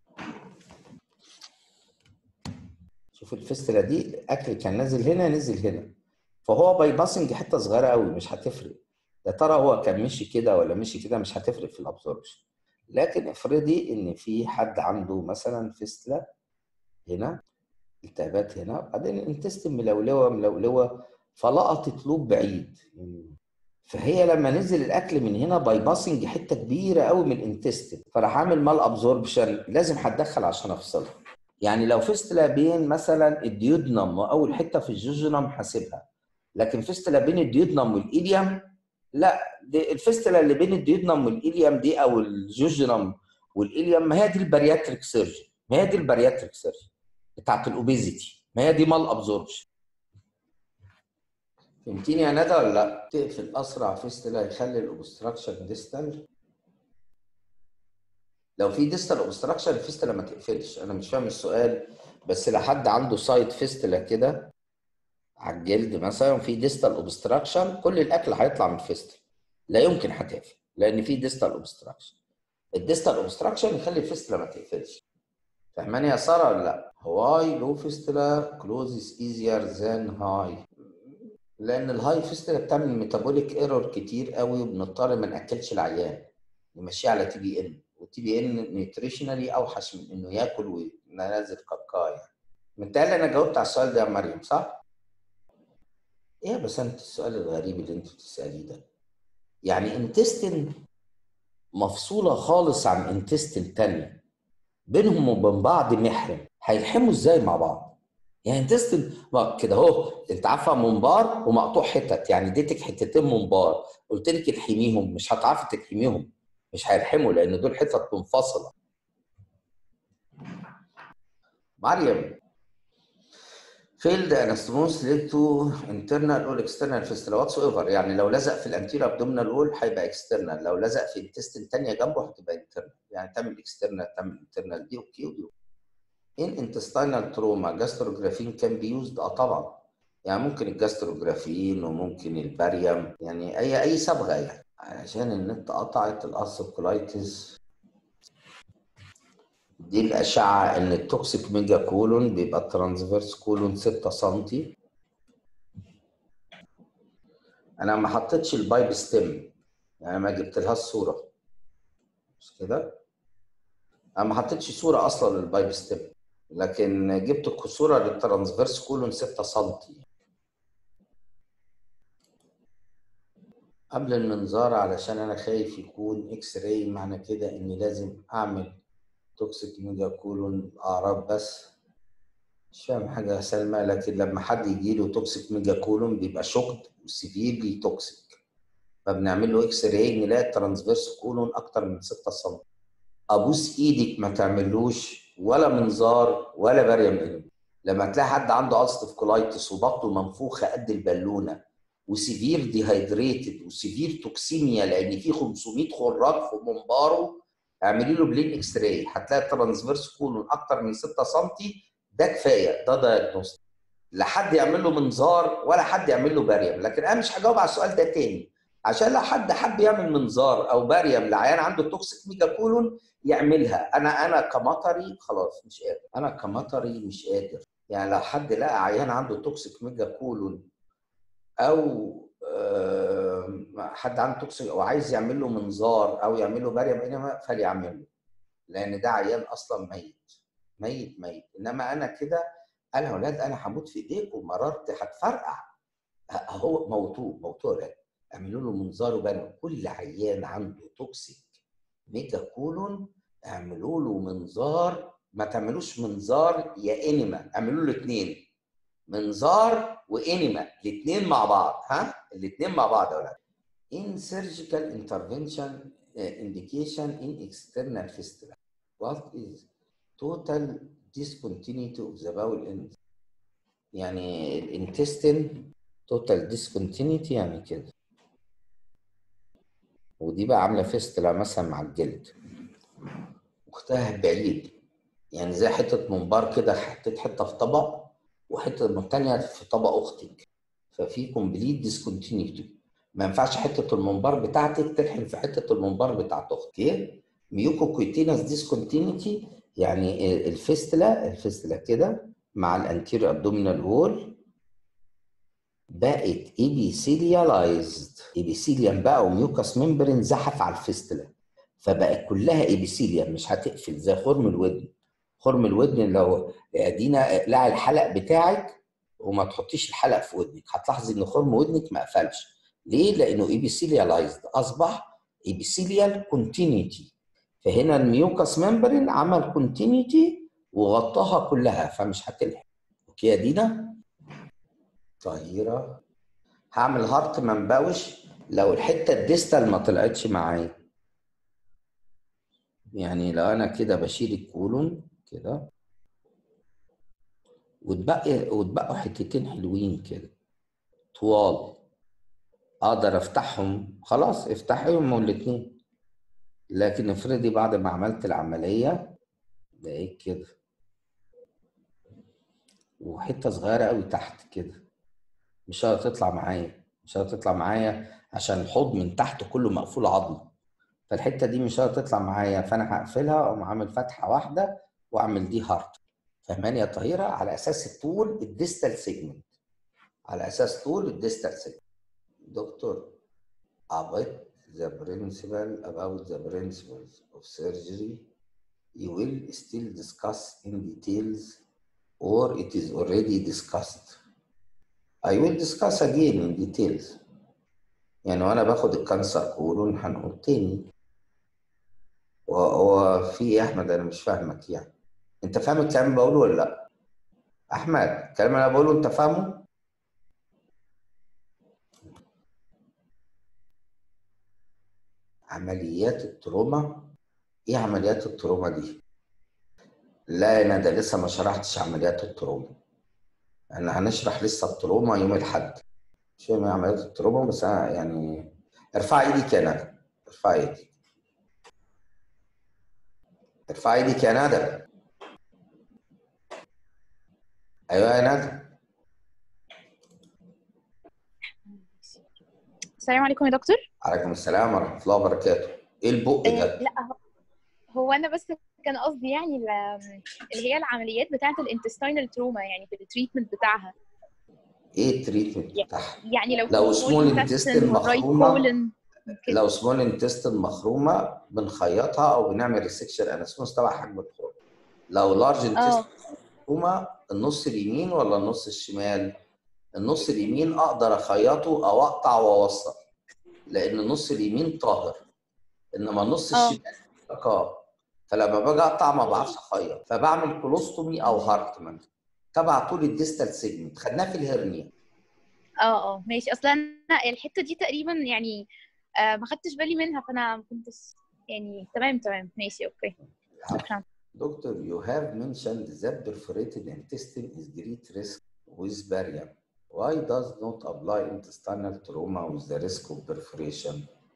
شوف الفستله دي الاكل كان نازل هنا نزل هنا فهو باي باسنج حته صغيره قوي مش هتفرق يا ترى هو كان مشي كده ولا مشي كده مش هتفرق في الابزوربشن لكن افرضي ان في حد عنده مثلا فستله هنا التهابات هنا بعدين الانتستين ملولوه ملولوه فلقطت لوب بعيد فهي لما نزل الاكل من هنا باي باسنج حته كبيره قوي من الانتستين فراح عامل مال ابزوربشن لازم هتدخل عشان افصلها يعني لو فيستلا بين مثلا الديودنم واول حته في الجوجنم حاسبها لكن فيستلا بين الديودنم والايليوم لا دي الفيستلا اللي بين الديودنم والايليوم دي او الجوجنم والايليوم ما هي دي البارياتريك سيرجن ما هي دي البارياتريك سيرجن بتاعت الاوبيزيتي ما هي دي مال ابزوربشن فهمتيني يا ندى ولا لا؟ تقفل اسرع فيستلا يخلي الاوبستراكشن ديستال لو في ديستال اوبستراكشن الفيستلا ما تقفلش انا مش فاهم السؤال بس لو حد عنده سايد فيستلا كده على الجلد مثلا في ديستال اوبستراكشن كل الاكل هيطلع من الفيستلا لا يمكن هتقفل لان في ديستال اوبستراكشن الديستال اوبستراكشن يخلي الفيستلا ما تقفلش فاهماني يا ساره ولا لا؟ واي لو فيستلا كلوزز ايزير ذان هاي لان الهاي فيستلا بتعمل ميتابوليك ايرور كتير قوي وبنضطر ما ناكلش العيان نمشيه على تي بي ان والتي بي ان نيوتريشنالي اوحش من انه ياكل وينزل كاكا يعني متهيألي انا جاوبت على السؤال ده يا مريم صح؟ ايه بس انت السؤال الغريب اللي انت بتساليه ده يعني انتستين مفصوله خالص عن انتستين تانية بينهم وبين بعض محرم هيلحموا ازاي مع بعض؟ يعني انتستين كده اهو انت عارفه منبار ومقطوع حتت يعني اديتك حتتين منبار قلت لك الحميهم مش هتعرفي تلحميهم مش هيلحموا لان دول حتت منفصله مريم failed anastomosis lead to internal or external fistula whatsoever يعني لو لزق في الانتيريور abdominal wall هيبقى external لو لزق في التستن تانية جنبه هتبقى internal يعني تعمل external تعمل internal دي اوكي ودي اوكي in intestinal trauma gastrografin can be used اه طبعا يعني ممكن الجاستروجرافين وممكن الباريوم يعني اي اي صبغه يعني عشان النت قطعت الاسوكولايتس دي الاشعه ان التوكسيك ميجا كولون بيبقى الترانسفيرس كولون 6 سم انا ما حطيتش البايب ستيم يعني ما جبت لها الصوره مش كده انا ما حطيتش صوره اصلا للبايب ستيم لكن جبت صوره للترانسفيرس كولون 6 سم قبل المنظار علشان انا خايف يكون اكس راي معنى كده اني لازم اعمل توكسيك ميجا كولون اعراض بس مش فاهم حاجه يا سلمى لكن لما حد يجي له توكسيك ميجا كولون بيبقى شوكد وسيفيرلي توكسيك فبنعمل له اكس راي نلاقي الترانسفيرس كولون اكتر من 6 سم ابوس ايدك ما تعملوش ولا منظار ولا بريم انم لما تلاقي حد عنده الستف كولايتس وبطنه منفوخه قد البالونه وسيفير ديهايدريتد وسيفير توكسيميا لان في 500 خراج في منباره اعملي له بلين اكس راي هتلاقي الترانسفيرس كولون اكتر من 6 سم ده كفايه ده دايجنوستيك لا حد يعمل له منظار ولا حد يعمل له باريم لكن انا مش هجاوب على السؤال ده تاني عشان لو حد حب يعمل منظار او باريم لعيان عنده توكسيك ميجا كولون يعملها انا انا كمطري خلاص مش قادر انا كمطري مش قادر يعني لو حد لقى عيان عنده توكسيك ميجا كولون او حد عنده توكسيك او عايز يعمل له منظار او يعمل له باريم انما فليعمله لان ده عيان اصلا ميت ميت ميت انما انا كده انا يا اولاد انا هموت في ايديكم مررت هتفرقع هو موتوه موتوه يا اعملوا له منظار وباريم كل عيان عنده توكسيك ميجا كولون اعملوا له منظار ما تعملوش منظار يا انيما اعملوا له اثنين منظار وانيما الاثنين مع بعض ها الاثنين مع بعض يا اولاد in surgical intervention uh, indication in external fistula what is total discontinuity of the bowel end يعني الانتستين total discontinuity يعني كده ودي بقى عامله فيستلا مثلا مع الجلد واختها بعيد يعني زي حته منبار كده حطيت حته في طبق وحته الثانيه في طبق اختك ففي كومبليت ديسكونتينيتي ما ينفعش حته المنبار بتاعتك تلحم في حته المنبار بتاعت اختك ميوكو كويتينس ديسكونتينيتي يعني الفيستلا الفيستلا كده مع الانتيريو ابدومينال وول بقت ايبيثيليالايزد ايبيثيليوم بقى وميوكاس ممبرين زحف على الفيستلا فبقت كلها ايبيثيليوم مش هتقفل زي خرم الودن خرم الودن لو ادينا اقلعي الحلق بتاعك وما تحطيش الحلق في ودنك هتلاحظي ان خرم ودنك ما قفلش ليه؟ لانه ايبيثيليالايزد اصبح ايبيثيليال كونتينيتي فهنا الميوكاس ممبرين عمل كونتينيتي وغطاها كلها فمش هتلحق اوكي يا دينا؟ طهيرة هعمل هارت منبوش لو الحتة الديستال ما طلعتش معايا يعني لو انا كده بشيل الكولون كده وتبقى وتبقوا حتتين حلوين كده طوال اقدر افتحهم خلاص افتحهم الاثنين لكن افرضي بعد ما عملت العمليه لقيت كده وحته صغيره قوي تحت كده مش هتطلع معايا مش هتطلع معايا عشان الحوض من تحت كله مقفول عظم فالحته دي مش هتطلع معايا فانا هقفلها واقوم عامل فتحه واحده واعمل دي هارت فهماني يا طهيره على اساس الطول الديستال سيجمنت على اساس طول الديستال سيجمنت دكتور about the principle about the principles of surgery you will still discuss in details or it is already discussed I will discuss again in details يعني وانا باخد الكانسر كولون هنقول تاني هو في ايه يا احمد انا مش فاهمك يعني انت فاهم الكلام اللي بقوله ولا لا احمد الكلام اللي انا بقوله انت فاهمه عمليات التروما ايه عمليات التروما دي لا انا ده لسه ما شرحتش عمليات التروما احنا هنشرح لسه التروما يوم الاحد مش فاهم إيه عمليات التروما بس أنا يعني ارفع ايديك يا ندى ارفع ايديك ارفع ايديك يا ندى ايوه يا ندى السلام عليكم يا دكتور عليكم السلام ورحمه الله وبركاته ايه البق آه، ده لا هو- هو انا بس كان قصدي يعني ال- اللي هي العمليات بتاعه الانتستينال تروما يعني في التريتمنت بتاعها ايه التريتمنت بتاعها يعني لو لو في small small intestine intestine والرايت مخرومة، colon كده. لو سمول انتستين مخرومه بنخيطها او بنعمل ريسكشن اناسموس تبع حجم الخروم لو لارج اه انتستين مخرومه النص اليمين ولا النص الشمال النص اليمين اقدر اخيطه او اقطع واوصل لان النص اليمين طاهر انما النص آه. الشمال رقاق فلما باجي اقطع ما بعرفش اخيط فبعمل كولوستومي او هارتمان تبع طول الديستال سيجمنت خدناه في الهرنيا اه اه ماشي اصلا انا الحته دي تقريبا يعني آه ما خدتش بالي منها فانا ما كنتش يعني تمام تمام ماشي اوكي شكرا Doctor, you have mentioned that perforated intestine is great risk with barium. Why does not apply intestinal trauma with the risk of perforation?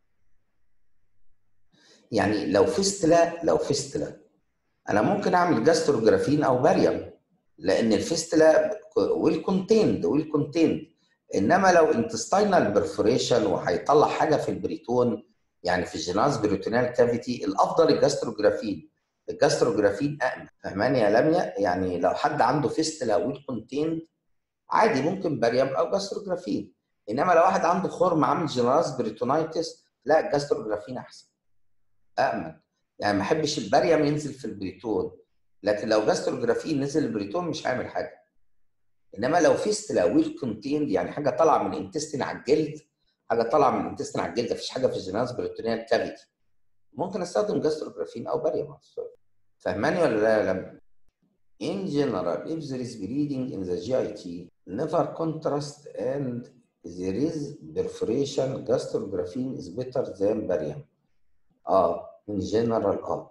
يعني لو فيستلا لو فيستلا انا ممكن اعمل جاستروجرافين او باريوم لان الفيستلا ويل كونتيند ويل كونتيند انما لو انتستينال برفوريشن وهيطلع حاجه في البريتون يعني في الجيناز بريتونال كافيتي الافضل الجاستروجرافين الجاستروجرافين امن فهماني يا لميا يعني لو حد عنده فيستلا ويل كونتيند عادي ممكن باريوم او جاستروجرافين انما لو واحد عنده خرم عامل جيناز بريتونايتس لا الجاستروجرافين احسن امن يعني ما احبش الباريوم ينزل في البريتون لكن لو جاستروجرافين نزل البريتون مش هيعمل حاجه انما لو فيستلا ويل كونتيند يعني حاجه طالعه من الانتستين على الجلد حاجه طالعه من الانتستين على الجلد مفيش حاجه في الجيناز بريتونيال كافيتي ممكن استخدم جاستروجرافين او باريوم فهماني ولا لا يا لم In general, if there is bleeding in the GIT, never contrast and there is perforation, gastrografin is better than barium. اه in general اه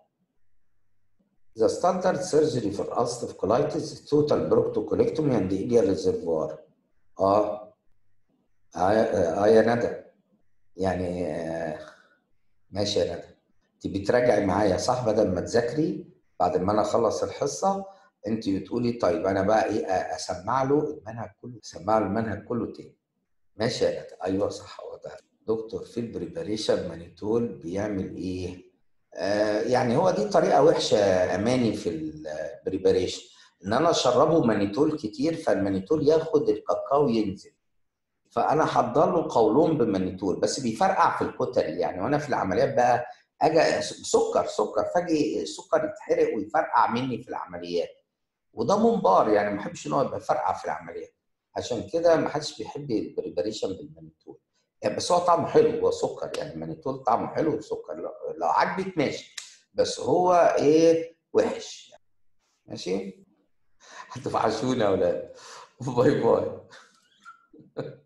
The standard surgery for ulcerative colitis is total proctocolectomy and ileal reservoir. اه اه آه يا ندى يعني آه ماشي يا ندى انت بتراجعي معايا صح بدل ما تذاكري بعد ما انا اخلص الحصه انت بتقولي طيب انا بقى ايه آه، اسمع له المنهج كله اسمع له المنهج كله تاني ماشي يا ندى ايوه صح هو ده دكتور في البريباريشن مانيتول بيعمل ايه؟ آه يعني هو دي طريقه وحشه اماني في البريباريشن ان انا اشربه مانيتول كتير فالمانيتول ياخد الكاكاو ينزل فانا حضر له قولون بمانيتول بس بيفرقع في الكتل يعني وانا في العمليات بقى اجي سكر سكر فاجي السكر يتحرق ويفرقع مني في العمليات وده منبار يعني ما بحبش ان هو يبقى فرقع في العمليات عشان كده ما حدش بيحب البريباريشن بالمانيتول يعني بس هو طعمه حلو هو سكر يعني المانيتول طعمه حلو وسكر لو, لو عجبك ماشي بس هو ايه وحش يعني. ماشي هتوحشونا يا اولاد باي باي